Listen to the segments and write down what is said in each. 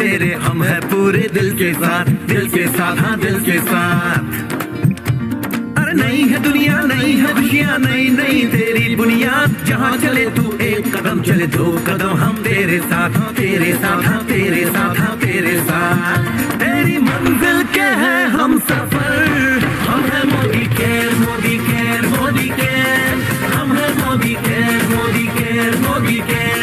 तेरे हम है पूरे दिल के साथ दिल के साथ हाँ दिल के साथ अरे नहीं है दुनिया नहीं है खुशियाँ नहीं नहीं तेरी बुनियाद जहाँ चले तू एक कदम चले दो कदम हम तेरे साथ हाँ तेरे साथ हाँ तेरे साथ हाँ तेरे साथ तेरी मंजिल के है हम सफर हम है Modicare Modicare Modicare हम है Modicare Modicare Modicare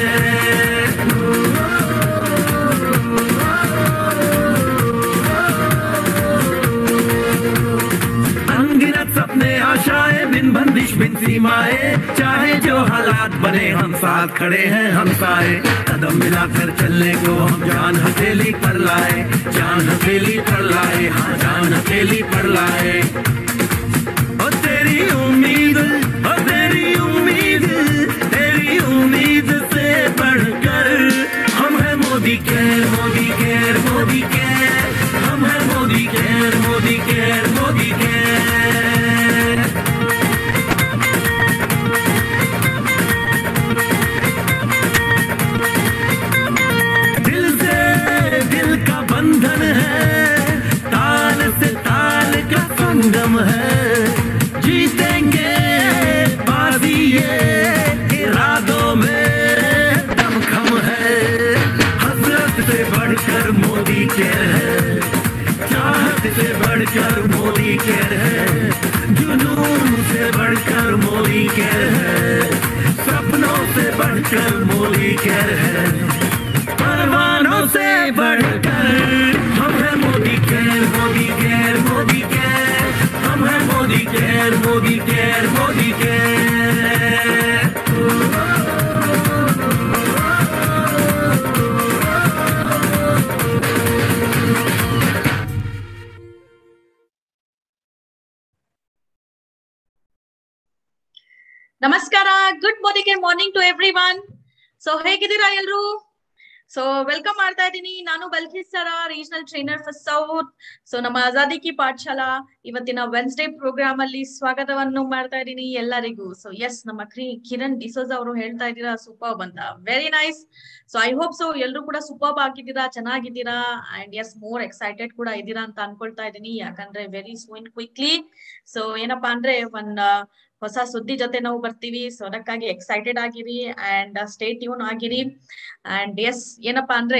अनगिनत सपने आशाएं बिन बंदिश बिन सीमाएं चाहे जो हालात बने हम साथ खड़े हैं हम साए कदम मिलाकर चलने को हम जान हथेली पर लाए जान हथेली पर लाए हाँ जान हथेली पर लाए ओ तेरी उम्मीद ओ तेरी उम्मीद तेरी उम्मीद से बढ़कर हम है Modicare Modicare Modicare हम है Modicare Modicare Modicare दिल से दिल का बंधन है ताल से ताल का संगम है जीतेंगे बाजी ये इरादों में दमखम है हसरत से बढ़कर मोदी के है चाहत से बढ़कर मोदी के है जुनून से बढ़कर मोदी के है सपनों से बढ़कर मोदी के है परवानों से बढ़कर हम है Modicare Modicare Modicare हम है Modicare Modicare Modicare ನಮಸ್ಕಾರ good morning morning to everyone so ಹೇಗಿದ್ದೀರಾ ಎಲ್ರು ಸೊ ವೆಲ್ಕಮ್ ಮಾಡ್ತಾ ಇದ್ದೀನಿ ನಾನು Balkis Sara regional trainer for south so ನಮ್ಮ ಆಜಾದಿ ಕಿ ಪಾಠಶಾಲಾ ಇವತ್ತಿನ ವೆನ್ಸ್ಡೇ ಪ್ರೋಗ್ರಾಮ್ ಅಲ್ಲಿ ಸ್ವಾಗತವನ್ನು ಮಾಡ್ತಾ ಇದ್ದೀನಿ ಎಲ್ಲರಿಗೂ ಸೊ ಎಸ್ ನಮ್ಮ ಕ್ರಿ- ಕಿರಣ್ ಡಿಸೋಜ್ ಅವರು ಹೇಳ್ತಾ ಇದ್ದೀರಾ ಸೂಪರ್ ಅಂತ very nice so I hope so ಎಲ್ರು ಕೂಡ ಸೂಪರ್ ಆಗಿದ್ದೀರಾ ಚೆನ್ನಾಗಿದ್ದೀರಾ ಅಂಡ್ ಎಸ್ ಮೋರ್ ಎಕ್ಸೈಟೆಡ್ ಕೂಡ ಇದ್ದೀರಾ ಅಂತ ಅನ್ಕೊಳ್ತಾ ಇದ್ದೀನಿ ಯಾಕಂದ್ರೆ ವೆರಿ ಸೂನ್ ಕ್ವಿಕ್ಲಿ ಸೊ ಏನಪ್ಪಾ ಅಂದ್ರೆ ಒಂದ್ ಹೊಸ ಸುದ್ದಿ ಜೊತೆ ನಾವು ಬರ್ತೀವಿ ಸೊ ಅದಕ್ಕಾಗಿ ಎಕ್ಸೈಟೆಡ್ ಆಗಿರಿ ಅಂಡ್ ಸ್ಟೇ ಟ್ಯೂನ್ ಆಗಿರಿ ಅಂಡ್ ಎಸ್ ಏನಪ್ಪಾ ಅಂದ್ರೆ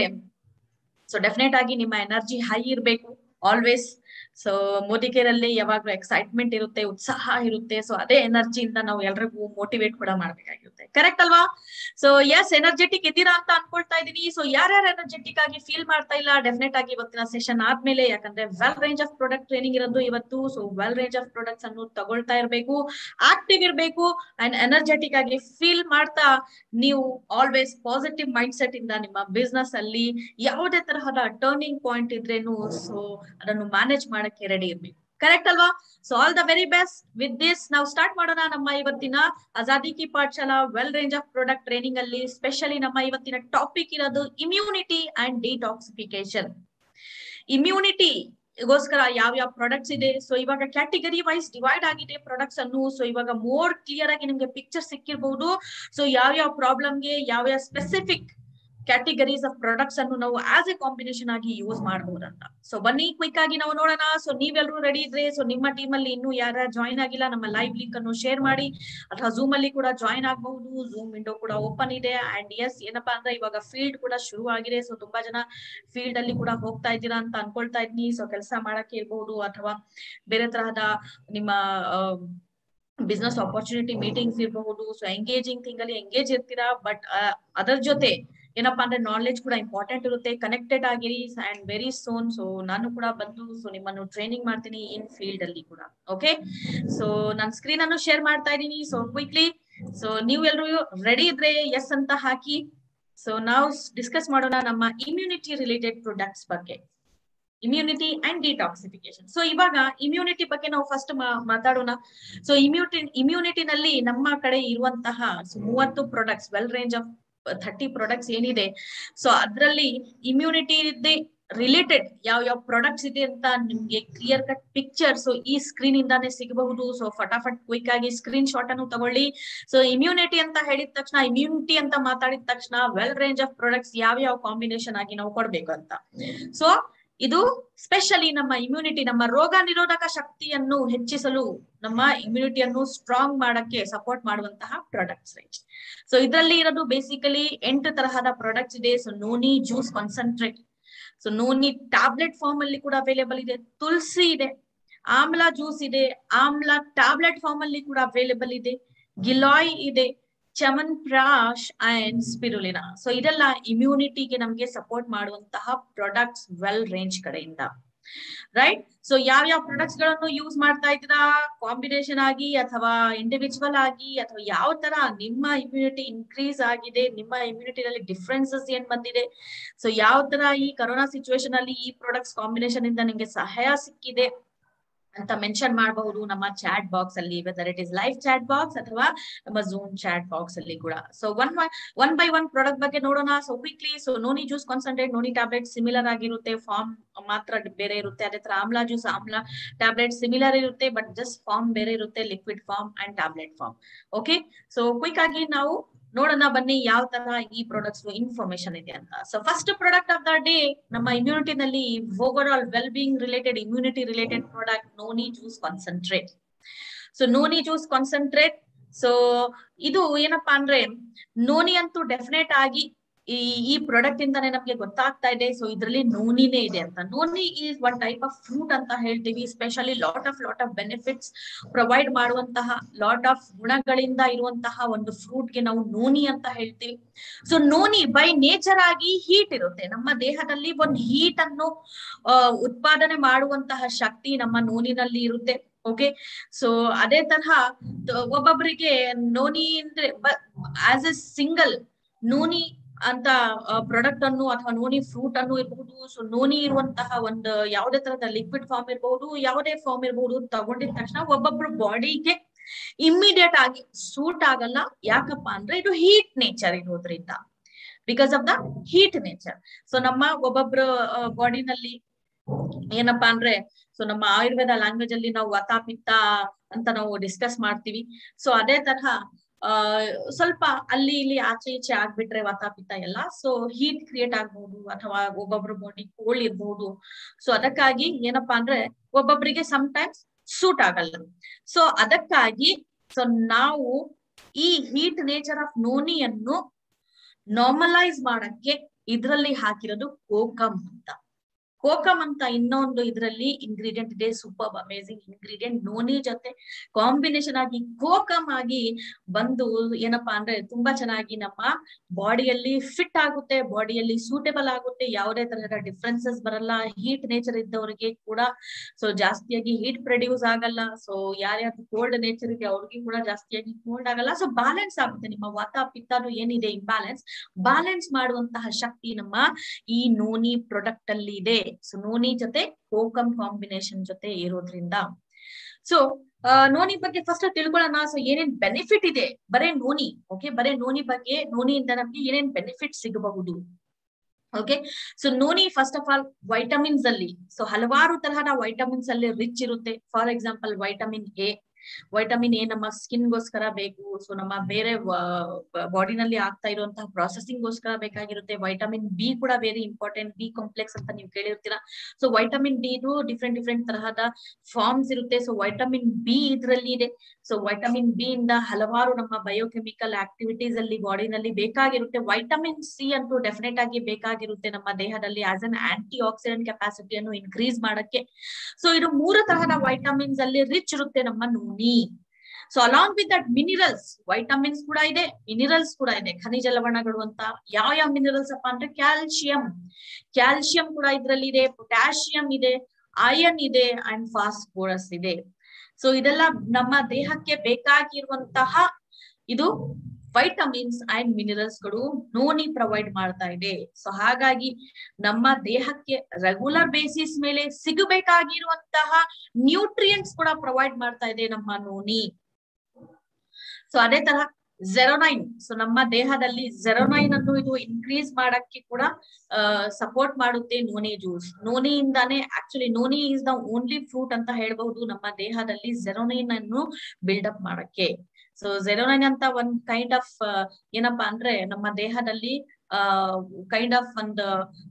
ಸೊ ಡೆಫಿನೆಟ್ ಆಗಿ ನಿಮ್ಮ ಎನರ್ಜಿ ಹೈ ಇರ್ಬೇಕು ಆಲ್ವೇಸ್ ಸೊ ಮೋದಿಕೆರಲ್ಲಿ ಯಾವಾಗ್ಲೂ ಎಕ್ಸೈಟ್ಮೆಂಟ್ ಇರುತ್ತೆ ಉತ್ಸಾಹ ಇರುತ್ತೆ ಸೊ ಅದೇ ಎನರ್ಜಿಯಿಂದ ನಾವು ಎಲ್ರಿಗೂ ಮೋಟಿವೇಟ್ ಕೂಡ ಮಾಡ್ಬೇಕಾಗಿರುತ್ತೆ ಕರೆಕ್ಟ್ ಅಲ್ವಾ ಸೊ ಎಸ್ ಎನರ್ಜೆಟಿಕ್ ಇದ್ದೀರಾ ಅಂತ ಅನ್ಕೊಳ್ತಾ ಇದೀನಿ ಸೊ ಯಾರ್ಯಾರು ಎನರ್ಜೆಟಿಕ್ ಆಗಿ ಫೀಲ್ ಮಾಡ್ತಾ ಇಲ್ಲ ಡೆಫಿನೆಟ್ ಆಗಿ ಇವತ್ತಿನ ಸೆಷನ್ ಆದ್ಮೇಲೆ ಯಾಕಂದ್ರೆ well range of product training ಇರೋದು ಇವತ್ತು so well range of products ಅನ್ನು ತಗೊಳ್ತಾ ಇರ್ಬೇಕು ಆಕ್ಟಿವ್ ಇರ್ಬೇಕು ಅಂಡ್ ಎನರ್ಜೆಟಿಕ್ ಆಗಿ ಫೀಲ್ ಮಾಡ್ತಾ ನೀವು ಆಲ್ವೇಸ್ ಪಾಸಿಟಿವ್ ಮೈಂಡ್ ಸೆಟ್ ಇಂದ ನಿಮ್ಮ ಬಿಸ್ನೆಸ್ ಅಲ್ಲಿ ಯಾವುದೇ ತರಹದ ಟರ್ನಿಂಗ್ ಪಾಯಿಂಟ್ ಇದ್ರೇನು ಸೊ ಅದನ್ನು ಮ್ಯಾನೇಜ್ ಮಾಡಕ್ಕೆ ರೆಡಿ ಇರ್ಬೇಕು ಕರೆಕ್ಟ್ ಅಲ್ವಾ so all the very best with this ನಾವು ಸ್ಟಾರ್ಟ್ ಮಾಡೋಣ ನಮ್ಮ ಇವತ್ತಿನ Azadi Ki Pathshala well range of product training ಅಲ್ಲಿ ಸ್ಪೆಷಲಿ ನಮ್ಮ ಇವತ್ತಿನ ಟಾಪಿಕ್ ಇರೋದು ಇಮ್ಯುನಿಟಿ ಅಂಡ್ ಡಿಟಾಕ್ಸಿಫಿಕೇಶನ್ ಇಮ್ಯುನಿಟಿ ಗೋಸ್ಕರ ಯಾವ ಯಾವ ಪ್ರಾಡಕ್ಟ್ಸ್ ಇದೆ ಸೊ ಇವಾಗ ಕ್ಯಾಟಗರಿ ವೈಸ್ ಡಿವೈಡ್ ಆಗಿದೆ ಪ್ರಾಡಕ್ಟ್ಸ್ ಅನ್ನು ಸೊ ಇವಾಗ ಮೋರ್ ಕ್ಲಿಯರ್ ಆಗಿ ನಿಮ್ಗೆ ಪಿಕ್ಚರ್ ಸಿಕ್ಕಿರ್ಬಹುದು ಸೊ ಯಾವ ಯಾವ ಪ್ರಾಬ್ಲಮ್ಗೆ ಯಾವ ಯಾವ ಸ್ಪೆಸಿಫಿಕ್ ಕ್ಯಾಟಗರೀಸ್ ಆಫ್ ಪ್ರಾಡಕ್ಟ್ಸ್ ಅನ್ನು ನಾವು ಆಸ್ ಎ ಕಾಂಬಿನೇಷನ್ ಆಗಿ ಯೂಸ್ ಮಾಡಬಹುದಂತ ಸೊ ಬನ್ನಿ ಕ್ವಿಕ್ ಆಗಿ ನಾವು ನೋಡೋಣ ಸೊ ನೀವೆಲ್ಲರೂ ರೆಡಿ ಇದ್ರೆ ಸೊ ನಿಮ್ಮ ಟೀಮ್ ಅಲ್ಲಿ ಇನ್ನೂ ಯಾರ್ಯಾರು ಜಾಯಿನ್ ಆಗಿಲ್ಲ ನಮ್ಮ ಲೈವ್ ಲಿಂಕ್ ಅನ್ನು ಶೇರ್ ಮಾಡಿ ಅಥವಾ ಝೂಮ್ ಅಲ್ಲಿ ಕೂಡ ಜಾಯಿನ್ ಆಗಬಹುದು ಝೂಮ್ ವಿಂಡೋ ಕೂಡ ಓಪನ್ ಇದೆ ಅಂಡ್ ಎಸ್ ಏನಪ್ಪಾ ಅಂದ್ರೆ ಇವಾಗ ಫೀಲ್ಡ್ ಕೂಡ ಶುರು ಆಗಿದೆ ಸೊ ತುಂಬಾ ಜನ ಫೀಲ್ಡ್ ಅಲ್ಲಿ ಕೂಡ ಹೋಗ್ತಾ ಇದ್ದೀರಾ ಅಂತ ಅನ್ಕೊಳ್ತಾ ಇದ್ನಿ ಸೊ ಕೆಲಸ ಮಾಡಕ್ಕೆ ಇರ್ಬಹುದು ಅಥವಾ ಬೇರೆ ತರಹದ ನಿಮ್ಮ ಬಿಸ್ನೆಸ್ ಆಪರ್ಚುನಿಟಿ ಮೀಟಿಂಗ್ಸ್ ಇರಬಹುದು ಸೊ ಎಂಗೇಜಿಂಗ್ ಥಿಂಗ್ ಅಲ್ಲಿ ಎಂಗೇಜ್ ಇರ್ತೀರಾ ಬಟ್ ಅದರ ಜೊತೆ ಏನಪ್ಪಾ ಅಂದ್ರೆ ನಾಲೆಜ್ ಕೂಡ ಇಂಪಾರ್ಟೆಂಟ್ ಇರುತ್ತೆ ಕನೆಕ್ಟೆಡ್ ಆಗಿರಿ ಅಂಡ್ ವೆರಿ ಸೋನ್ ಸೊ ನಾನು ಕೂಡ ಬಂದು ಸೊ ನಿಮ್ಮನ್ನು ಟ್ರೈನಿಂಗ್ ಮಾಡ್ತೀನಿ ಇನ್ ಫೀಲ್ಡ್ ಅಲ್ಲಿ ಕೂಡ ಓಕೆ ಸೊ ನಾನು ಸ್ಕ್ರೀನ್ ಅನ್ನು ಶೇರ್ ಮಾಡ್ತಾ ಇದ್ದೀನಿ ಸೊ ಕ್ವಿಕ್ಲಿ ಸೊ ನೀವೆಲ್ಲರೂ ರೆಡಿ ಇದ್ರೆ ಎಸ್ ಅಂತ ಹಾಕಿ ಸೊ ನಾವು ಡಿಸ್ಕಸ್ ಮಾಡೋಣ ನಮ್ಮ ಇಮ್ಯುನಿಟಿ ರಿಲೇಟೆಡ್ ಪ್ರಾಡಕ್ಟ್ಸ್ ಬಗ್ಗೆ ಇಮ್ಯುನಿಟಿ ಅಂಡ್ ಡಿಟಾಕ್ಸಿಫಿಕೇಶನ್ ಸೊ ಇವಾಗ ಇಮ್ಯುನಿಟಿ ಬಗ್ಗೆ ನಾವು ಫಸ್ಟ್ ಮಾತಾಡೋಣ ಸೊ ಇಮ್ಯುನಿಟಿ ಇಮ್ಯುನಿಟಿನಲ್ಲಿ ನಮ್ಮ ಕಡೆ ಇರುವಂತಹ ಮೂವತ್ತು products well range of thirty products ಏನಿದೆ ಸೊ ಅದ್ರಲ್ಲಿ ಇಮ್ಯುನಿಟಿ ರಿಲೇಟೆಡ್ ಯಾವ ಯಾವ ಪ್ರಾಡಕ್ಟ್ಸ್ ಇದೆ ಅಂತ ನಿಮ್ಗೆ ಕ್ಲಿಯರ್ ಕಟ್ ಪಿಕ್ಚರ್ ಸೊ ಈ ಸ್ಕ್ರೀನ್ ಇಂದಾನೆ ಸಿಗಬಹುದು ಸೊ ಫಟಾಫಟ್ ಕ್ವಿಕ್ ಆಗಿ ಸ್ಕ್ರೀನ್ ಶಾಟ್ ಅನ್ನು ತಗೊಳ್ಳಿ ಸೊ ಇಮ್ಯುನಿಟಿ ಅಂತ ಹೇಳಿದ ತಕ್ಷಣ ಇಮ್ಯುನಿಟಿ ಅಂತ ಮಾತಾಡಿದ ತಕ್ಷಣ ವೆಲ್ ರೇಂಜ್ ಆಫ್ ಪ್ರಾಡಕ್ಟ್ಸ್ ಯಾವ ಯಾವ ಕಾಂಬಿನೇಷನ್ ಆಗಿ ನಾವು ಕೊಡ್ಬೇಕು ಅಂತ ಸೊ ಇದು ಸ್ಪೆಷಲಿ ನಮ್ಮ ಇಮ್ಯುನಿಟಿ ನಮ್ಮ ರೋಗ ನಿರೋಧಕ ಶಕ್ತಿಯನ್ನು ಹೆಚ್ಚಿಸಲು ನಮ್ಮ ಇಮ್ಯುನಿಟಿಯನ್ನು ಸ್ಟ್ರಾಂಗ್ ಮಾಡಕ್ಕೆ ಸಪೋರ್ಟ್ ಮಾಡುವಂತಹ ಪ್ರಾಡಕ್ಟ್ಸ್ ರೇಂಜ್ ಸೊ ಇದರಲ್ಲಿ ಇರೋದು ಬೇಸಿಕಲಿ ಎಂಟು ತರಹದ ಪ್ರಾಡಕ್ಟ್ಸ್ ಇದೆ so noni juice concentrate so noni tablet form ಅಲ್ಲಿ ಕೂಡ ಅವೈಲೇಬಲ್ ಇದೆ ತುಳಸಿ ಇದೆ ಆಮ್ಲ ಜ್ಯೂಸ್ ಇದೆ ಆಮ್ಲ ಟ್ಯಾಬ್ಲೆಟ್ ಫಾರ್ಮ್ ಅಲ್ಲಿ ಕೂಡ ಅವೈಲೇಬಲ್ ಇದೆ ಗಿಲಾಯ್ ಇದೆ chyawanprash and spirulina so ಇದೆಲ್ಲ ಇಮ್ಯುನಿಟಿಗೆ ನಮ್ಗೆ ಸಪೋರ್ಟ್ ಮಾಡುವಂತಹ ಪ್ರಾಡಕ್ಟ್ಸ್ ವೆಲ್ ರೇಂಜ್ ಕಡೆಯಿಂದ ರೈಟ್ ಸೊ ಯಾವ ಯಾವ ಪ್ರಾಡಕ್ಟ್ಸ್ ಗಳನ್ನು ಯೂಸ್ ಮಾಡ್ತಾ ಇದ್ದೀರಾ ಕಾಂಬಿನೇಷನ್ ಆಗಿ ಅಥವಾ ಇಂಡಿವಿಜುವಲ್ ಆಗಿ ಅಥವಾ ಯಾವ ತರ ನಿಮ್ಮ ಇಮ್ಯುನಿಟಿ ಇನ್ಕ್ರೀಸ್ ಆಗಿದೆ ನಿಮ್ಮ ಇಮ್ಯುನಿಟಿನಲ್ಲಿ ಡಿಫ್ರೆನ್ಸಸ್ ಏನ್ ಬಂದಿದೆ ಸೊ ಯಾವ ತರ ಈ ಕರೋನಾ ಸಿಚುವೇಶನ್ ಅಲ್ಲಿ ಈ ಪ್ರಾಡಕ್ಟ್ಸ್ ಕಾಂಬಿನೇಷನ್ ಇಂದ ನಿಮ್ಗೆ ಸಹಾಯ ಸಿಕ್ಕಿದೆ ಅಂತ ಮೆನ್ಷನ್ ಮಾಡಬಹುದು ನಮ್ಮ ಚಾಟ್ ಬಾಕ್ಸ್ ಅಲ್ಲಿ whether it is live chat box ಅಥವಾ ನಮ್ಮ ಝೂಮ್ ಚಾಟ್ ಬಾಕ್ಸ್ ಅಲ್ಲಿ ಕೂಡ so one one by one product ಬಗ್ಗೆ ನೋಡೋಣ so weekly so noni juice concentrate noni tablet similar ಆಗಿರುತ್ತೆ ಫಾರ್ಮ್ ಮಾತ್ರ ಬೇರೆ ಇರುತ್ತೆ ಅದೇ ತರ amla juice amla tablet similar ಇರುತ್ತೆ ಬಟ್ ಜಸ್ಟ್ ಫಾರ್ಮ್ ಬೇರೆ ಇರುತ್ತೆ liquid form and tablet form okay so quick ಆಗಿ ನಾವು ನೋಡೋಣ ಬನ್ನಿ ಯಾವ ತರ ಈ ಪ್ರಾಡಕ್ಟ್ಸ್ ಇನ್ಫಾರ್ಮೇಶನ್ ಇದೆ ಅಂತ so first product of the day ನಮ್ಮ ಇಮ್ಯುನಿಟಿನಲ್ಲಿ over all well being related immunity related product noni juice concentrate so noni juice concentrate so ಇದು ಏನಪ್ಪಾ ಅಂದ್ರೆ ನೋನಿ ಅಂತೂ ಡೆಫಿನೆಟ್ ಆಗಿ ಈ ಈ ಪ್ರಾಡಕ್ಟ್ ಇಂದಾನೆ ನಮ್ಗೆ ಗೊತ್ತಾಗ್ತಾ ಇದೆ ಸೊ ಇದ್ರಲ್ಲಿ ನೋನಿನೇ ಇದೆ ಅಂತ noni is one type of fruit ಅಂತ ಹೇಳ್ತೀವಿ specially lot of lot of benefits provide ಮಾಡುವಂತಹ ಲಾಟ್ ಆಫ್ ಗುಣಗಳಿಂದ ಇರುವಂತಹ ಒಂದು ಫ್ರೂಟ್ ಗೆ ನಾವು ನೋನಿ ಅಂತ ಹೇಳ್ತೀವಿ ಸೊ ನೋನಿ ಬೈ ನೇಚರ್ ಆಗಿ ಹೀಟ್ ಇರುತ್ತೆ ನಮ್ಮ ದೇಹದಲ್ಲಿ ಒಂದು ಹೀಟ್ ಅನ್ನು ಉತ್ಪಾದನೆ ಮಾಡುವಂತಹ ಶಕ್ತಿ ನಮ್ಮ ನೋನಿನಲ್ಲಿ ಇರುತ್ತೆ ಓಕೆ ಸೊ ಅದೇ ತರಹ ಒಬ್ಬೊಬ್ಬರಿಗೆ ನೋನಿ ಅಂದ್ರೆ ಆಸ್ ಎ ಸಿಂಗಲ್ ನೋನಿ ಅಂತ ಪ್ರಾಡಕ್ಟ್ ಅನ್ನು ಅಥವಾ ನೋನಿ ಫ್ರೂಟ್ ಅನ್ನು ಇರಬಹುದು ಸೊ ನೋನಿ ಇರುವಂತಹ ಒಂದು ಯಾವುದೇ ತರದ ಲಿಕ್ವಿಡ್ ಫಾರ್ಮ್ ಇರಬಹುದು ಯಾವುದೇ ಫಾರ್ಮ್ ಇರಬಹುದು ತಗೊಂಡಿದ ತಕ್ಷಣ ಒಬ್ಬೊಬ್ರು ಬಾಡಿಗೆ ಇಮ್ಮಿಡಿಯೇಟ್ ಆಗಿ ಸೂಟ್ ಆಗಲ್ಲ ಯಾಕಪ್ಪ ಅಂದ್ರೆ ಇದು ಹೀಟ್ ನೇಚರ್ ಇರೋದ್ರಿಂದ because of the heat nature so ನಮ್ಮ ಒಬ್ಬೊಬ್ರ ಬಾಡಿನಲ್ಲಿ ಏನಪ್ಪಾ ಅಂದ್ರೆ ಸೊ ನಮ್ಮ ಆಯುರ್ವೇದ ಲ್ಯಾಂಗ್ವೇಜ್ ಅಲ್ಲಿ ನಾವು ವತ ಪಿತ್ತ ಅಂತ ನಾವು ಡಿಸ್ಕಸ್ ಮಾಡ್ತೀವಿ ಸೊ ಅದೇ ತರಹ ಆ ಸ್ವಲ್ಪ ಅಲ್ಲಿ ಇಲ್ಲಿ ಆಚೆ ಈಚೆ ಆಗ್ಬಿಟ್ರೆ ವಾತಾಪಿತ ಎಲ್ಲ ಸೊ ಹೀಟ್ ಕ್ರಿಯೇಟ್ ಆಗ್ಬಹುದು ಅಥವಾ ಒಬ್ಬೊಬ್ರು ಬಾಡಿ ಕೋಲ್ಡ್ ಇರ್ಬಹುದು ಸೊ ಅದಕ್ಕಾಗಿ ಏನಪ್ಪಾ ಅಂದ್ರೆ ಒಬ್ಬೊಬ್ಬರಿಗೆ ಟೈಮ್ಸ್ ಸೂಟ್ ಆಗಲ್ಲ ಸೊ ಅದಕ್ಕಾಗಿ ಸೊ ನಾವು ಈ ಹೀಟ್ ನೇಚರ್ ಆಫ್ ನೋನಿಯನ್ನು ನಾರ್ಮಲೈಸ್ ಮಾಡಕ್ಕೆ ಇದ್ರಲ್ಲಿ ಹಾಕಿರೋದು ಕೋಕಮ್ ಅಂತ ಕೋಕಮ್ ಅಂತ ಇನ್ನೊಂದು ಇದರಲ್ಲಿ ಇಂಗ್ರೀಡಿಯಂಟ್ ಇದೆ ಸೂಪರ್ ಅಮೇಸಿಂಗ್ ಇಂಗ್ರೀಡಿಯಂಟ್ ನೋನಿ ಜೊತೆ ಕಾಂಬಿನೇಷನ್ ಆಗಿ ಕೋಕಮ್ ಆಗಿ ಬಂದು ಏನಪ್ಪಾ ಅಂದ್ರೆ ತುಂಬಾ ಚೆನ್ನಾಗಿ ನಮ್ಮ ಬಾಡಿಯಲ್ಲಿ ಫಿಟ್ ಆಗುತ್ತೆ ಬಾಡಿಯಲ್ಲಿ ಸೂಟೇಬಲ್ ಆಗುತ್ತೆ ಯಾವುದೇ ತರಹದ ಡಿಫ್ರೆನ್ಸಸ್ ಬರಲ್ಲ ಹೀಟ್ ನೇಚರ್ ಇದ್ದವರಿಗೆ ಕೂಡ ಸೊ ಜಾಸ್ತಿಯಾಗಿ ಹೀಟ್ ಪ್ರೊಡ್ಯೂಸ್ ಆಗಲ್ಲ ಸೊ ಯಾರ್ಯಾರು ಕೋಲ್ಡ್ ನೇಚರ್ ಇದೆ ಅವ್ರಿಗೆ ಕೂಡ ಜಾಸ್ತಿಯಾಗಿ ಕೋಲ್ಡ್ ಆಗಲ್ಲ ಸೊ ಬ್ಯಾಲೆನ್ಸ್ ಆಗುತ್ತೆ ನಿಮ್ಮ ವಾತ ಪಿತ್ತನು ಏನಿದೆ ಇಂಬ್ಯಾಲೆನ್ಸ್ ಬ್ಯಾಲೆನ್ಸ್ ಮಾಡುವಂತಹ ಶಕ್ತಿ ನಮ್ಮ ಈ ನೋನಿ ಪ್ರಾಡಕ್ಟ್ ಅಲ್ಲಿ ಇದೆ ಸೊ ನೋನಿ ಜೊತೆ ಕೋಕಮ್ ಕಾಂಬಿನೇಷನ್ ಜೊತೆ ಇರೋದ್ರಿಂದ ಸೊ ನೋನಿ ಬಗ್ಗೆ ಫಸ್ಟ್ ತಿಳ್ಕೊಳ್ಳೋಣ ಸೊ ಏನೇನ್ ಬೆನಿಫಿಟ್ ಇದೆ ಬರೇ ನೋನಿ ಓಕೆ ಬರೇ ನೋನಿ ಬಗ್ಗೆ ನೋನಿಯಿಂದ ನಮ್ಗೆ ಏನೇನ್ ಬೆನಿಫಿಟ್ ಸಿಗಬಹುದು okay so noni first of all vitamins ಅಲ್ಲಿ ಸೊ ಹಲವಾರು ತರಹದ ವೈಟಮಿನ್ಸ್ ಅಲ್ಲಿ ರಿಚ್ ಇರುತ್ತೆ for example vitamin A vitamin A ನಮ್ಮ ಸ್ಕಿನ್ ಗೋಸ್ಕರ ಬೇಕು ಸೊ ನಮ್ಮ ಬೇರೆ ಬಾಡಿನಲ್ಲಿ ಆಗ್ತಾ ಇರುವಂತಹ ಪ್ರಾಸೆಸಿಂಗ್ ಗೋಸ್ಕರ ಬೇಕಾಗಿರುತ್ತೆ ವೈಟಮಿನ್ ಬಿ ಕೂಡ ವೆರಿ ಇಂಪಾರ್ಟೆಂಟ್ ಬಿ ಕಾಂಪ್ಲೆಕ್ಸ್ ಅಂತ ನೀವು ಕೇಳಿರ್ತೀರಾ ಸೊ ವೈಟಮಿನ್ ಡಿ ಇದು ಡಿಫ್ರೆಂಟ್ ಡಿಫ್ರೆಂಟ್ ತರಹದ ಫಾರ್ಮ್ಸ್ ಇರುತ್ತೆ ಸೊ ವೈಟಮಿನ್ ಬಿ ಇದರಲ್ಲಿ ಇದೆ ಸೊ ವೈಟಮಿನ್ ಬಿ ಇಂದ ಹಲವಾರು ನಮ್ಮ ಬಯೋಕೆಮಿಕಲ್ ಆಕ್ಟಿವಿಟೀಸ್ ಅಲ್ಲಿ ಬಾಡಿನಲ್ಲಿ ಬೇಕಾಗಿರುತ್ತೆ ವೈಟಮಿನ್ ಸಿ ಅಂತೂ ಡೆಫಿನೆಟ್ ಆಗಿ ಬೇಕಾಗಿರುತ್ತೆ ನಮ್ಮ ದೇಹದಲ್ಲಿ ಆಸ್ ಅನ್ ಆಂಟಿ ಆಕ್ಸಿಡೆಂಟ್ ಕೆಪಾಸಿಟಿಯನ್ನು ಇನ್ಕ್ರೀಸ್ ಮಾಡಕ್ಕೆ ಸೊ ಇದು ಮೂರು ತರಹದ ವೈಟಮಿನ್ಸ್ ಅಲ್ಲಿ ರಿಚ್ ಇರುತ್ತೆ ನಮ್ಮ noni so along with that minerals vitamins ಕೂಡ ಇದೆ ಮಿನಿರಲ್ಸ್ ಕೂಡ ಇದೆ ಖನಿಜ ಲವಣಗಳು ಅಂತ ಯಾವ ಯಾವ ಮಿನಿರಲ್ಸ್ ಅಪ್ಪ ಅಂದ್ರೆ ಕ್ಯಾಲ್ಸಿಯಂ ಕ್ಯಾಲ್ಸಿಯಂ ಕೂಡ ಇದ್ರಲ್ಲಿ ಇದೆ ಪೊಟ್ಯಾಷಿಯಂ ಇದೆ ಐರನ್ ಇದೆ ಅಂಡ್ ಫಾಸ್ಫೋರಸ್ ಇದೆ ಸೊ ಇದೆಲ್ಲ ನಮ್ಮ ದೇಹಕ್ಕೆ ಬೇಕಾಗಿರುವಂತಹ ಇದು ವೈಟಮಿನ್ಸ್ ಅಂಡ್ ಮಿನರಲ್ಸ್ ಗಳು ನೋನಿ ಪ್ರೊವೈಡ್ ಮಾಡ್ತಾ ಇದೆ ಸೊ ಹಾಗಾಗಿ ನಮ್ಮ ದೇಹಕ್ಕೆ ರೆಗ್ಯುಲರ್ ಬೇಸಿಸ್ ಮೇಲೆ ಸಿಗಬೇಕಾಗಿರುವಂತಹ ನ್ಯೂಟ್ರಿಯೆಂಟ್ಸ್ ಕೂಡ ಪ್ರೊವೈಡ್ ಮಾಡ್ತಾ ಇದೆ ನಮ್ಮ ನೋನಿ ಸೊ ಅದೇ ತರ ಜೆರೋನೈನ್ ಸೊ ನಮ್ಮ ದೇಹದಲ್ಲಿ ಜೆರೋನೈನ್ ಅನ್ನು ಇದು ಇನ್ಕ್ರೀಸ್ ಮಾಡಕ್ಕೆ ಕೂಡ ಸಪೋರ್ಟ್ ಮಾಡುತ್ತೆ ನೋನಿ ಜ್ಯೂಸ್ ನೋನಿಯಿಂದಾನೇ actually noni is the only fruit ಅಂತ ಹೇಳ್ಬಹುದು ನಮ್ಮ ದೇಹದಲ್ಲಿ ಜೆರೋನೈನ್ ಅನ್ನು ಬಿಲ್ಡಪ್ ಮಾಡಕ್ಕೆ ಸೊ ಜೆರೋನೈನ್ ಅಂತ ಒಂದ್ ಕೈಂಡ್ ಆಫ್ ಏನಪ್ಪಾ ಅಂದ್ರೆ ನಮ್ಮ ದೇಹದಲ್ಲಿ ಆ ಕೈಂಡ್ ಆಫ್ ಒಂದು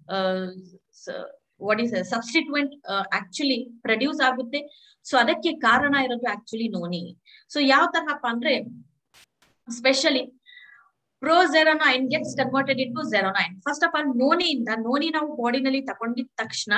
what is substituent actually produce ಆಗುತ್ತೆ ಸೊ ಅದಕ್ಕೆ ಕಾರಣ ಇರೋದು ಆಕ್ಚುಲಿ ನೋನಿ ಸೊ ಯಾವ ತರಹಪ್ಪ ಅಂದ್ರೆ specially proxeronine gets converted into xeronine first of all ನೋನಿಯಿಂದ ನೋನಿ ನಾವು ಬಾಡಿನಲ್ಲಿ ತಗೊಂಡಿದ ತಕ್ಷಣ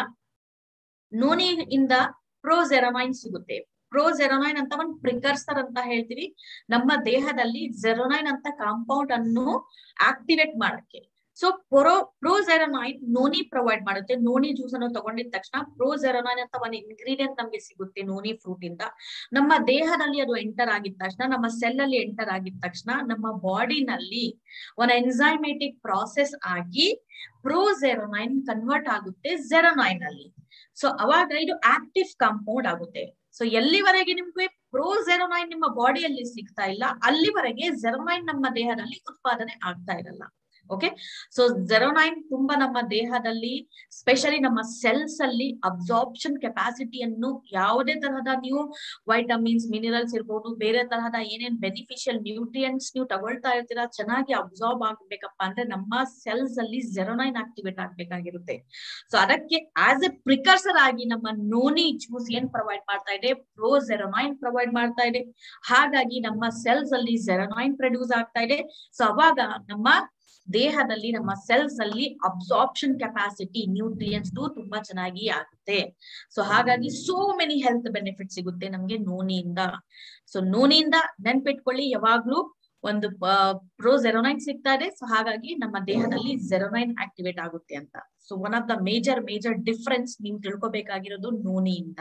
ನೋನಿಯಿಂದ ಪ್ರೋಝೆರೋನೈನ್ ಸಿಗುತ್ತೆ ಪ್ರೋಝೆರೋನೈನ್ ಅಂತ ಒಂದು ಪ್ರಿಕರ್ಸರ್ ಅಂತ ಹೇಳ್ತೀವಿ ನಮ್ಮ ದೇಹದಲ್ಲಿ ಜೆರೋನೈನ್ ಅಂತ ಕಾಂಪೌಂಡ್ ಅನ್ನು ಆಕ್ಟಿವೇಟ್ ಮಾಡಕ್ಕೆ so pro proxeronine noni provide ಮಾಡುತ್ತೆ ನೋನಿ ಜ್ಯೂಸ್ ಅನ್ನು ತಗೊಂಡಿದ ತಕ್ಷಣ ಪ್ರೋಝೆರೋನೈನ್ ಅಂತ ಒಂದು ಇಂಗ್ರೀಡಿಯಂಟ್ ನಮ್ಗೆ ಸಿಗುತ್ತೆ ನೋನಿ ಫ್ರೂಟ್ ಇಂದ ನಮ್ಮ ದೇಹದಲ್ಲಿ ಅದು ಎಂಟರ್ ಆಗಿದ ತಕ್ಷಣ ನಮ್ಮ ಸೆಲ್ ಅಲ್ಲಿ ಎಂಟರ್ ಆಗಿದ ತಕ್ಷಣ ನಮ್ಮ ಬಾಡಿನಲ್ಲಿ ಒಂದು ಎನ್ಸೈಮೇಟಿಕ್ ಪ್ರಾಸೆಸ್ ಆಗಿ ಪ್ರೋಝೆರೋನೈನ್ ಕನ್ವರ್ಟ್ ಆಗುತ್ತೆ ಜೆರೋನೈನ್ ಅಲ್ಲಿ ಸೊ ಅವಾಗ ಇದು ಆಕ್ಟಿವ್ ಕಾಂಪೌಂಡ್ ಆಗುತ್ತೆ ಸೊ ಎಲ್ಲಿವರೆಗೆ ನಿಮ್ಗೆ ಪ್ರೋಝೆರೋನೈನ್ ನಿಮ್ಮ ಬಾಡಿಯಲ್ಲಿ ಸಿಗ್ತಾ ಇಲ್ಲ ಅಲ್ಲಿವರೆಗೆ ಜೆರೋನೈನ್ ನಮ್ಮ ದೇಹದಲ್ಲಿ ಉತ್ಪಾದನೆ ಆಗ್ತಾ ಇರಲ್ಲ ಓಕೆ ಸೊ ಜೆರೋನೈನ್ ತುಂಬಾ ನಮ್ಮ ದೇಹದಲ್ಲಿ ಸ್ಪೆಷಲಿ ನಮ್ಮ ಸೆಲ್ಸ್ ಅಲ್ಲಿ ಅಬ್ಸಾರ್ಪ್ಷನ್ ಕೆಪಾಸಿಟಿಯನ್ನು ಯಾವುದೇ ತರಹದ ನೀವು ವೈಟಮಿನ್ಸ್ ಮಿನರಲ್ಸ್ ಇರ್ಬೋದು ಬೇರೆ ತರಹದ ಏನೇನ್ ಬೆನಿಫಿಷಿಯಲ್ ನ್ಯೂಟ್ರಿಯೆಂಟ್ಸ್ ನೀವು ತಗೊಳ್ತಾ ಇರ್ತೀರಾ ಚೆನ್ನಾಗಿ ಅಬ್ಸಾರ್ಬ್ ಆಗ್ಬೇಕಪ್ಪ ಅಂದ್ರೆ ನಮ್ಮ ಸೆಲ್ಸ್ ಅಲ್ಲಿ ಜೆರೋನೈನ್ ಆಕ್ಟಿವೇಟ್ ಆಗ್ಬೇಕಾಗಿರುತ್ತೆ ಸೊ ಅದಕ್ಕೆ ಆಸ್ ಎ ಪ್ರಿಕರ್ಸರ್ ಆಗಿ ನಮ್ಮ ನೋನಿ ಜ್ಯೂಸ್ ಏನ್ ಪ್ರೊವೈಡ್ ಮಾಡ್ತಾ ಇದೆ ಪ್ರೋ ಜೆರೋನೈನ್ ಪ್ರೊವೈಡ್ ಮಾಡ್ತಾ ಇದೆ ಹಾಗಾಗಿ ನಮ್ಮ ಸೆಲ್ಸ್ ಅಲ್ಲಿ ಜೆರೋನೈನ್ ಪ್ರೊಡ್ಯೂಸ್ ಆಗ್ತಾ ಇದೆ ಸೊ ಅವಾಗ ನಮ್ಮ ದೇಹದಲ್ಲಿ ನಮ್ಮ ಸೆಲ್ಸ್ ಅಲ್ಲಿ ಅಬ್ಸಾರ್ಪ್ಷನ್ ಕೆಪಾಸಿಟಿ ನ್ಯೂಟ್ರಿಯನ್ಸ್ ತುಂಬಾ ಚೆನ್ನಾಗಿ ಆಗುತ್ತೆ ಸೊ ಹಾಗಾಗಿ ಸೋ ಮೆನಿ ಹೆಲ್ತ್ ಬೆನಿಫಿಟ್ ಸಿಗುತ್ತೆ ನಮ್ಗೆ ನೋನಿಯಿಂದ ಸೊ ನೋನಿಯಿಂದ ನೆನ್ಪಿಟ್ಕೊಳ್ಳಿ ಯಾವಾಗ್ಲೂ ಒಂದು ಪ್ರೋ ಜೆರೋನೈನ್ ಸಿಗ್ತಾ ಇದೆ ಸೊ ಹಾಗಾಗಿ ನಮ್ಮ ದೇಹದಲ್ಲಿ ಜೆರೋನೈನ್ ಆಕ್ಟಿವೇಟ್ ಆಗುತ್ತೆ ಅಂತ so one of the major major difference ನೀವು ತಿಳ್ಕೊಬೇಕಾಗಿರೋದು ನೋನಿಯಿಂದ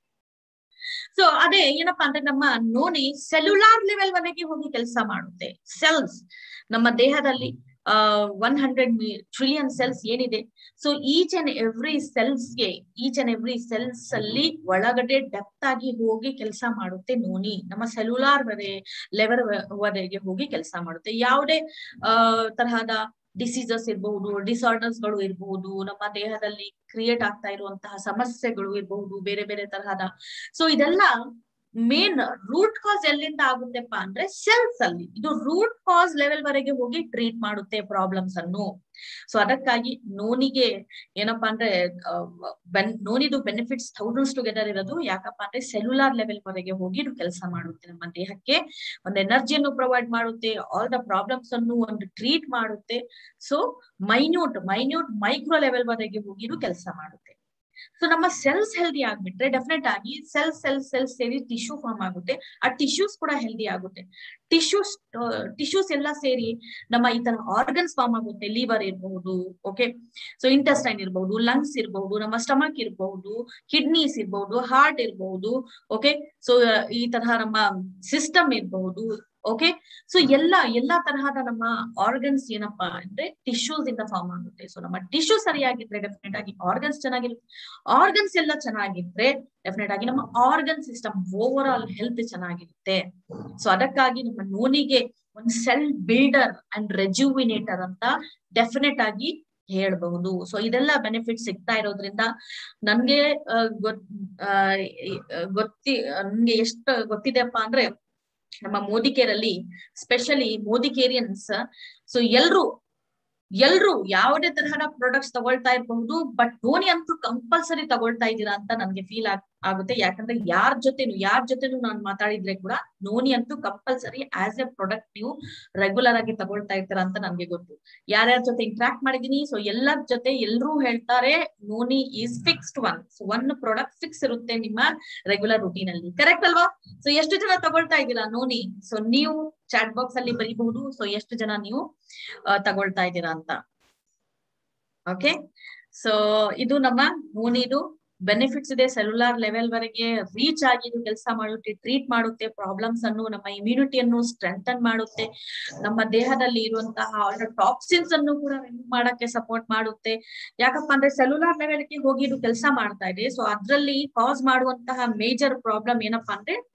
ಸೊ ಅದೇ ಏನಪ್ಪಾ ಅಂದ್ರೆ ನಮ್ಮ ನೋನಿ ಸೆಲ್ಯುಲಾರ್ ಲೆವೆಲ್ ವರೆಗೆ ಹೋಗಿ ಕೆಲಸ ಮಾಡುತ್ತೆ ಸೆಲ್ಸ್ ನಮ್ಮ ದೇಹದಲ್ಲಿ ಆ ಒನ್ ಹಂಡ್ರೆಡ್ ಟ್ರಿಲಿಯನ್ ಸೆಲ್ಸ್ ಏನಿದೆ ಸೊ ಈಚ್ ಅಂಡ್ ಎವ್ರಿ ಸೆಲ್ಸ್ಗೆ ಈಚ್ ಅಂಡ್ ಎವ್ರಿ ಸೆಲ್ಸ್ ಅಲ್ಲಿ ಒಳಗಡೆ ಡೆಪ್ತ್ ಆಗಿ ಹೋಗಿ ಕೆಲಸ ಮಾಡುತ್ತೆ ನೋನಿ ನಮ್ಮ ಸೆಲ್ಯುಲಾರ್ ವರೆ ಲೆವೆಲ್ ವರೆಗೆ ಹೋಗಿ ಕೆಲಸ ಮಾಡುತ್ತೆ ಯಾವುದೇ ಆ ತರಹದ ಡಿಸೀಸಸ್ ಇರಬಹುದು ಡಿಸಾರ್ಡರ್ಸ್ ಗಳು ಇರಬಹುದು ನಮ್ಮ ದೇಹದಲ್ಲಿ ಕ್ರಿಯೇಟ್ ಆಗ್ತಾ ಇರುವಂತಹ ಸಮಸ್ಯೆಗಳು ಇರಬಹುದು ಬೇರೆ ಬೇರೆ ತರಹದ ಸೊ ಇದೆಲ್ಲ ಮೇನ್ ರೂಟ್ ಕಾಸ್ ಎಲ್ಲಿಂದ ಆಗುತ್ತೆಪ್ಪ ಅಂದ್ರೆ ಸೆಲ್ಸ್ ಅಲ್ಲಿ ಇದು ರೂಟ್ ಕಾಸ್ ಲೆವೆಲ್ ವರೆಗೆ ಹೋಗಿ ಟ್ರೀಟ್ ಮಾಡುತ್ತೆ ಪ್ರಾಬ್ಲಮ್ಸ್ ಅನ್ನು ಸೊ ಅದಕ್ಕಾಗಿ ನೋನಿಗೆ ಏನಪ್ಪಾ ಅಂದ್ರೆ ಬೆನ್ ನೋನಿದು ಬೆನಿಫಿಟ್ಸ್ ಥೌಸಂಡ್ಸ್ ಟುಗೆದರ್ ಇರೋದು ಯಾಕಪ್ಪ ಅಂದ್ರೆ ಸೆಲ್ಯುಲಾರ್ ಲೆವೆಲ್ ವರೆಗೆ ಹೋಗಿ ಇದು ಕೆಲಸ ಮಾಡುತ್ತೆ ನಮ್ಮ ದೇಹಕ್ಕೆ ಒಂದು ಎನರ್ಜಿಯನ್ನು ಪ್ರೊವೈಡ್ ಮಾಡುತ್ತೆ ಆಲ್ ದ ಪ್ರಾಬ್ಲಮ್ಸ್ ಅನ್ನು ಒಂದು ಟ್ರೀಟ್ ಮಾಡುತ್ತೆ so minute minute micro level ವರೆಗೆ ಹೋಗಿ ಇದು ಕೆಲಸ ಮಾಡುತ್ತೆ ಸೊ ನಮ್ಮ ಸೆಲ್ಸ್ ಹೆಲ್ದಿ ಆಗ್ಬಿಟ್ರೆ ಡೆಫಿನೆಟ್ ಆಗಿ ಸೆಲ್ಸ್ ಸೆಲ್ಸ್ ಸೆಲ್ಸ್ ಸೇರಿ ಟಿಶ್ಯೂ ಫಾರ್ಮ್ ಆಗುತ್ತೆ ಆ ಟಿಶ್ಯೂಸ್ ಕೂಡ ಹೆಲ್ದಿ ಆಗುತ್ತೆ ಟಿಶ್ಯೂಸ್ ಟಿಶ್ಯೂಸ್ ಎಲ್ಲ ಸೇರಿ ನಮ್ಮ ಈ ತರ ಆರ್ಗನ್ಸ್ ಫಾರ್ಮ್ ಆಗುತ್ತೆ ಲಿವರ್ ಇರಬಹುದು ಓಕೆ ಸೊ ಇಂಟೆಸ್ಟೈನ್ ಇರಬಹುದು ಲಂಗ್ಸ್ ಇರಬಹುದು ನಮ್ಮ ಸ್ಟಮಕ್ ಇರಬಹುದು ಕಿಡ್ನೀಸ್ ಇರಬಹುದು ಹಾರ್ಟ್ ಇರಬಹುದು ಓಕೆ ಸೊ ಈ ತರಹ ನಮ್ಮ ಸಿಸ್ಟಮ್ ಇರಬಹುದು ಓಕೆ ಸೊ ಎಲ್ಲಾ ಎಲ್ಲಾ ತರಹದ ನಮ್ಮ ಆರ್ಗನ್ಸ್ ಏನಪ್ಪಾ ಅಂದ್ರೆ ಟಿಶ್ಯೂಸ್ ಇಂದ ಫಾರ್ಮ್ ಆಗುತ್ತೆ ಸೊ ನಮ್ಮ ಟಿಶ್ಯೂ ಸರಿಯಾಗಿದ್ರೆ ಡೆಫಿನೆಟ್ ಆಗಿ ಆರ್ಗನ್ಸ್ ಚೆನ್ನಾಗಿರುತ್ತೆ ಆರ್ಗನ್ಸ್ ಎಲ್ಲ ಚೆನ್ನಾಗಿದ್ರೆ ಡೆಫಿನೆಟ್ ಆಗಿ ನಮ್ಮ organ system over all health ಚೆನ್ನಾಗಿರುತ್ತೆ ಸೊ ಅದಕ್ಕಾಗಿ ನಮ್ಮ ನೋನಿಗೆ ಒಂದು ಸೆಲ್ ಬಿಲ್ಡರ್ ಅಂಡ್ ರೆಜ್ಯುವಿನೇಟರ್ ಅಂತ ಡೆಫಿನೆಟ್ ಆಗಿ ಹೇಳ್ಬಹುದು ಸೊ ಇದೆಲ್ಲ ಬೆನಿಫಿಟ್ ಸಿಗ್ತಾ ಇರೋದ್ರಿಂದ ನನ್ಗೆ ಗೊತ್ತಿ ನನ್ಗೆ ಎಷ್ಟು ಗೊತ್ತಿದೆಪ್ಪ ಅಂದ್ರೆ ನಮ್ಮ ಮೋದಿಕೇರಲ್ಲಿ ಸ್ಪೆಷಲಿ ಮೋದಿಕೇರಿಯನ್ಸ್ ಸೊ ಎಲ್ರು ಎಲ್ರು ಯಾವುದೇ ತರಹದ ಪ್ರಾಡಕ್ಟ್ಸ್ ತಗೊಳ್ತಾ ಇರಬಹುದು ಬಟ್ ನೋನಿ ಅಂತೂ ಕಂಪಲ್ಸರಿ ತಗೊಳ್ತಾ ಇದ್ದೀರಾ ಅಂತ ನನ್ಗೆ ಫೀಲ್ ಆಗುತ್ತೆ ಯಾಕಂದ್ರೆ ಯಾರ ಜೊತೆನು ಯಾರ ಜೊತೆನು ನಾನು ಮಾತಾಡಿದ್ರೆ ಕೂಡ ನೋನಿ ಅಂತೂ ಕಂಪಲ್ಸರಿ ಆಸ್ ಎ ಪ್ರಾಡಕ್ಟ್ ನೀವು ರೆಗ್ಯುಲರ್ ಆಗಿ ತಗೊಳ್ತಾ ಇರ್ತೀರಾ ಅಂತ ನನ್ಗೆ ಗೊತ್ತು ಯಾರ್ಯಾರ ಜೊತೆ ಇಂಟ್ರಾಕ್ಟ್ ಮಾಡಿದೀನಿ ಸೊ ಎಲ್ಲರ ಜೊತೆ ಎಲ್ರೂ ಹೇಳ್ತಾರೆ noni is fixed one so one product fix ಇರುತ್ತೆ ನಿಮ್ಮ ರೆಗ್ಯುಲರ್ ರುಟೀನ್ ಅಲ್ಲಿ ಕರೆಕ್ಟ್ ಅಲ್ವಾ ಸೊ ಎಷ್ಟು ಜನ ತಗೊಳ್ತಾ ಇದ್ದೀರಾ ನೋನಿ ಸೊ ನೀವು ಚಾಟ್ ಬಾಕ್ಸ್ ಅಲ್ಲಿ ಬರೀಬಹುದು ಸೊ ಎಷ್ಟು ಜನ ನೀವು ತಗೊಳ್ತಾ ಇದ್ದೀರಾ ಅಂತ ಓಕೆ ಸೊ ಇದು ನಮ್ಮ ನೋನಿದು ಬೆನಿಫಿಟ್ಸ್ ಇದೆ ಸೆಲ್ಯುಲಾರ್ ಲೆವೆಲ್ ವರೆಗೆ ರೀಚ್ ಆಗಿ ಇದು ಕೆಲಸ ಮಾಡುತ್ತೆ ಟ್ರೀಟ್ ಮಾಡುತ್ತೆ ಪ್ರಾಬ್ಲಮ್ಸ್ ಅನ್ನು ನಮ್ಮ ಇಮ್ಯುನಿಟಿಯನ್ನು ಸ್ಟ್ರೆಂಥನ್ ಮಾಡುತ್ತೆ ನಮ್ಮ ದೇಹದಲ್ಲಿ ಇರುವಂತಹ ಆಲ್ ಟಾಕ್ಸಿನ್ಸ್ ಅನ್ನು ಕೂಡ ರಿಮೂವ್ ಮಾಡಕ್ಕೆ ಸಪೋರ್ಟ್ ಮಾಡುತ್ತೆ ಯಾಕಪ್ಪ ಅಂದ್ರೆ ಸೆಲ್ಯುಲಾರ್ ಲೆವೆಲ್ಗೆ ಹೋಗಿ ಇದು ಕೆಲಸ ಮಾಡ್ತಾ ಇದೆ ಸೊ ಅದ್ರಲ್ಲಿ ಕಾಸ್ ಮಾಡುವಂತಹ ಮೇಜರ್ ಪ್ರಾಬ್ಲಮ್ ಏನಪ್ಪಾ ಅಂದ್ರೆ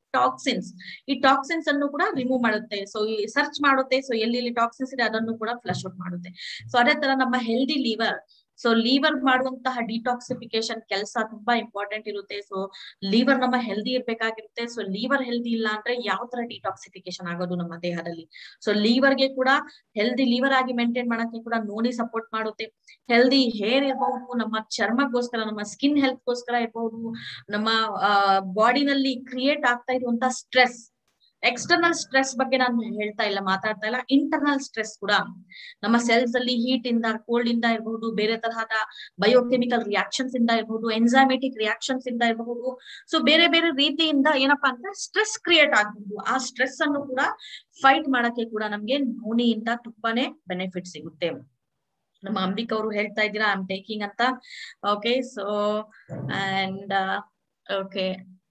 ಟಾಕ್ಸಿನ್ಸ್ ಈ ಟಾಕ್ಸಿನ್ಸ್ ಅನ್ನು ಕೂಡ ರಿಮೂವ್ ಮಾಡುತ್ತೆ ಸೊ ಈ ಸರ್ಚ್ ಮಾಡುತ್ತೆ ಸೊ ಎಲ್ಲಿ ಟಾಕ್ಸಿನ್ಸ್ ಇದೆ ಅದನ್ನು ಕೂಡ ಫ್ಲಶ್ ಔಟ್ ಮಾಡುತ್ತೆ ಸೊ ಅದೇ ತರ ನಮ್ಮ ಹೆಲ್ದಿ ಲಿವರ್ ಸೊ ಲಿವರ್ ಮಾಡುವಂತಹ ಡಿಟಾಕ್ಸಿಫಿಕೇಶನ್ ಕೆಲಸ ತುಂಬಾ ಇಂಪಾರ್ಟೆಂಟ್ ಇರುತ್ತೆ ಸೊ ಲಿವರ್ ನಮ್ಮ ಹೆಲ್ದಿ ಇರ್ಬೇಕಾಗಿರುತ್ತೆ ಸೊ ಲಿವರ್ ಹೆಲ್ದಿ ಇಲ್ಲ ಅಂದ್ರೆ ಯಾವ ತರ ಡಿಟಾಕ್ಸಿಫಿಕೇಶನ್ ಆಗೋದು ನಮ್ಮ ದೇಹದಲ್ಲಿ ಸೊ ಲಿವರ್ಗೆ ಕೂಡ ಹೆಲ್ದಿ ಲಿವರ್ ಆಗಿ ಮೇಂಟೈನ್ ಮಾಡಕ್ಕೆ ಕೂಡ ನೋನಿ ಸಪೋರ್ಟ್ ಮಾಡುತ್ತೆ ಹೆಲ್ದಿ ಹೇರ್ ಇರಬಹುದು ನಮ್ಮ ಚರ್ಮಕ್ಕೋಸ್ಕರ ನಮ್ಮ ಸ್ಕಿನ್ ಹೆಲ್ತ್ಗೋಸ್ಕರ ಇರಬಹುದು ನಮ್ಮ ಬಾಡಿನಲ್ಲಿ ಕ್ರಿಯೇಟ್ ಆಗ್ತಾ ಇರುವಂತ ಸ್ಟ್ರೆಸ್ ಎಕ್ಸ್ಟರ್ನಲ್ ಸ್ಟ್ರೆಸ್ ಬಗ್ಗೆ ನಾನು ಹೇಳ್ತಾ ಇಲ್ಲ ಮಾತಾಡ್ತಾ ಇಲ್ಲ ಇಂಟರ್ನಲ್ ಸ್ಟ್ರೆಸ್ ಕೂಡ ನಮ್ಮ ಸೆಲ್ಸ್ ಅಲ್ಲಿ ಹೀಟ್ ಇಂದ ಕೋಲ್ಡ್ ಇಂದ ಇರಬಹುದು ಬೇರೆ ತರಹದ ಬಯೋಕೆಮಿಕಲ್ ರಿಯಾಕ್ಷನ್ಸ್ ಇಂದ ಇರಬಹುದು ಎನ್ಸೈಮೆಟಿಕ್ ರಿಯಾಕ್ಷನ್ಸ್ ಇಂದ ಇರಬಹುದು ಸೊ ಬೇರೆ ಬೇರೆ ರೀತಿಯಿಂದ ಏನಪ್ಪಾ ಅಂದ್ರೆ ಸ್ಟ್ರೆಸ್ ಕ್ರಿಯೇಟ್ ಆಗಬಹುದು ಆ ಸ್ಟ್ರೆಸ್ ಅನ್ನು ಕೂಡ ಫೈಟ್ ಮಾಡಕ್ಕೆ ಕೂಡ ನಮ್ಗೆ ನೋನಿಯಿಂದ ತುಂಬಾನೇ ಬೆನಿಫಿಟ್ ಸಿಗುತ್ತೆ ನಮ್ಮ ಅಂಬಿಕ್ ಅವರು ಹೇಳ್ತಾ ಇದ್ದೀರಾ ಐ ಆಮ್ ಟೇಕಿಂಗ್ ಅಂತ okay so and okay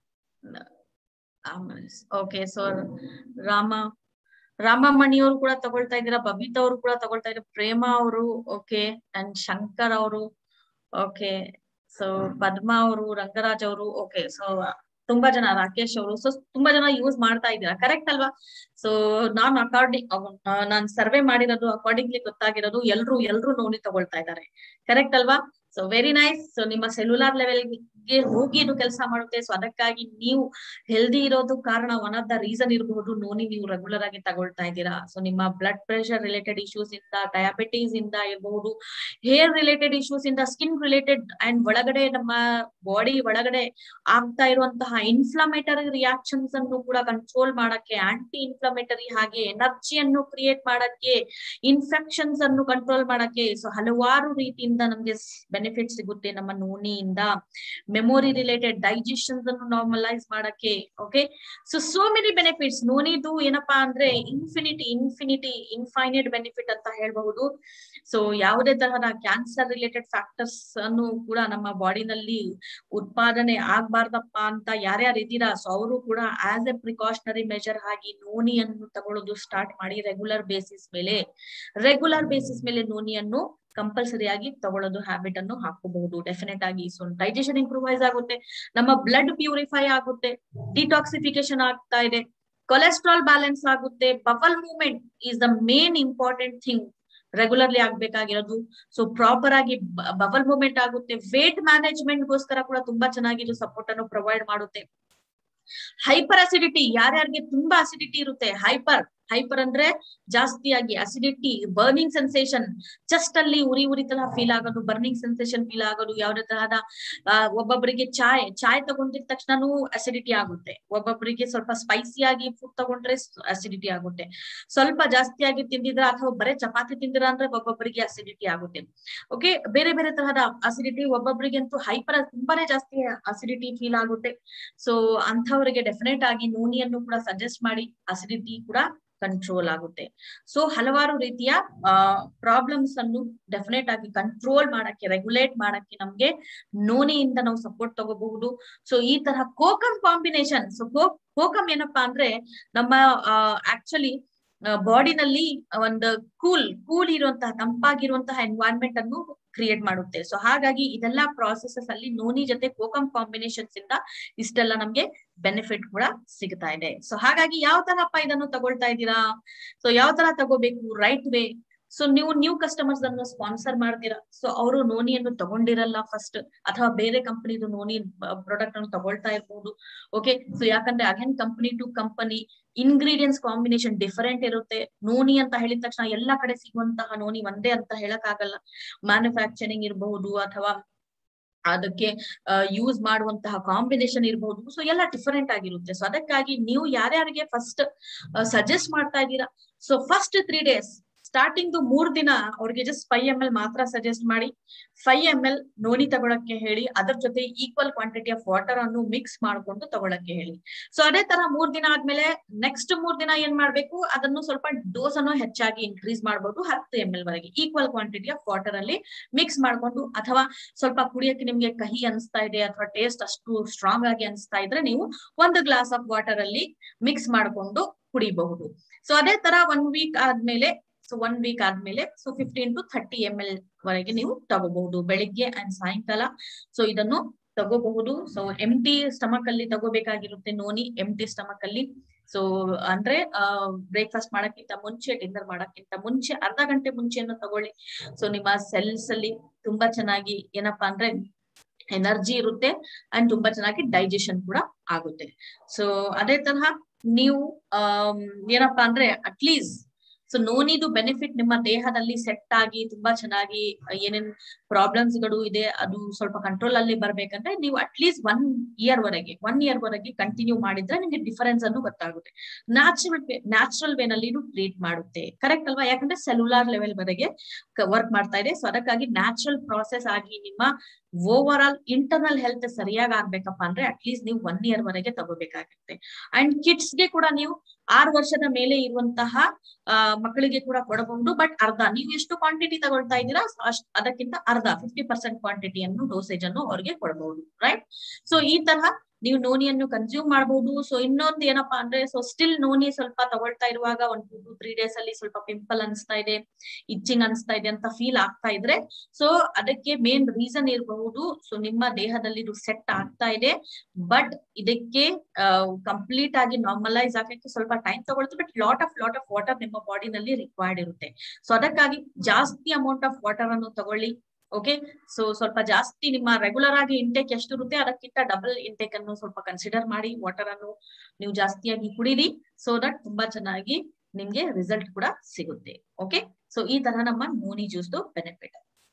okay so Rama Ramamani ಅವರು ಕೂಡ ತಗೊಳ್ತಾ ಇದ್ದೀರಾ ಬಬಿತಾ ಅವರು ಕೂಡ ತಗೊಳ್ತಾ ಇದ್ದಾರೆ ಪ್ರೇಮ ಅವರು ಓಕೆ ಅಂಡ್ ಶಂಕರ್ ಅವರು ಓಕೆ ಸೊ ಪದ್ಮಾ ಅವರು ರಂಗರಾಜ್ ಅವರು ಓಕೆ ಸೊ ತುಂಬಾ ಜನ ರಾಕೇಶ್ ಅವರು ಸೊ ತುಂಬಾ ಜನ ಯೂಸ್ ಮಾಡ್ತಾ ಇದ್ದೀರಾ ಕರೆಕ್ಟ್ ಅಲ್ವಾ ಸೊ ನಾನ್ ಅಕಾರ್ಡಿಂಗ್ ನಾನ್ ಸರ್ವೆ ಮಾಡಿರೋದು ಅಕಾರ್ಡಿಂಗ್ಲಿ ಗೊತ್ತಾಗಿರೋದು ಎಲ್ರು ಎಲ್ರು ನೋನಿ ತಗೊಳ್ತಾ ಇದ್ದಾರೆ ಕರೆಕ್ಟ್ ಅಲ್ವಾ ಸೊ ವೆರಿ ನೈಸ್ ಸೊ ನಿಮ್ಮ ಸೆಲ್ಯುಲಾರ್ ಲೆವೆಲ್ಗೆ ಹೋಗಿ ಇದು ಕೆಲಸ ಮಾಡುತ್ತೆ ಸೊ ಅದಕ್ಕಾಗಿ ನೀವು ಹೆಲ್ದಿ ಇರೋದು ಕಾರಣ ಒನ್ ಆಫ್ ದ ರೀಸನ್ ಇರಬಹುದು ನೋನಿ ನೀವು ರೆಗ್ಯುಲರ್ ಆಗಿ ತಗೊಳ್ತಾ ಇದ್ದೀರಾ ಸೊ ನಿಮ್ಮ ಬ್ಲಡ್ ಪ್ರೆಷರ್ ರಿಲೇಟೆಡ್ ಇಶ್ಯೂಸ್ ಇಂದ ಡಯಾಬಿಟೀಸ್ ಇಂದ ಇರಬಹುದು ಹೇರ್ ರಿಲೇಟೆಡ್ ಇಶ್ಯೂಸ್ ಇಂದ ಸ್ಕಿನ್ ರಿಲೇಟೆಡ್ ಅಂಡ್ ಒಳಗಡೆ ನಮ್ಮ ಬಾಡಿ ಒಳಗಡೆ ಆಗ್ತಾ ಇರುವಂತಹ ಇನ್ಫ್ಲಮೇಟರಿ ರಿಯಾಕ್ಷನ್ಸ್ ಅನ್ನು ಕೂಡ ಕಂಟ್ರೋಲ್ ಮಾಡಕ್ಕೆ ಆಂಟಿ ಇನ್ಫ್ಲಮೇಟರಿ ಹಾಗೆ ಎನರ್ಜಿಯನ್ನು ಕ್ರಿಯೇಟ್ ಮಾಡಕ್ಕೆ ಇನ್ಫೆಕ್ಷನ್ಸ್ ಅನ್ನು ಕಂಟ್ರೋಲ್ ಮಾಡಕ್ಕೆ ಸೊ ಹಲವಾರು ರೀತಿಯಿಂದ ನಮ್ಗೆ ಬೆನಿಫಿಟ್ ಸಿಗುತ್ತೆ ನಮ್ಮ ನೋನಿಯಿಂದ ಮೆಮೊರಿ ರಿಲೇಟೆಡ್ ಡೈಜೆಷನ್ಸ್ ಅನ್ನು ನಾರ್ಮಲೈಸ್ ಮಾಡಕ್ಕೆ okay so so many benefits ನೋನಿದು ಏನಪ್ಪಾ ಅಂದ್ರೆ ಇನ್ಫಿನಿಟಿ ಇನ್ಫಿನಿಟಿ ಇನ್ಫೈನೈಟ್ ಬೆನಿಫಿಟ್ ಅಂತ ಹೇಳ್ಬಹುದು ಸೊ ಯಾವುದೇ ತರಹದ ಕ್ಯಾನ್ಸರ್ ರಿಲೇಟೆಡ್ ಫ್ಯಾಕ್ಟರ್ಸ್ ಅನ್ನು ಕೂಡ ನಮ್ಮ ಬಾಡಿನಲ್ಲಿ ಉತ್ಪಾದನೆ ಆಗ್ಬಾರ್ದಪ್ಪ ಅಂತ ಯಾರ್ಯಾರು ಇದ್ದೀರಾ ಸೊ ಅವರು ಕೂಡ ಆಸ್ ಎ ಪ್ರಿಕಾಷನರಿ ಮೆಜರ್ ಆಗಿ ನೋನಿಯನ್ನು ತಗೊಳ್ಳೋದು ಸ್ಟಾರ್ಟ್ ಮಾಡಿ ರೆಗ್ಯುಲರ್ ಬೇಸಿಸ್ ಮೇಲೆ ರೆಗ್ಯುಲರ್ ಬೇಸಿಸ್ ಮೇಲೆ ನೋನಿಯನ್ನು ಕಂಪಲ್ಸರಿ ಆಗಿ ತಗೊಳ್ಳೋದು ಹ್ಯಾಬಿಟ್ ಅನ್ನು ಹಾಕೋಬಹುದು ಡೆಫಿನೆಟ್ ಆಗಿ ಸೊ ಡೈಜೆಷನ್ ಇಂಪ್ರೂವೈಸ್ ಆಗುತ್ತೆ ನಮ್ಮ ಬ್ಲಡ್ ಪ್ಯೂರಿಫೈ ಆಗುತ್ತೆ ಡಿಟಾಕ್ಸಿಫಿಕೇಶನ್ ಆಗ್ತಾ ಇದೆ ಕೊಲೆಸ್ಟ್ರಾಲ್ ಬ್ಯಾಲೆನ್ಸ್ ಆಗುತ್ತೆ bowel movement is the main important thing regularly ಆಗ್ಬೇಕಾಗಿರೋದು ಸೊ ಪ್ರಾಪರ್ ಆಗಿ ಬಬಲ್ ಮೂವ್ಮೆಂಟ್ ಆಗುತ್ತೆ ವೇಟ್ ಮ್ಯಾನೇಜ್ಮೆಂಟ್ ಗೋಸ್ಕರ ಕೂಡ ತುಂಬಾ ಚೆನ್ನಾಗಿ ಇದು ಸಪೋರ್ಟ್ ಅನ್ನು ಪ್ರೊವೈಡ್ ಮಾಡುತ್ತೆ ಹೈಪರ್ ಅಸಿಡಿಟಿ ಯಾರ್ಯಾರಿಗೆ ತುಂಬಾ ಅಸಿಡಿಟಿ ಇರುತ್ತೆ ಹೈಪರ್ ಹೈಪರ್ ಅಂದ್ರೆ ಜಾಸ್ತಿಯಾಗಿ ಅಸಿಡಿಟಿ ಬರ್ನಿಂಗ್ ಸೆನ್ಸೇಷನ್ ಚೆಸ್ಟ್ ಅಲ್ಲಿ ಉರಿ ಉರಿ ತರ ಫೀಲ್ ಆಗೋದು ಬರ್ನಿಂಗ್ ಸೆನ್ಸೇಷನ್ ಫೀಲ್ ಆಗೋದು ಯಾವ್ದೇ ತರಹದ ಒಬ್ಬೊಬ್ಬರಿಗೆ ಚಾಯ್ ಚಾಯ್ ತಗೊಂಡಿದ ತಕ್ಷಣನೂ ಅಸಿಡಿಟಿ ಆಗುತ್ತೆ ಒಬ್ಬೊಬ್ಬರಿಗೆ ಸ್ವಲ್ಪ ಸ್ಪೈಸಿ ಆಗಿ ಫುಡ್ ತಗೊಂಡ್ರೆ ಅಸಿಡಿಟಿ ಆಗುತ್ತೆ ಸ್ವಲ್ಪ ಜಾಸ್ತಿಯಾಗಿ ತಿಂದಿದ್ರ ಅಥವಾ ಬರೇ ಚಪಾತಿ ತಿಂದಿರ ಅಂದ್ರೆ ಒಬ್ಬೊಬ್ಬರಿಗೆ ಅಸಿಡಿಟಿ ಆಗುತ್ತೆ ಓಕೆ ಬೇರೆ ಬೇರೆ ತರಹದ ಅಸಿಡಿಟಿ ಒಬ್ಬೊಬ್ಬರಿಗೆ ಅಂತೂ ಹೈಪರ್ ತುಂಬಾನೇ ಜಾಸ್ತಿ ಅಸಿಡಿಟಿ ಫೀಲ್ ಆಗುತ್ತೆ ಸೊ ಅಂಥವರಿಗೆ ಡೆಫಿನೆಟ್ ಆಗಿ ನೋನಿಯನ್ನು ಕೂಡ ಸಜೆಸ್ಟ್ ಮಾಡಿ ಅಸಿಡಿಟಿ ಕೂಡ ಕಂಟ್ರೋಲ್ ಆಗುತ್ತೆ ಸೊ ಹಲವಾರು ರೀತಿಯ ಪ್ರಾಬ್ಲಮ್ಸ್ ಅನ್ನು ಡೆಫಿನೆಟ್ ಆಗಿ ಕಂಟ್ರೋಲ್ ಮಾಡಕ್ಕೆ ರೆಗ್ಯುಲೇಟ್ ಮಾಡಕ್ಕೆ ನಮ್ಗೆ ನೋನಿಯಿಂದ ನಾವು ಸಪೋರ್ಟ್ ತಗೋಬಹುದು ಸೊ ಈ ತರ ಕೋಕಮ್ ಕಾಂಬಿನೇಷನ್ ಸೊ ಕೋಕಮ್ ಏನಪ್ಪಾ ಅಂದ್ರೆ ನಮ್ಮ ಆಕ್ಚುಲಿ ಬಾಡಿನಲ್ಲಿ ಒಂದು ಕೂಲ್ ಕೂಲ್ ಇರುವಂತಹ ತಂಪಾಗಿರುವಂತಹ ಎನ್ವೈರ್ಮೆಂಟ್ ಅನ್ನು ಕ್ರಿಯೇಟ್ ಮಾಡುತ್ತೆ ಸೊ ಹಾಗಾಗಿ ಇದೆಲ್ಲಾ ಪ್ರಾಸೆಸಸ್ ಅಲ್ಲಿ ನೋನಿ ಜೊತೆ ಕೋಕಮ್ ಕಾಂಬಿನೇಷನ್ಸ್ ಇಂದ ಇಷ್ಟೆಲ್ಲ ನಮ್ಗೆ ಬೆನಿಫಿಟ್ ಕೂಡ ಸಿಗ್ತಾ ಇದೆ ಸೊ ಹಾಗಾಗಿ ಯಾವ ತರಪ್ಪ ಇದನ್ನು ತಗೊಳ್ತಾ ಇದ್ದೀರಾ ಸೊ ಯಾವ ತರ ತಗೋಬೇಕು ರೈಟ್ ವೇ ಸೊ ನೀವು ನ್ಯೂ ಕಸ್ಟಮರ್ಸ್ ಅನ್ನು ಸ್ಪಾನ್ಸರ್ ಮಾಡ್ತೀರಾ ಸೊ ಅವರು ನೋನಿಯನ್ನು ತಗೊಂಡಿರಲ್ಲ ಫಸ್ಟ್ ಅಥವಾ ಬೇರೆ ಕಂಪನಿದು ನೋನಿ ಪ್ರಾಡಕ್ಟ್ ಅನ್ನು ತಗೊಳ್ತಾ ಇರ್ಬೋದು ಓಕೆ ಸೊ ಯಾಕಂದ್ರೆ again company to company ingredients combination different ಇರುತ್ತೆ ನೋನಿ ಅಂತ ಹೇಳಿದ ತಕ್ಷಣ ಎಲ್ಲಾ ಕಡೆ ಸಿಗುವಂತಹ ನೋನಿ ಒಂದೇ ಅಂತ ಹೇಳಕ್ ಆಗಲ್ಲ ಮ್ಯಾನುಫ್ಯಾಕ್ಚರಿಂಗ್ ಇರಬಹುದು ಅಥವಾ ಅದಕ್ಕೆ ಯೂಸ್ ಮಾಡುವಂತಹ ಕಾಂಬಿನೇಷನ್ ಇರಬಹುದು ಸೊ ಎಲ್ಲ ಡಿಫರೆಂಟ್ ಆಗಿರುತ್ತೆ ಸೊ ಅದಕ್ಕಾಗಿ ನೀವು ಯಾರ್ಯಾರಿಗೆ ಫಸ್ಟ್ ಸಜೆಸ್ಟ್ ಮಾಡ್ತಾ ಇದ್ದೀರಾ so first three days starting ಮೂರ್ ದಿನ ಅವ್ರಿಗೆ ಜಸ್ಟ್ ಫೈವ್ ಎಂ ಎಲ್ ಮಾತ್ರ ಸಜೆಸ್ಟ್ ಮಾಡಿ ಫೈವ್ ಎಂ ಎಲ್ ನೋನಿ ತಗೊಳಕ್ಕೆ ಹೇಳಿ ಅದರ ಜೊತೆ ಈಕ್ವಲ್ ಕ್ವಾಂಟಿಟಿ ಆಫ್ ವಾಟರ್ ಅನ್ನು ಮಿಕ್ಸ್ ಮಾಡ್ಕೊಂಡು ತಗೊಳಕ್ಕೆ ಹೇಳಿ ಸೊ ಅದೇ ತರ ಮೂರ್ ದಿನ ಆದ್ಮೇಲೆ ನೆಕ್ಸ್ಟ್ ಮೂರ್ ದಿನ ಏನ್ ಮಾಡ್ಬೇಕು ಅದನ್ನು ಸ್ವಲ್ಪ ಡೋಸ್ ಅನ್ನು ಹೆಚ್ಚಾಗಿ ಇನ್ಕ್ರೀಸ್ ಮಾಡಬಹುದು ಹತ್ತು ಎಂ ಎಲ್ ವರೆಗೆ ಈಕ್ವಲ್ ಕ್ವಾಂಟಿಟಿ ಆಫ್ ವಾಟರ್ ಅಲ್ಲಿ ಮಿಕ್ಸ್ ಮಾಡ್ಕೊಂಡು ಅಥವಾ ಸ್ವಲ್ಪ ಕುಡಿಯಕ್ಕೆ ನಿಮ್ಗೆ ಕಹಿ ಅನಿಸ್ತಾ ಇದೆ ಅಥವಾ ಟೇಸ್ಟ್ ಅಷ್ಟು ಸ್ಟ್ರಾಂಗ್ ಆಗಿ ಅನಿಸ್ತಾ ಇದ್ರೆ ನೀವು ಒಂದು ಗ್ಲಾಸ್ ಆಫ್ ವಾಟರ್ ಅಲ್ಲಿ ಮಿಕ್ಸ್ ಮಾಡ್ಕೊಂಡು ಕುಡಿಬಹುದು ಸೊ ಅದೇ ತರ ಒನ್ ವೀಕ್ ಆದ್ಮೇಲೆ ಸೊ ಒನ್ ವೀಕ್ ಆದ್ಮೇಲೆ so fifteen to thirty M L ವರೆಗೆ ನೀವು ತಗೋಬಹುದು ಬೆಳಿಗ್ಗೆ ಅಂಡ್ ಸಾಯಂಕಾಲ ಸೊ ಇದನ್ನು ತಗೋಬಹುದು ಸೊ ಎಂ ಟಿ ಸ್ಟಮಕ್ ಅಲ್ಲಿ ತಗೋಬೇಕಾಗಿರುತ್ತೆ ನೋನಿ ಎಂ ಟಿ ಸ್ಟಮಕ್ ಅಲ್ಲಿ ಸೊ ಅಂದ್ರೆ ಬ್ರೇಕ್ಫಾಸ್ಟ್ ಮಾಡಕ್ಕಿಂತ ಮುಂಚೆ ಡಿನ್ನರ್ ಮಾಡಕ್ಕಿಂತ ಮುಂಚೆ ಅರ್ಧ ಗಂಟೆ ಮುಂಚೆಯನ್ನು ತಗೊಳ್ಳಿ ಸೊ ನಿಮ್ಮ ಸೆಲ್ಸ್ ಅಲ್ಲಿ ತುಂಬಾ ಚೆನ್ನಾಗಿ ಏನಪ್ಪಾ ಅಂದ್ರೆ ಎನರ್ಜಿ ಇರುತ್ತೆ ಅಂಡ್ ತುಂಬಾ ಚೆನ್ನಾಗಿ ಡೈಜೆಷನ್ ಕೂಡ ಆಗುತ್ತೆ ಸೊ ಅದೇ ತರಹ ನೀವು ಆಮ್, ಏನಪ್ಪಾ ಅಂದ್ರೆ ಅಟ್ಲೀಸ್ಟ್ ಸೊ ನೋನಿದು ಬೆನಿಫಿಟ್ ನಿಮ್ಮ ದೇಹದಲ್ಲಿ ಸೆಟ್ ಆಗಿ ತುಂಬಾ ಚೆನ್ನಾಗಿ ಏನೇನ್ ಪ್ರಾಬ್ಲಮ್ಸ್ ಗಳು ಇದೆ ಅದು ಸ್ವಲ್ಪ ಕಂಟ್ರೋಲ್ ಅಲ್ಲಿ ಬರ್ಬೇಕಂದ್ರೆ ನೀವು ಅಟ್ಲೀಸ್ಟ್ ಒನ್ ಇಯರ್ ವರೆಗೆ ಒನ್ ಇಯರ್ ವರೆಗೆ ಕಂಟಿನ್ಯೂ ಮಾಡಿದ್ರೆ ನಿಮ್ಗೆ ಡಿಫರೆನ್ಸ್ ಅನ್ನು ಗೊತ್ತಾಗುತ್ತೆ ನ್ಯಾಚುರಲ್ ನ್ಯಾಚುರಲ್ ವೇನಲ್ಲಿ ಇದು ಟ್ರೀಟ್ ಮಾಡುತ್ತೆ ಕರೆಕ್ಟ್ ಅಲ್ವಾ ಯಾಕಂದ್ರೆ ಸೆಲ್ಯುಲಾರ್ ಲೆವೆಲ್ ವರೆಗೆ ವರ್ಕ್ ಮಾಡ್ತಾ ಇದೆ ಸೊ ಅದಕ್ಕಾಗಿ ನ್ಯಾಚುರಲ್ ಪ್ರಾಸೆಸ್ ಆಗಿ ನಿಮ್ಮ ಓವರ್ ಆಲ್ ಇಂಟರ್ನಲ್ ಹೆಲ್ತ್ ಸರಿಯಾಗಿ ಆಗ್ಬೇಕಪ್ಪ ಅಂದ್ರೆ ಅಟ್ಲೀಸ್ಟ್ ನೀವು ಒನ್ ಇಯರ್ ವರೆಗೆ ತಗೋಬೇಕಾಗುತ್ತೆ ಅಂಡ್ ಕಿಡ್ಸ್ ಗೆ ಕೂಡ ನೀವು ಆರು ವರ್ಷದ ಮೇಲೆ ಇರುವಂತಹ ಆ, ಮಕ್ಕಳಿಗೆ ಕೂಡ ಕೊಡಬಹುದು ಬಟ್ ಅರ್ಧ ನೀವು ಎಷ್ಟು ಕ್ವಾಂಟಿಟಿ ತಗೊಳ್ತಾ ಇದ್ದೀರಾ ಅಷ್ಟ್ ಅದಕ್ಕಿಂತ ಅರ್ಧ ಫಿಫ್ಟಿ ಪರ್ಸೆಂಟ್ ಕ್ವಾಂಟಿಟಿಯನ್ನು ಡೋಸೇಜ್ ಅನ್ನು ಅವ್ರಿಗೆ ಕೊಡಬಹುದು ರೈಟ್ ಸೊ ಈ ತರಹ ನೀವು ನೋನಿಯನ್ನು ಕನ್ಸ್ಯೂಮ್ ಮಾಡಬಹುದು ಸೊ ಇನ್ನೊಂದು ಏನಪ್ಪಾ ಅಂದ್ರೆ ಸೊ ಸ್ಟಿಲ್ ನೋನಿ ಸ್ವಲ್ಪ ತಗೊಳ್ತಾ ಇರುವಾಗ ಒಂದ್ ಟೂ ಟು ತ್ರೀ ಡೇಸ್ ಅಲ್ಲಿ ಸ್ವಲ್ಪ ಪಿಂಪಲ್ ಅನ್ಸ್ತಾ ಇದೆ ಇಚ್ಚಿಂಗ್ ಅನ್ಸ್ತಾ ಇದೆ ಅಂತ ಫೀಲ್ ಆಗ್ತಾ ಇದ್ರೆ ಸೊ ಅದಕ್ಕೆ ಮೇನ್ ರೀಸನ್ ಇರಬಹುದು ಸೊ ನಿಮ್ಮ ದೇಹದಲ್ಲಿ ಇದು ಸೆಟ್ ಆಗ್ತಾ ಇದೆ ಬಟ್ ಇದಕ್ಕೆ ಕಂಪ್ಲೀಟ್ ಆಗಿ ನಾರ್ಮಲೈಸ್ ಆಗಕ್ಕೆ ಸ್ವಲ್ಪ ಟೈಮ್ ತಗೊಳುತ್ತೆ but lot of lot of water ನಿಮ್ಮ ಬಾಡಿನಲ್ಲಿ ರಿಕ್ವೈರ್ಡ್ ಇರುತ್ತೆ ಸೊ ಅದಕ್ಕಾಗಿ ಜಾಸ್ತಿ ಅಮೌಂಟ್ ಆಫ್ ವಾಟರ್ ಅನ್ನು ತಗೊಳ್ಳಿ ಓಕೆ ಸೊ ಸ್ವಲ್ಪ ಜಾಸ್ತಿ ನಿಮ್ಮ ರೆಗ್ಯುಲರ್ ಆಗಿ ಇಂಟೇಕ್ ಎಷ್ಟು ಇರುತ್ತೆ ಅದಕ್ಕಿಂತ ಡಬಲ್ ಇಂಟೇಕ್ ಅನ್ನು ಸ್ವಲ್ಪ ಕನ್ಸಿಡರ್ ಮಾಡಿ ವಾಟರ್ ಅನ್ನು ನೀವು ಜಾಸ್ತಿಯಾಗಿ ಕುಡೀರಿ ಸೊ ದಟ್ ತುಂಬಾ ಚೆನ್ನಾಗಿ ನಿಮ್ಗೆ ರಿಸಲ್ಟ್ ಕೂಡ ಸಿಗುತ್ತೆ ಓಕೆ ಸೊ ಈ ತರ ನಮ್ಮ ನೋನಿ ಜ್ಯೂಸ್ ಬೆನಿಫಿಟ್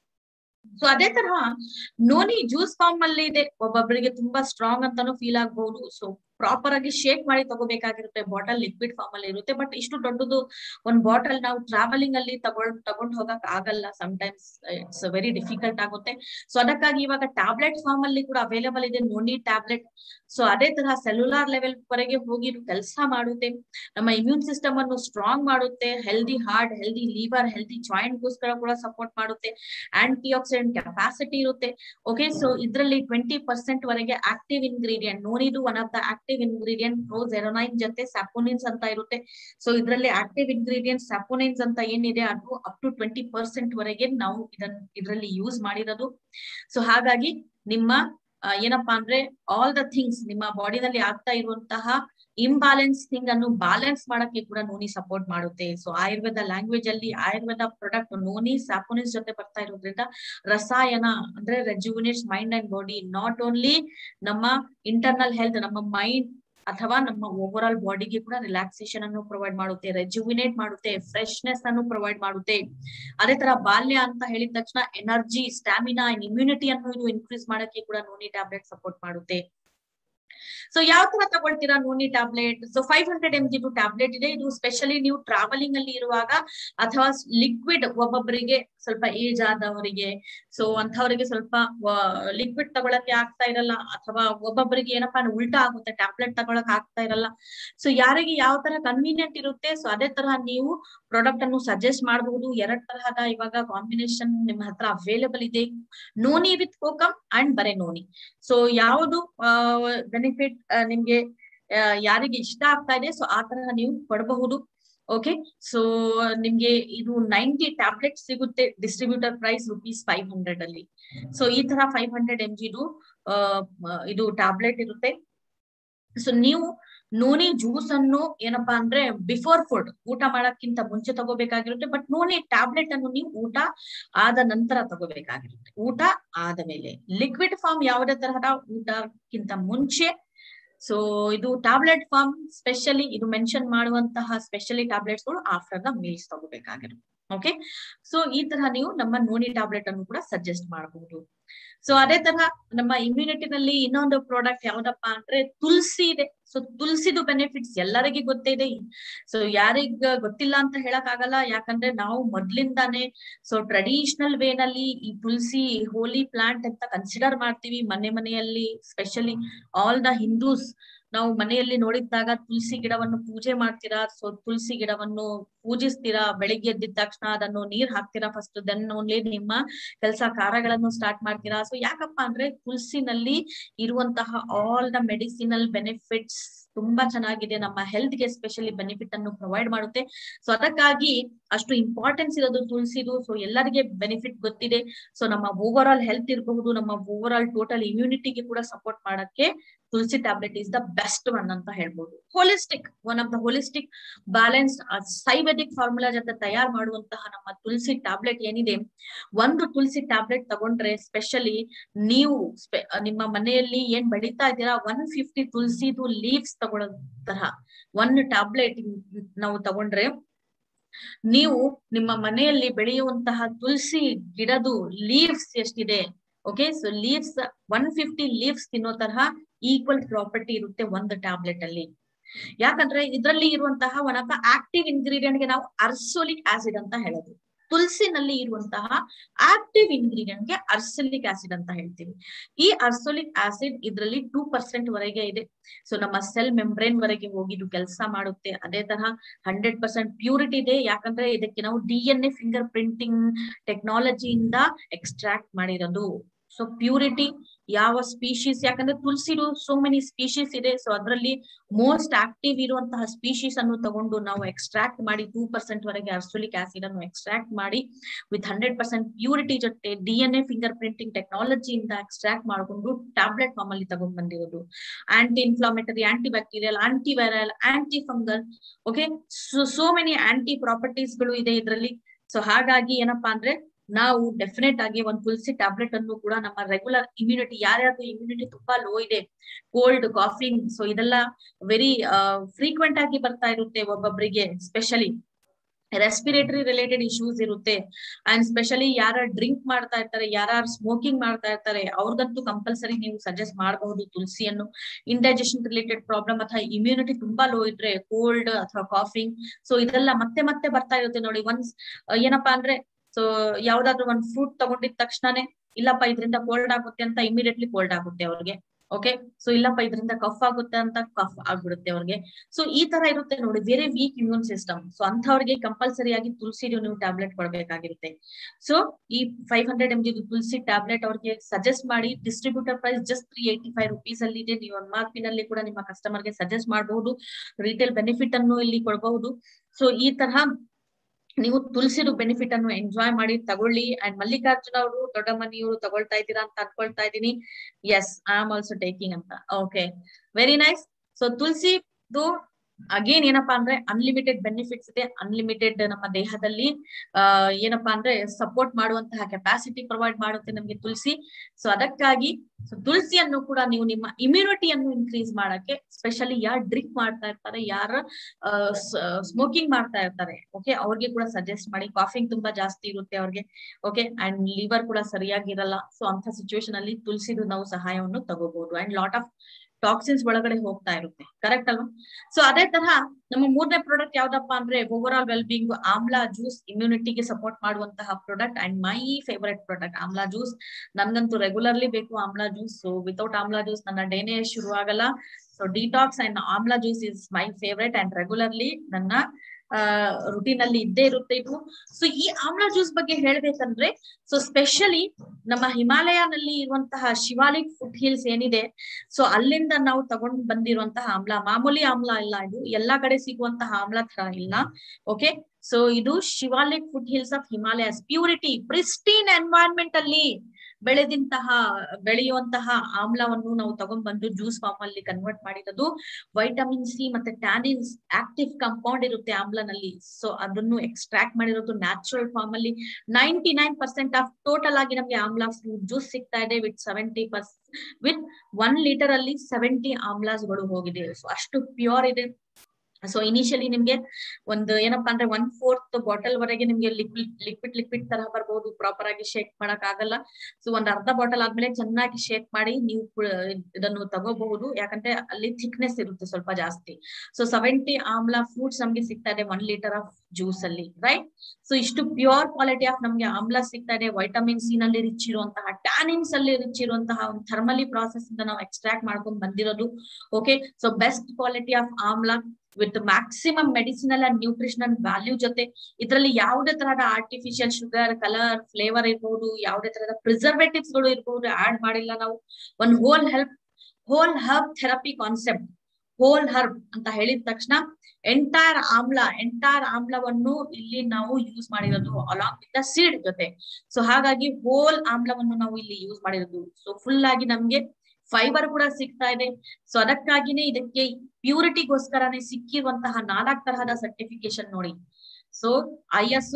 ಸೊ ಅದೇ ತರಹ ನೋನಿ ಜ್ಯೂಸ್ ಫಾರ್ಮ್ ಅಲ್ಲಿ ಇದೆ ಒಬ್ಬೊಬ್ಬರಿಗೆ ತುಂಬಾ ಸ್ಟ್ರಾಂಗ್ ಅಂತಾನು ಫೀಲ್ ಆಗ್ಬಹುದು ಸೊ ಪ್ರಾಪರ್ ಆಗಿ ಶೇಕ್ ಮಾಡಿ ತಗೋಬೇಕಾಗಿರುತ್ತೆ ಬಾಟಲ್ ಲಿಕ್ವಿಡ್ ಫಾರ್ಮ್ ಅಲ್ಲಿ ಇರುತ್ತೆ ಬಟ್ ಇಷ್ಟು ದೊಡ್ಡದು ಒಂದ್ ಬಾಟಲ್ ನಾವು ಟ್ರಾವೆಲಿಂಗ್ ಅಲ್ಲಿ ತಗೊಂಡ್ ತಗೊಂಡ್ ಹೋಗಕ್ ಆಗಲ್ಲ ಟೈಮ್ಸ್ ಇಟ್ಸ್ ವೆರಿ ಡಿಫಿಕಲ್ಟ್ ಆಗುತ್ತೆ ಸೊ ಅದಕ್ಕಾಗಿ ಇವಾಗ ಟ್ಯಾಬ್ಲೆಟ್ ಫಾರ್ಮ್ ಅಲ್ಲಿ ಕೂಡ ಅವೈಲೇಬಲ್ ಇದೆ ನೋನಿ ಟ್ಯಾಬ್ಲೆಟ್ ಸೊ ಅದೇ ತರಹ ಸೆಲ್ಯುಲಾರ್ ಲೆವೆಲ್ ವರೆಗೆ ಹೋಗಿ ಕೆಲಸ ಮಾಡುತ್ತೆ ನಮ್ಮ ಇಮ್ಯೂನ್ ಸಿಸ್ಟಮ್ ಅನ್ನು ಸ್ಟ್ರಾಂಗ್ ಮಾಡುತ್ತೆ healthy heart healthy liver healthy joint ಗೋಸ್ಕರ ಕೂಡ ಸಪೋರ್ಟ್ ಮಾಡುತ್ತೆ ಆಂಟಿ ಆಕ್ಸಿಡೆಂಟ್ ಕೆಪಾಸಿಟಿ ಇರುತ್ತೆ ಓಕೆ ಸೊ ಇದರಲ್ಲಿ ಟ್ವೆಂಟಿ ಪರ್ಸೆಂಟ್ ವರೆಗೆ ಆಕ್ಟಿವ್ ಇಂಗ್ರೀಡಿಯಂಟ್ ನೋನಿದು one of the active ingredient proxeronine ಜೊತೆ ಸ್ಯಾಪೋನಿನ್ಸ್ ಅಂತ ಇರುತ್ತೆ ಸೊ ಇದರಲ್ಲಿ ಆಕ್ಟಿವ್ ಇಂಗ್ರೀಡಿಯಂಟ್ ಸ್ಯಾಪೋನಿನ್ಸ್ ಅಂತ ಏನಿದೆ ಅದು ಅಪ್ ಟು ಟ್ವೆಂಟಿ ಪರ್ಸೆಂಟ್ ವರೆಗೆ ನಾವು ಇದನ್ನ ಇದರಲ್ಲಿ ಯೂಸ್ ಮಾಡಿರೋದು ಸೊ ಹಾಗಾಗಿ ನಿಮ್ಮ ಆ, ಏನಪ್ಪಾ ಅಂದ್ರೆ ಆಲ್ ದ ಥಿಂಗ್ಸ್ ನಿಮ್ಮ ಬಾಡಿನಲ್ಲಿ ಆಗ್ತಾ ಇರುವಂತಹ ಇಂಬ್ಯಾಲೆನ್ಸ್ ಥಿಂಗ್ ಅನ್ನು ಬ್ಯಾಲೆನ್ಸ್ ಮಾಡಕ್ಕೆ ಕೂಡ ನೋನಿ ಸಪೋರ್ಟ್ ಮಾಡುತ್ತೆ ಸೊ ಆಯುರ್ವೇದ ಲ್ಯಾಂಗ್ವೇಜ್ ಅಲ್ಲಿ ಆಯುರ್ವೇದ ಪ್ರಾಡಕ್ಟ್ ನೋನಿ ಸ್ಯಾಪೋನಿಸ್ ಜೊತೆ ಬರ್ತಾ ಇರೋದ್ರಿಂದ ರಸಾಯನ ಅಂದ್ರೆ rejuvenates mind and body not only ನಮ್ಮ ಇಂಟರ್ನಲ್ ಹೆಲ್ತ್ ನಮ್ಮ ಮೈಂಡ್ ಅಥವಾ ನಮ್ಮ ಓವರ್ ಆಲ್ ಬಾಡಿಗೆ ಕೂಡ ರಿಲ್ಯಾಕ್ಸೇಷನ್ ಅನ್ನು ಪ್ರೊವೈಡ್ ಮಾಡುತ್ತೆ ರೆಜ್ಯುವಿನೇಟ್ ಮಾಡುತ್ತೆ ಫ್ರೆಶ್ನೆಸ್ ಅನ್ನು ಪ್ರೊವೈಡ್ ಮಾಡುತ್ತೆ ಅದೇ ತರ ಬಾಲ್ಯ ಅಂತ ಹೇಳಿದ ತಕ್ಷಣ ಎನರ್ಜಿ ಸ್ಟಾಮಿನಾ ಅಂಡ್ ಇಮ್ಯುನಿಟಿ ಅನ್ನು ಇದು ಇನ್ಕ್ರೀಸ್ ಮಾಡಕ್ಕೆ ಕೂಡ ನೋನಿ ಟ್ಯಾಬ್ಲೆಟ್ ಸಪೋರ್ಟ್ ಮಾಡುತ್ತೆ ಸೊ ಯಾವ ತರ ತಗೊಳ್ತೀರಾ noni tablet so five hundred M G tablet ಇದೆ ಇದು ಸ್ಪೆಷಲಿ ನೀವು ಟ್ರಾವೆಲಿಂಗ್ ಅಲ್ಲಿ ಇರುವಾಗ ಅಥವಾ ಲಿಕ್ವಿಡ್ ಒಬ್ಬೊಬ್ಬರಿಗೆ ಸ್ವಲ್ಪ ಏಜ್ ಆದವರಿಗೆ ಸೊ ಅಂತವರಿಗೆ ಸ್ವಲ್ಪ ಲಿಕ್ವಿಡ್ ತಗೊಳಕ್ಕೆ ಆಗ್ತಾ ಇರಲ್ಲ ಅಥವಾ ಒಬ್ಬೊಬ್ಬರಿಗೆ ಏನಪ್ಪಾ ಅಂದ್ರೆ ಉಲ್ಟಾ ಆಗುತ್ತೆ ಟ್ಯಾಬ್ಲೆಟ್ ತಗೊಳಕ್ ಆಗ್ತಾ ಇರಲ್ಲ ಸೊ ಯಾರಿಗೆ ಯಾವ ತರ ಕನ್ವೀನಿಯಂಟ್ ಇರುತ್ತೆ ಸೊ ಅದೇ ತರಹ ನೀವು ಪ್ರಾಡಕ್ಟ್ ಅನ್ನು ಸಜೆಸ್ಟ್ ಮಾಡಬಹುದು ಎರಡ್ ತರಹದ ಇವಾಗ ಕಾಂಬಿನೇಷನ್ ನಿಮ್ಮ ಹತ್ರ ಅವೈಲೇಬಲ್ ಇದೆ ನೋನಿ ವಿತ್ ಕೋಕಮ್ ಅಂಡ್ ಬರೆ ನೋನಿ ಸೊ ಯಾವುದು ಬೆನಿಫಿಟ್ ನಿಮ್ಗೆ ಆ, ಯಾರಿಗೆ ಇಷ್ಟ ಆಗ್ತಾ ಇದೆ ಸೊ ಆ ತರಹ ನೀವು ಕೊಡಬಹುದು ಓಕೆ ಸೊ ನಿಮ್ಗೆ ಇದು ನೈಂಟಿ ಟ್ಯಾಬ್ಲೆಟ್ ಸಿಗುತ್ತೆ distributor price rupees five hundred ಅಲ್ಲಿ ಸೊ ಈ ತರ ಫೈವ್ ಹಂಡ್ರೆಡ್ ಎಂ ಜಿದು ಇದು ಟ್ಯಾಬ್ಲೆಟ್ ಇರುತ್ತೆ ಸೊ ನೀವು ನೋನಿ ಜ್ಯೂಸ್ ಅನ್ನು ಏನಪ್ಪಾ ಅಂದ್ರೆ ಬಿಫೋರ್ ಫುಡ್ ಊಟ ಮಾಡಕ್ಕಿಂತ ಮುಂಚೆ ತಗೋಬೇಕಾಗಿರುತ್ತೆ ಬಟ್ ನೋನಿ ಟ್ಯಾಬ್ಲೆಟ್ ಅನ್ನು ನೀವು ಊಟ ಆದ ನಂತರ ತಗೋಬೇಕಾಗಿರುತ್ತೆ ಊಟ ಆದ ಮೇಲೆ ಲಿಕ್ವಿಡ್ ಫಾರ್ಮ್ ಯಾವುದೇ ತರಹದ ಊಟಕ್ಕಿಂತ ಮುಂಚೆ ಸೊ ಇದು ಟ್ಯಾಬ್ಲೆಟ್ ಫಾರ್ಮ್ ಸ್ಪೆಷಲಿ ಇದು ಮೆನ್ಷನ್ ಮಾಡುವಂತಹ ಸ್ಪೆಷಲಿ ಟ್ಯಾಬ್ಲೆಟ್ಸ್ ಗಳು ಆಫ್ಟರ್ ದ ಮೀಲ್ಸ್ ತಗೋಬೇಕಾಗಿರುತ್ತೆ ಓಕೆ ಸೊ ಈ ತರಹ ನೀವು ನಮ್ಮ ನೋನಿ ಟ್ಯಾಬ್ಲೆಟ್ ಅನ್ನು ಕೂಡ ಸಜೆಸ್ಟ್ ಮಾಡಬಹುದು ಸೊ ಅದೇ ತರಹ ನಮ್ಮ ಇಮ್ಯುನಿಟಿನಲ್ಲಿ ಇನ್ನೊಂದು ಪ್ರಾಡಕ್ಟ್ ಯಾವ್ದಪ್ಪ ಅಂದ್ರೆ ತುಳಸಿ ಇದೆ ಸೊ ತುಳಸಿದು ಬೆನಿಫಿಟ್ಸ್ ಎಲ್ಲರಿಗೂ ಗೊತ್ತೇ ಇದೆ ಸೊ ಯಾರಿಗ ಗೊತ್ತಿಲ್ಲ ಅಂತ ಹೇಳಕ್ ಆಗಲ್ಲ ಯಾಕಂದ್ರೆ ನಾವು ಮೊದ್ಲಿಂದಾನೇ ಸೊ ಟ್ರೆಡಿಷನಲ್ ವೇನಲ್ಲಿ ಈ ತುಳಸಿ ಹೋಲಿ ಪ್ಲಾಂಟ್ ಅಂತ ಕನ್ಸಿಡರ್ ಮಾಡ್ತೀವಿ ಮನೆ ಮನೆಯಲ್ಲಿ ಸ್ಪೆಷಲಿ ಆಲ್ ದ ಹಿಂದೂಸ್ ನಾವು ಮನೆಯಲ್ಲಿ ನೋಡಿದಾಗ ತುಳಸಿ ಗಿಡವನ್ನು ಪೂಜೆ ಮಾಡ್ತೀರಾ ಸೊ ತುಳಸಿ ಗಿಡವನ್ನು ಪೂಜಿಸ್ತೀರಾ ಬೆಳಿಗ್ಗೆ ಎದ್ದಿದ ತಕ್ಷಣ ಅದನ್ನು ನೀರ್ ಹಾಕ್ತೀರಾ ಫಸ್ಟ್ ದೆನ್ ಓನ್ಲಿ ನಿಮ್ಮ ಕೆಲಸ ಕಾರ್ಯಗಳನ್ನು ಸ್ಟಾರ್ಟ್ ಮಾಡ್ತೀರಾ ಸೊ ಯಾಕಪ್ಪ ಅಂದ್ರೆ ತುಳಸಿನಲ್ಲಿ ಇರುವಂತಹ ಆಲ್ ದ ಮೆಡಿಸಿನಲ್ ಬೆನಿಫಿಟ್ಸ್ ತುಂಬಾ ಚೆನ್ನಾಗಿದೆ ನಮ್ಮ ಹೆಲ್ತ್ ಗೆ ಸ್ಪೆಷಲಿ ಬೆನಿಫಿಟ್ ಅನ್ನು ಪ್ರೊವೈಡ್ ಮಾಡುತ್ತೆ ಸೊ ಅದಕ್ಕಾಗಿ ಅಷ್ಟು ಇಂಪಾರ್ಟೆನ್ಸ್ ಇರೋದು ತುಳಸಿದು ಸೊ ಎಲ್ಲರಿಗೆ ಬೆನಿಫಿಟ್ ಗೊತ್ತಿದೆ ಸೊ ನಮ್ಮ ಓವರ್ ಆಲ್ ಹೆಲ್ತ್ ಇರಬಹುದು ನಮ್ಮ ಓವರ್ ಆಲ್ ಟೋಟಲ್ ಇಮ್ಯುನಿಟಿಗೆ ಕೂಡ ಸಪೋರ್ಟ್ ಮಾಡಕ್ಕೆ tulsi tablet is the best one ಅಂತ ಹೇಳ್ಬೋದು holistic one of the holistic balanced ಸೈವೆದಿಕ್ ಫಾರ್ಮುಲಾ ಜೊತೆ ತಯಾರು ಮಾಡುವಂತಹ ನಮ್ಮ ತುಳಸಿ ಟ್ಯಾಬ್ಲೆಟ್ ಏನಿದೆ ಒಂದು ತುಳಸಿ ಟ್ಯಾಬ್ಲೆಟ್ ತಗೊಂಡ್ರೆ ಸ್ಪೆಷಲಿ ನೀವು ನಿಮ್ಮ ಮನೆಯಲ್ಲಿ ಏನ್ ಬೆಳೀತಾ ಇದ್ದೀರಾ ಒನ್ ಫಿಫ್ಟಿ ತುಳಸಿದು ಲೀವ್ಸ್ ತಗೊಳ್ಳೋ ತರಹ ಒನ್ ಟ್ಯಾಬ್ಲೆಟ್ ನಾವು ತಗೊಂಡ್ರೆ ನೀವು ನಿಮ್ಮ ಮನೆಯಲ್ಲಿ ಬೆಳೆಯುವಂತಹ ತುಳಸಿ ಗಿಡದು ಲೀವ್ಸ್ ಎಷ್ಟಿದೆ okay so leaves one fifty leaves ತಿನ್ನೋ ತರಹ ಈಕ್ವಲ್ ಪ್ರಾಪರ್ಟಿ ಇರುತ್ತೆ ಒಂದು ಟ್ಯಾಬ್ಲೆಟ್ ಅಲ್ಲಿ ಯಾಕಂದ್ರೆ ಇದರಲ್ಲಿ ಇರುವಂತಹ one of the active ingredient ಗೆ ನಾವು ಅರ್ಸೋಲಿಕ್ ಆಸಿಡ್ ಅಂತ ಹೇಳೋದು ತುಳಸಿನಲ್ಲಿ ಇರುವಂತಹ ಆಕ್ಟಿವ್ ಇಂಗ್ರೀಡಿಯಂಟ್ ಗೆ ಅರ್ಸಲಿಕ್ ಆಸಿಡ್ ಅಂತ ಹೇಳ್ತೀವಿ ಈ ಅರ್ಸೋಲಿಕ್ ಆಸಿಡ್ ಇದರಲ್ಲಿ ಟೂ ಪರ್ಸೆಂಟ್ ವರೆಗೆ ಇದೆ ಸೊ ನಮ್ಮ ಸೆಲ್ ಮೆಂಬ್ರೇನ್ ವರೆಗೆ ಹೋಗಿ ಇದು ಕೆಲಸ ಮಾಡುತ್ತೆ ಅದೇ ತರಹ ಹಂಡ್ರೆಡ್ ಪರ್ಸೆಂಟ್ ಪ್ಯೂರಿಟಿ ಇದೆ ಯಾಕಂದ್ರೆ ಇದಕ್ಕೆ ನಾವು D N A finger printing ಟೆಕ್ನಾಲಜಿಯಿಂದ ಎಕ್ಸ್ಟ್ರಾಕ್ಟ್ ಮಾಡಿರೋದು ಸೊ ಪ್ಯೂರಿಟಿ ಯಾವ ಸ್ಪೀಶೀಸ್ ಯಾಕಂದ್ರೆ ತುಳಸಿದು ಸೋ ಮೆನಿ ಸ್ಪೀಶೀಸ್ ಇದೆ ಸೊ ಅದರಲ್ಲಿ ಮೋಸ್ಟ್ ಆಕ್ಟಿವ್ ಇರುವಂತಹ ಸ್ಪೀಶೀಸ್ ಅನ್ನು ತಗೊಂಡು ನಾವು ಎಕ್ಸ್ಟ್ರಾಕ್ಟ್ ಮಾಡಿ ಟೂ ಪರ್ಸೆಂಟ್ ವರೆಗೆ ಅರ್ಸೋಲಿಕ್ ಆಸಿಡ್ ಅನ್ನು ಎಕ್ಸ್ಟ್ರಾಕ್ಟ್ ಮಾಡಿ ವಿತ್ ಹಂಡ್ರೆಡ್ ಪರ್ಸೆಂಟ್ ಪ್ಯೂರಿಟಿ ಜೊತೆ D N A finger printing ಟೆಕ್ನಾಲಜಿಯಿಂದ ಎಕ್ಸ್ಟ್ರಾಕ್ಟ್ ಮಾಡಿಕೊಂಡು ಟ್ಯಾಬ್ಲೆಟ್ ಫಾರ್ಮ್ ಅಲ್ಲಿ ತಗೊಂಡ್ ಬಂದಿರೋದು anti inflammatory anti bacterial aunty viral anti fungal okay so so many anti properties ಗಳು ಇದೆ ಇದರಲ್ಲಿ ಸೊ ಹಾಗಾಗಿ ಏನಪ್ಪಾ ಅಂದ್ರೆ ನಾವು ಡೆಫಿನೆಟ್ ಆಗಿ ಒಂದು ತುಳಸಿ ಟ್ಯಾಬ್ಲೆಟ್ ಅನ್ನು ಕೂಡ ನಮ್ಮ ರೆಗ್ಯುಲರ್ ಇಮ್ಯುನಿಟಿ ಯಾರ್ಯಾರ್ದು ಇಮ್ಯುನಿಟಿ ತುಂಬಾ ಲೋ ಇದೆ ಕೋಲ್ಡ್ ಕಾಫಿಂಗ್ ಸೊ ಇದೆಲ್ಲ ವೆರಿ ಫ್ರೀಕ್ವೆಂಟ್ ಆಗಿ ಬರ್ತಾ ಇರುತ್ತೆ ಒಬ್ಬೊಬ್ಬರಿಗೆ ಸ್ಪೆಷಲಿ ರೆಸ್ಪಿರೇಟರಿ ರಿಲೇಟೆಡ್ ಇಶ್ಯೂಸ್ ಇರುತ್ತೆ ಅಂಡ್ ಸ್ಪೆಷಲಿ ಯಾರ ಡ್ರಿಂಕ್ ಮಾಡ್ತಾ ಇರ್ತಾರೆ ಯಾರು ಸ್ಮೋಕಿಂಗ್ ಮಾಡ್ತಾ ಇರ್ತಾರೆ ಅವ್ರಿಗಂತೂ ಕಂಪಲ್ಸರಿ ನೀವು ಸಜೆಸ್ಟ್ ಮಾಡಬಹುದು ತುಳಸಿಯನ್ನು ಇಂಡೈಜೆಷನ್ ರಿಲೇಟೆಡ್ ಪ್ರಾಬ್ಲಮ್ ಅಥವಾ ಇಮ್ಯುನಿಟಿ ತುಂಬಾ ಲೋ ಇದ್ರೆ ಕೋಲ್ಡ್ ಅಥವಾ ಕಾಫಿಂಗ್ ಸೊ ಇದೆಲ್ಲ ಮತ್ತೆ ಮತ್ತೆ ಬರ್ತಾ ಇರುತ್ತೆ ನೋಡಿ ಒನ್ಸ್ ಏನಪ್ಪಾ ಅಂದ್ರೆ ಸೊ ಯಾವ್ದಾದ್ರು ಒಂದ್ ಫ್ರೂಟ್ ತಗೊಂಡಿದ ತಕ್ಷಣನೇ ಇಲ್ಲಪ್ಪ ಇದರಿಂದ ಕೋಲ್ಡ್ ಆಗುತ್ತೆ ಅಂತ ಇಮಿಡಿಯೇಟ್ಲಿ ಕೋಲ್ಡ್ ಆಗುತ್ತೆ ಅವ್ರಿಗೆ ಓಕೆ ಸೊ ಇಲ್ಲಪ್ಪ ಇದರಿಂದ ಕಫ್ ಆಗುತ್ತೆ ಅಂತ ಕಫ್ ಆಗ್ಬಿಡುತ್ತೆ ಅವ್ರಿಗೆ ಸೊ ಈ ತರ ಇರುತ್ತೆ ನೋಡಿ very weak immune system so ಅಂತವ್ರಿಗೆ ಕಂಪಲ್ಸರಿ ಆಗಿ ತುಳಸಿ ನೀವು ಟ್ಯಾಬ್ಲೆಟ್ ಕೊಡ್ಬೇಕಾಗಿರುತ್ತೆ ಸೊ ಈ five hundred M G tulsi tablet ಅವ್ರಿಗೆ ಸಜೆಸ್ಟ್ ಮಾಡಿ distributor price just three eighty five rupees ಅಲ್ಲಿ ಇದೆ ನೀವು ಎಂ ಆರ್ ಪಿ ನಲ್ಲಿ ಕೂಡ ನಿಮ್ಮ ಕಸ್ಟಮರ್ಗೆ ಸಜೆಸ್ಟ್ ಮಾಡಬಹುದು ರಿಟೇಲ್ ಬೆನಿಫಿಟ್ ಅನ್ನು ಇಲ್ಲಿ ಕೊಡಬಹುದು ಸೊ ಈ ತರಹ ನೀವು ತುಳಸಿದು ಬೆನಿಫಿಟ್ ಅನ್ನು ಎಂಜಾಯ್ ಮಾಡಿ ತಗೊಳ್ಳಿ ಅಂಡ್ ಮಲ್ಲಿಕಾರ್ಜುನ ಅವರು ದೊಡ್ಡ ಮನೆಯವರು ತಗೊಳ್ತಾ ಇದ್ದೀರಾ ಅಂತ ಅನ್ಕೊಳ್ತಾ ಇದ್ದೀನಿ yes I am also taking ಅಂತ ಓಕೆ ವೆರಿ ನೈಸ್ ಸೊ ತುಳಸಿದು ಅಗೇನ್ ಏನಪ್ಪಾ ಅಂದ್ರೆ ಅನ್ಲಿಮಿಟೆಡ್ ಬೆನಿಫಿಟ್ಸ್ ಇದೆ ಅನ್ಲಿಮಿಟೆಡ್ ನಮ್ಮ ದೇಹದಲ್ಲಿ ಅಹ್ ಏನಪ್ಪಾ ಅಂದ್ರೆ ಸಪೋರ್ಟ್ ಮಾಡುವಂತಹ ಕೆಪಾಸಿಟಿ ಪ್ರೊವೈಡ್ ಮಾಡುತ್ತೆ ನಮ್ಗೆ ತುಳಸಿ ಸೊ ಅದಕ್ಕಾಗಿ ಸೊ ತುಳಸಿಯನ್ನು ಕೂಡ ನೀವು ನಿಮ್ಮ ಇಮ್ಯುನಿಟಿಯನ್ನು ಇನ್ಕ್ರೀಸ್ ಮಾಡಕ್ಕೆ ಸ್ಪೆಷಲಿ ಯಾರು ಡ್ರಿಂಕ್ ಮಾಡ್ತಾ ಇರ್ತಾರೆ ಯಾರು ಸ್ಮೋಕಿಂಗ್ ಮಾಡ್ತಾ ಇರ್ತಾರೆ ಓಕೆ ಅವ್ರಿಗೆ ಕೂಡ ಸಜೆಸ್ಟ್ ಮಾಡಿ ಕಾಫಿಂಗ್ ತುಂಬಾ ಜಾಸ್ತಿ ಇರುತ್ತೆ ಅವ್ರಿಗೆ ಓಕೆ ಅಂಡ್ ಲಿವರ್ ಕೂಡ ಸರಿಯಾಗಿರಲ್ಲ ಸೊ ಅಂತ ಸಿಚುವೇಶನ್ ಅಲ್ಲಿ ತುಳಸಿದು ನಾವು ಸಹಾಯವನ್ನು ತಗೋಬಹುದು ಅಂಡ್ ಲಾಟ್ ಆಫ್ ಟಾಕ್ಸಿನ್ಸ್ ಒಳಗಡೆ ಹೋಗ್ತಾ ಇರುತ್ತೆ ಕರೆಕ್ಟ್ ಅಲ್ವಾ ಸೊ ಅದೇ ತರಹ ನಮ್ಮ ಮೂರನೇ ಪ್ರಾಡಕ್ಟ್ ಯಾವ್ದಪ್ಪ ಅಂದ್ರೆ over all well being amla juice ಇಮ್ಯುನಿಟಿಗೆ ಸಪೋರ್ಟ್ ಮಾಡುವಂತಹ product and my favourite product amla juice ನನ್ಗಂತೂ ರೆಗ್ಯುಲರ್ಲಿ ಬೇಕು amla juice so without amla juice ನನ್ನ ಡೇನೇ ಶುರು ಆಗಲ್ಲ so detox and amla juice is my favourite and regularly ನನ್ನ ರುಟೀನ್ ಅಲ್ಲಿ ಇದ್ದೇ ಇರುತ್ತೆ ಇದು ಸೊ ಈ ಆಮ್ಲಾ ಜ್ಯೂಸ್ ಬಗ್ಗೆ ಹೇಳ್ಬೇಕಂದ್ರೆ ಸೊ ಸ್ಪೆಷಲಿ ನಮ್ಮ ಹಿಮಾಲಯನಲ್ಲಿ ಇರುವಂತಹ ಶಿವಾಲಿಕ್ ಫುಟ್ ಹಿಲ್ಸ್ ಏನಿದೆ ಸೊ ಅಲ್ಲಿಂದ ನಾವು ತಗೊಂಡ್ ಬಂದಿರುವಂತಹ ಆಮ್ಲ ಮಾಮೂಲಿ ಆಮ್ಲ ಇಲ್ಲ ಇದು ಎಲ್ಲಾ ಕಡೆ ಸಿಗುವಂತಹ ಆಮ್ಲ ತರ ಇಲ್ಲ ಓಕೆ ಸೊ ಇದು Shivalik foot hills of Himalayas purity pristine environment ಅಲ್ಲಿ ಬೆಳೆದಿಂತಹ ಬೆಳೆಯುವಂತಹ ಆಮ್ಲವನ್ನು ನಾವು ತಗೊಂಡ್ ಬಂದು ಜ್ಯೂಸ್ ಫಾರ್ಮ್ ಅಲ್ಲಿ ಕನ್ವರ್ಟ್ ಮಾಡಿರೋದು ವೈಟಮಿನ್ ಸಿ ಮತ್ತೆ ಟ್ಯಾನಿನ್ಸ್ ಆಕ್ಟಿವ್ ಕಂಪೌಂಡ್ ಇರುತ್ತೆ ಆಮ್ಲನಲ್ಲಿ ಸೊ ಅದನ್ನು ಎಕ್ಸ್ಟ್ರಾಕ್ಟ್ ಮಾಡಿರೋದು ನ್ಯಾಚುರಲ್ ಫಾರ್ಮ್ ಅಲ್ಲಿ ninety nine percent of total ಆಗಿ ನಮ್ಗೆ ಆಮ್ಲ ಫ್ರೂಟ್ ಜ್ಯೂಸ್ ಸಿಗ್ತಾ ಇದೆ with seventy per with one litre ಅಲ್ಲಿ ಸೆವೆಂಟಿ ಆಮ್ಲಾಸ್ ಗಳು ಹೋಗಿದೆ ಸೊ ಅಷ್ಟು ಪ್ಯೂರ್ ಇದೆ ಸೊ ಇನಿಷಿಯಲಿ ನಿಮ್ಗೆ ಒಂದು ಏನಪ್ಪಾ ಅಂದ್ರೆ ಒನ್ ಫೋರ್ತ್ ಬಾಟಲ್ ವರೆಗೆ ನಿಮ್ಗೆ ಲಿಕ್ವಿಡ್ ಲಿಕ್ವಿಡ್ ಲಿಕ್ವಿಡ್ ತರ ಬರ್ಬೋದು ಪ್ರಾಪರ್ ಆಗಿ ಶೇಕ್ ಮಾಡಕ್ ಆಗಲ್ಲ ಸೊ ಒಂದ್ ಅರ್ಧ ಬಾಟಲ್ ಆದ್ಮೇಲೆ ಚೆನ್ನಾಗಿ ಶೇಕ್ ಮಾಡಿ ನೀವು ಇದನ್ನು ತಗೋಬಹುದು ಯಾಕಂದ್ರೆ ಅಲ್ಲಿ ಥಿಕ್ನೆಸ್ ಇರುತ್ತೆ ಸ್ವಲ್ಪ ಜಾಸ್ತಿ ಸೊ ಸೆವೆಂಟಿ ಆಮ್ಲ ಫ್ರೂಟ್ಸ್ ನಮ್ಗೆ ಸಿಗ್ತಾ ಇದೆ ಒನ್ ಲೀಟರ್ ಆಫ್ ಜ್ಯೂಸ್ ಅಲ್ಲಿ ರೈಟ್ ಸೊ ಇಷ್ಟು ಪ್ಯೂರ್ ಕ್ವಾಲಿಟಿ ಆಫ್ ನಮ್ಗೆ ಆಮ್ಲ ಸಿಗ್ತಾ ಇದೆ ವೈಟಮಿನ್ ಸಿ ನಲ್ಲಿ ರಿಚ್ ಇರುವಂತಹ ಟ್ಯಾನಿನ್ಸ್ ಅಲ್ಲಿ ರಿಚ್ ಇರುವಂತಹ ಒಂದು ಥರ್ಮಲಿ ಪ್ರಾಸೆಸ್ ಇಂದ ನಾವು ಎಕ್ಸ್ಟ್ರಾಕ್ಟ್ ಮಾಡ್ಕೊಂಡ್ ಬಂದಿರೋದು okay so best quality of amla with maximum medicinal and nutritional value ಜೊತೆ ಇದರಲ್ಲಿ ಯಾವುದೇ ತರಹದ ಆರ್ಟಿಫಿಷಿಯಲ್ ಶುಗರ್ ಕಲರ್ ಫ್ಲೇವರ್ ಇರ್ಬಹುದು ಯಾವುದೇ ತರಹದ ಪ್ರಿಸರ್ವೇಟಿವ್ಸ್ ಗಳು ಇರ್ಬಹುದು ಆಡ್ ಮಾಡಿಲ್ಲ ನಾವು ಒಂದ್ whole help whole herb therapy concept whole herb ಅಂತ ಹೇಳಿದ ತಕ್ಷಣ ಎಂಟೈರ್ ಆಮ್ಲ ಎಂಟೈರ್ ಆಮ್ಲವನ್ನು ಇಲ್ಲಿ ನಾವು ಯೂಸ್ ಮಾಡಿರೋದು ಅಲಾಂಗ್ ವಿತ್ ದ ಸೀಡ್ ಜೊತೆ ಸೊ ಹಾಗಾಗಿ ಹೋಲ್ ಆಮ್ಲವನ್ನು ನಾವು ಇಲ್ಲಿ ಯೂಸ್ ಮಾಡಿರೋದು ಸೊ ಫುಲ್ ಆಗಿ ನಮ್ಗೆ ಫೈಬರ್ ಕೂಡ ಸಿಗ್ತಾ ಇದೆ ಸೊ ಅದಕ್ಕಾಗಿನೇ ಇದಕ್ಕೆ ಪ್ಯೂರಿಟಿಗೋಸ್ಕರನೇ ಸಿಕ್ಕಿರುವಂತಹ ನಾಲ್ಕು ತರಹದ ಸರ್ಟಿಫಿಕೇಶನ್ ನೋಡಿ so I S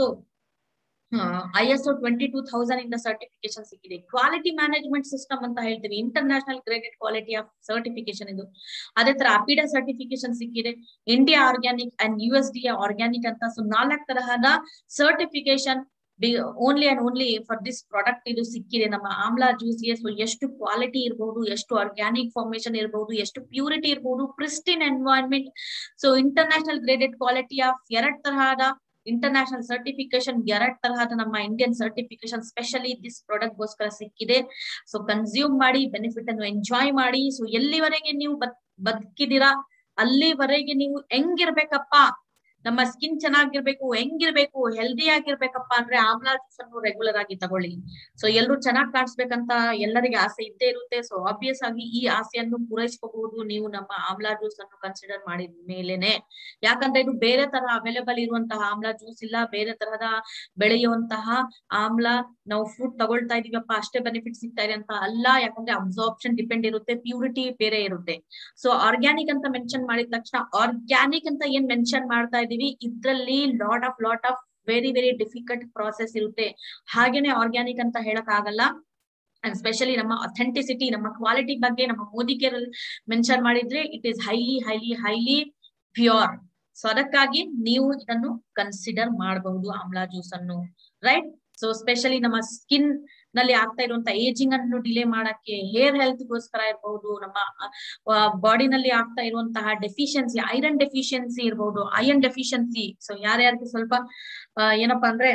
I S O twenty two thousand ಇಂದ ಸರ್ಟಿಫಿಕೇಶನ್ ಸಿಕ್ಕಿದೆ ಕ್ವಾಲಿಟಿ ಮ್ಯಾನೇಜ್ಮೆಂಟ್ ಸಿಸ್ಟಮ್ ಅಂತ ಹೇಳ್ತೀವಿ international graded quality of certification ಇದು ಅದೇ ತರ ಅಪಿಡಾ ಸರ್ಟಿಫಿಕೇಶನ್ ಸಿಕ್ಕಿದೆ India organic and U S D organic ಅಂತ ಸೊ ನಾಲ್ಕು ತರಹದ certification only and only for this product ಇದು ಸಿಕ್ಕಿದೆ ನಮ್ಮ ಆಮ್ಲಾ ಜ್ಯೂಸ್ಗೆ ಸೊ ಎಷ್ಟು ಕ್ವಾಲಿಟಿ ಇರಬಹುದು ಎಷ್ಟು ಆರ್ಗ್ಯಾನಿಕ್ ಫಾರ್ಮೇಶನ್ ಇರಬಹುದು ಎಷ್ಟು ಪ್ಯೂರಿಟಿ ಇರಬಹುದು pristine environment so international graded quality of ಎರಡ್ ತರಹದ ಇಂಟರ್ನ್ಯಾಷನಲ್ ಸರ್ಟಿಫಿಕೇಶನ್ ಎರಡ್ ತರಹದ ನಮ್ಮ Indian certification specially this product ಗೋಸ್ಕರ ಸಿಕ್ಕಿದೆ ಸೊ ಕನ್ಸ್ಯೂಮ್ ಮಾಡಿ ಬೆನಿಫಿಟ್ ಅನ್ನು ಎಂಜಾಯ್ ಮಾಡಿ ಸೊ ಎಲ್ಲಿವರೆಗೆ ನೀವು ಬದ್ ಬದುಕಿದೀರಾ ಅಲ್ಲಿವರೆಗೆ ನೀವು ಹೆಂಗಿರ್ಬೇಕಪ್ಪ ನಮ್ಮ ಸ್ಕಿನ್ ಚೆನ್ನಾಗಿರ್ಬೇಕು ಹೆಂಗಿರ್ಬೇಕು ಹೆಲ್ದಿ ಆಗಿರ್ಬೇಕಪ್ಪ ಅಂದ್ರೆ ಆಮ್ಲಾ ಜ್ಯೂಸ್ ಅನ್ನು ರೆಗ್ಯುಲರ್ ಆಗಿ ತಗೊಳ್ಳಿ ಸೊ ಎಲ್ರು ಚೆನ್ನಾಗಿ ಕಾಣಿಸ್ಬೇಕಂತ ಎಲ್ಲರಿಗೆ ಆಸೆ ಇದ್ದೇ ಇರುತ್ತೆ ಸೊ ಆಬ್ವಿಯಸ್ ಆಗಿ ಈ ಆಸೆಯನ್ನು ಪೂರೈಸ್ಕೋಬಹುದು ನೀವು ನಮ್ಮ ಆಮ್ಲಾ ಜ್ಯೂಸ್ ಅನ್ನು ಕನ್ಸಿಡರ್ ಮಾಡಿದ ಮೇಲೆನೆ ಯಾಕಂದ್ರೆ ಇದು ಬೇರೆ ತರ ಅವೈಲೇಬಲ್ ಇರುವಂತಹ ಆಮ್ಲಾ ಜ್ಯೂಸ್ ಇಲ್ಲ ಬೇರೆ ತರಹದ ಬೆಳೆಯುವಂತಹ ಆಮ್ಲ ನಾವು ಫ್ರೂಟ್ ತಗೊಳ್ತಾ ಇದೀವಪ್ಪ ಅಷ್ಟೇ ಬೆನಿಫಿಟ್ ಸಿಗ್ತಾ ಇದೆ ಅಂತ ಅಲ್ಲ ಯಾಕಂದ್ರೆ ಅಬ್ಸಾರ್ಪ್ಷನ್ ಡಿಪೆಂಡ್ ಇರುತ್ತೆ ಪ್ಯೂರಿಟಿ ಬೇರೆ ಇರುತ್ತೆ ಸೊ ಆರ್ಗ್ಯಾನಿಕ್ ಅಂತ ಮೆನ್ಷನ್ ಮಾಡಿದ ತಕ್ಷಣ ಆರ್ಗ್ಯಾನಿಕ್ ಅಂತ ಏನ್ ಮೆನ್ಷನ್ ಮಾಡ್ತಾ ಇದೀವಿ ಇದ್ರಲ್ಲಿ lot of lot of very very difficult process ಇರುತ್ತೆ ಹಾಗೇನೆ ಆರ್ಗ್ಯಾನಿಕ್ ಅಂತ ಹೇಳಕ್ ಆಗಲ್ಲ ಅಂಡ್ ಸ್ಪೆಷಲಿ ನಮ್ಮ ಅಥೆಂಟಿಸಿಟಿ ನಮ್ಮ ಕ್ವಾಲಿಟಿ ಬಗ್ಗೆ ನಮ್ಮ ಮೋದಿಗೆ ಮೆನ್ಷನ್ ಮಾಡಿದ್ರೆ it is highly highly highly pure so ಅದಕ್ಕಾಗಿ ನೀವು ಇದನ್ನು ಕನ್ಸಿಡರ್ ಮಾಡಬಹುದು ಆಮ್ಲಾ ಜ್ಯೂಸ್ ಅನ್ನು ರೈಟ್ ಸೊ ಸ್ಪೆಷಲಿ ನಮ್ಮ ಸ್ಕಿನ್ ನಲ್ಲಿ ಆಗ್ತಾ ಇರುವಂತ ಏಜಿಂಗ್ ಅನ್ನು ಡಿಲೇ ಮಾಡಕ್ಕೆ ಹೇರ್ ಹೆಲ್ತ್ ಗೋಸ್ಕರ ಇರಬಹುದು ನಮ್ಮ ಬಾಡಿನಲ್ಲಿ ಆಗ್ತಾ ಇರುವಂತಹ ಡೆಫಿಷಿಯನ್ಸಿ ಐರನ್ ಡೆಫಿಷಿಯನ್ಸಿ ಇರಬಹುದು ಐರನ್ ಡೆಫಿಷಿಯನ್ಸಿ ಸೊ ಯಾರ್ಯಾರಿಗೆ ಸ್ವಲ್ಪ ಏನಪ್ಪಾ ಅಂದ್ರೆ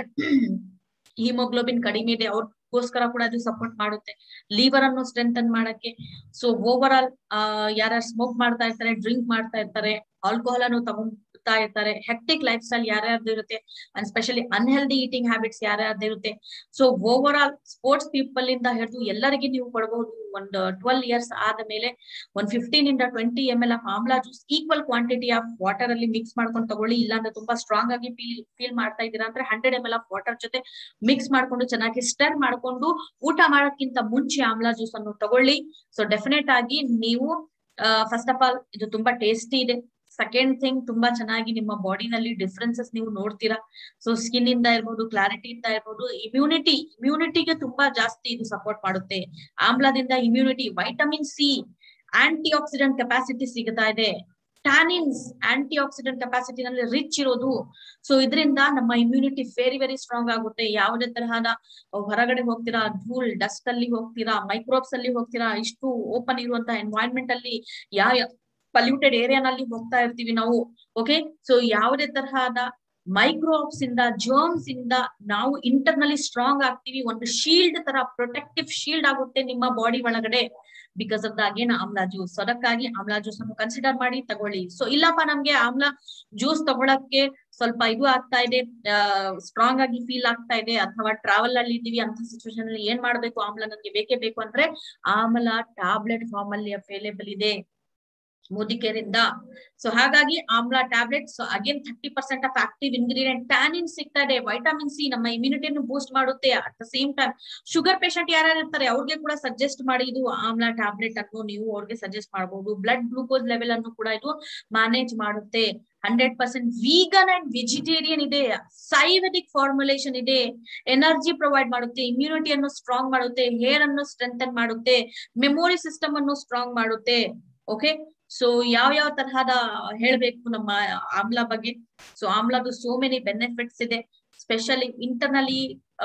ಹಿಮೋಗ್ಲೋಬಿನ್ ಕಡಿಮೆ ಇದೆ ಅವ್ರಿಗೋಸ್ಕರ ಕೂಡ ಅದು ಸಪೋರ್ಟ್ ಮಾಡುತ್ತೆ ಲಿವರ್ ಅನ್ನು ಸ್ಟ್ರೆಂಥನ್ ಮಾಡಕ್ಕೆ ಸೊ ಓವರ್ ಆಲ್ ಯಾರ್ಯಾರು ಸ್ಮೋಕ್ ಮಾಡ್ತಾ ಇರ್ತಾರೆ ಡ್ರಿಂಕ್ ಮಾಡ್ತಾ ಇರ್ತಾರೆ ಆಲ್ಕೋಹಾಲ್ ಅನ್ನು ತಗೊಂಡ್ತಾ ಇರ್ತಾರೆ ಹೆಕ್ಟಿಕ್ ಲೈಫ್ ಸ್ಟೈಲ್ ಯಾರ್ಯಾರ್ದು ಇರುತ್ತೆ and specially unhealthy eating habits ಯಾರ್ಯಾರ್ದು ಇರುತ್ತೆ so over all sports people ಇಂದ ಹಿಡಿದು ಎಲ್ಲರಿಗೆ ನೀವು ಕೊಡಬಹುದು ಒಂದು ಟ್ವೆಲ್ ಇಯರ್ಸ್ ಆದ ಮೇಲೆ ಒಂದ್ ಫಿಫ್ಟೀನ್ ಇಂದ twenty M L of amla juice equal quantity of water ಅಲ್ಲಿ ಮಿಕ್ಸ್ ಮಾಡ್ಕೊಂಡು ತಗೊಳ್ಳಿ ಇಲ್ಲಾಂದ್ರೆ ತುಂಬಾ ಸ್ಟ್ರಾಂಗ್ ಆಗಿ ಫೀಲ್ ಫೀಲ್ ಮಾಡ್ತಾ ಇದ್ದೀರಾ ಅಂದ್ರೆ hundred M L of water ಜೊತೆ ಮಿಕ್ಸ್ ಮಾಡ್ಕೊಂಡು ಚೆನ್ನಾಗಿ ಸ್ಟರ್ ಮಾಡ್ಕೊಂಡು ಊಟ ಮಾಡೋಕ್ಕಿಂತ ಮುಂಚೆ ಆಮ್ಲಾ ಜ್ಯೂಸ್ ಅನ್ನು ತಗೊಳ್ಳಿ ಸೊ ಡೆಫಿನೆಟ್ ಆಗಿ ನೀವು ಫಸ್ಟ್ ಆಫ್ ಆಲ್ ಇದು ತುಂಬಾ ಟೇಸ್ಟಿ ಇದೆ ಸೆಕೆಂಡ್ ಥಿಂಗ್ ತುಂಬಾ ಚೆನ್ನಾಗಿ ನಿಮ್ಮ ಬಾಡಿನಲ್ಲಿ ಡಿಫ್ರೆನ್ಸಸ್ ನೀವು ನೋಡ್ತೀರಾ ಸೊ ಸ್ಕಿನ್ ಇಂದ ಇರ್ಬೋದು ಕ್ಲಾರಿಟಿ ಇಂದ ಇರ್ಬೋದು ಇಮ್ಯುನಿಟಿ ಇಮ್ಯುನಿಟಿಗೆ ತುಂಬಾ ಜಾಸ್ತಿ ಇದು ಸಪೋರ್ಟ್ ಮಾಡುತ್ತೆ ಆಮ್ಲದಿಂದ immunity vitamin C aunty accident capacity ಸಿಗ್ತಾ ಇದೆ ಟ್ಯಾನಿನ್ಸ್ ಆಂಟಿ ಆಕ್ಸಿಡೆಂಟ್ ಕೆಪಾಸಿಟಿನಲ್ಲಿ ರಿಚ್ ಇರೋದು ಸೊ ಇದರಿಂದ ನಮ್ಮ ಇಮ್ಯುನಿಟಿ ವೆರಿ ವೆರಿ ಸ್ಟ್ರಾಂಗ್ ಆಗುತ್ತೆ ಯಾವುದೇ ತರಹದ ಹೊರಗಡೆ ಹೋಗ್ತೀರಾ ಧೂಳ್ ಡಸ್ಟ್ ಅಲ್ಲಿ ಹೋಗ್ತೀರಾ ಮೈಕ್ರೋಬ್ಸ್ ಅಲ್ಲಿ ಹೋಗ್ತೀರಾ ಇಷ್ಟು ಓಪನ್ ಇರುವಂತ ಎನ್ವೈರ್ಮೆಂಟ್ ಅಲ್ಲಿ ಯಾವ ಪಲ್ಯೂಟೆಡ್ ಏರಿಯಾನಲ್ಲಿ ಹೋಗ್ತಾ ಇರ್ತೀವಿ ನಾವು ಓಕೆ ಸೊ ಯಾವುದೇ ತರಹದ ಮೈಕ್ರೋಬ್ಸ್ ಇಂದ ಜರ್ಮ್ಸ್ ಇಂದ ನಾವು ಇಂಟರ್ನಲಿ ಸ್ಟ್ರಾಂಗ್ ಆಗ್ತೀವಿ ಒಂದು ಶೀಲ್ಡ್ ತರ ಪ್ರೊಟೆಕ್ಟಿವ್ ಶೀಲ್ಡ್ ಆಗುತ್ತೆ ನಿಮ್ಮ ಬಾಡಿ ಒಳಗಡೆ because of the again amla juice ಅದಕ್ಕಾಗಿ ಆಮ್ಲಾ ಜ್ಯೂಸ್ ಅನ್ನು ಕನ್ಸಿಡರ್ ಮಾಡಿ ತಗೊಳ್ಳಿ ಸೊ ಇಲ್ಲಪ್ಪ ನಮ್ಗೆ ಆಮ್ಲಾ ಜ್ಯೂಸ್ ತಗೊಳಕ್ಕೆ ಸ್ವಲ್ಪ ಇದು ಆಗ್ತಾ ಇದೆ ಸ್ಟ್ರಾಂಗ್ ಆಗಿ ಫೀಲ್ ಆಗ್ತಾ ಇದೆ ಅಥವಾ ಟ್ರಾವೆಲ್ ಅಲ್ಲಿ ಇದ್ದೀವಿ ಅಂತ ಸಿಚುವೇಶನ್ ಅಲ್ಲಿ ಏನ್ ಮಾಡ್ಬೇಕು ಆಮ್ಲ ನನ್ಗೆ ಬೇಕೇ ಬೇಕು ಅಂದ್ರೆ ಆಮ್ಲ ಟ್ಯಾಬ್ಲೆಟ್ ಫಾರ್ಮ್ ಅಲ್ಲಿ ಅವೈಲೇಬಲ್ ಇದೆ ಮೋದಿಕೇರ್ ಇಂದ ಸೊ ಹಾಗಾಗಿ amla tablet so again thirty percent of active ingredient tannin ಸಿಗ್ತಾ ಇದೆ ವೈಟಮಿನ್ ಸಿ ನಮ್ಮ ಇಮ್ಯುನಿಟಿಯನ್ನು ಬೂಸ್ಟ್ ಮಾಡುತ್ತೆ at the same time sugar patient ಯಾರ್ಯಾರು ಇರ್ತಾರೆ ಅವ್ರಿಗೆ ಕೂಡ ಸಜೆಸ್ಟ್ ಮಾಡಿ ಇದು ಆಮ್ಲ ಟ್ಯಾಬ್ಲೆಟ್ ಅನ್ನು ನೀವು ಅವ್ರಿಗೆ ಸಜೆಸ್ಟ್ ಮಾಡಬಹುದು ಬ್ಲಡ್ ಗ್ಲೂಕೋಸ್ ಲೆವೆಲ್ ಅನ್ನು ಕೂಡ ಇದು ಮ್ಯಾನೇಜ್ ಮಾಡುತ್ತೆ hundred percent vegan and vegetarian ಇದೆ ಸೈವೆಟಿಕ್ ಫಾರ್ಮುಲೇಷನ್ ಇದೆ ಎನರ್ಜಿ ಪ್ರೊವೈಡ್ ಮಾಡುತ್ತೆ ಇಮ್ಯುನಿಟಿಯನ್ನು ಸ್ಟ್ರಾಂಗ್ ಮಾಡುತ್ತೆ ಹೇರ್ ಅನ್ನು ಸ್ಟ್ರೆಂಥನ್ ಮಾಡುತ್ತೆ ಮೆಮೊರಿ ಸಿಸ್ಟಮ್ ಅನ್ನು ಸ್ಟ್ರಾಂಗ್ ಮಾಡುತ್ತೆ ಓಕೆ ಸೊ ಯಾವ ಯಾವ ತರಹದ ಹೇಳ್ಬೇಕು ನಮ್ಮ ಆಮ್ಲ ಬಗ್ಗೆ ಸೊ ಆಮ್ಲದು ಸೋ ಮೆನಿ ಬೆನಿಫಿಟ್ಸ್ ಇದೆ ಸ್ಪೆಷಲಿ ಇಂಟರ್ನಲಿ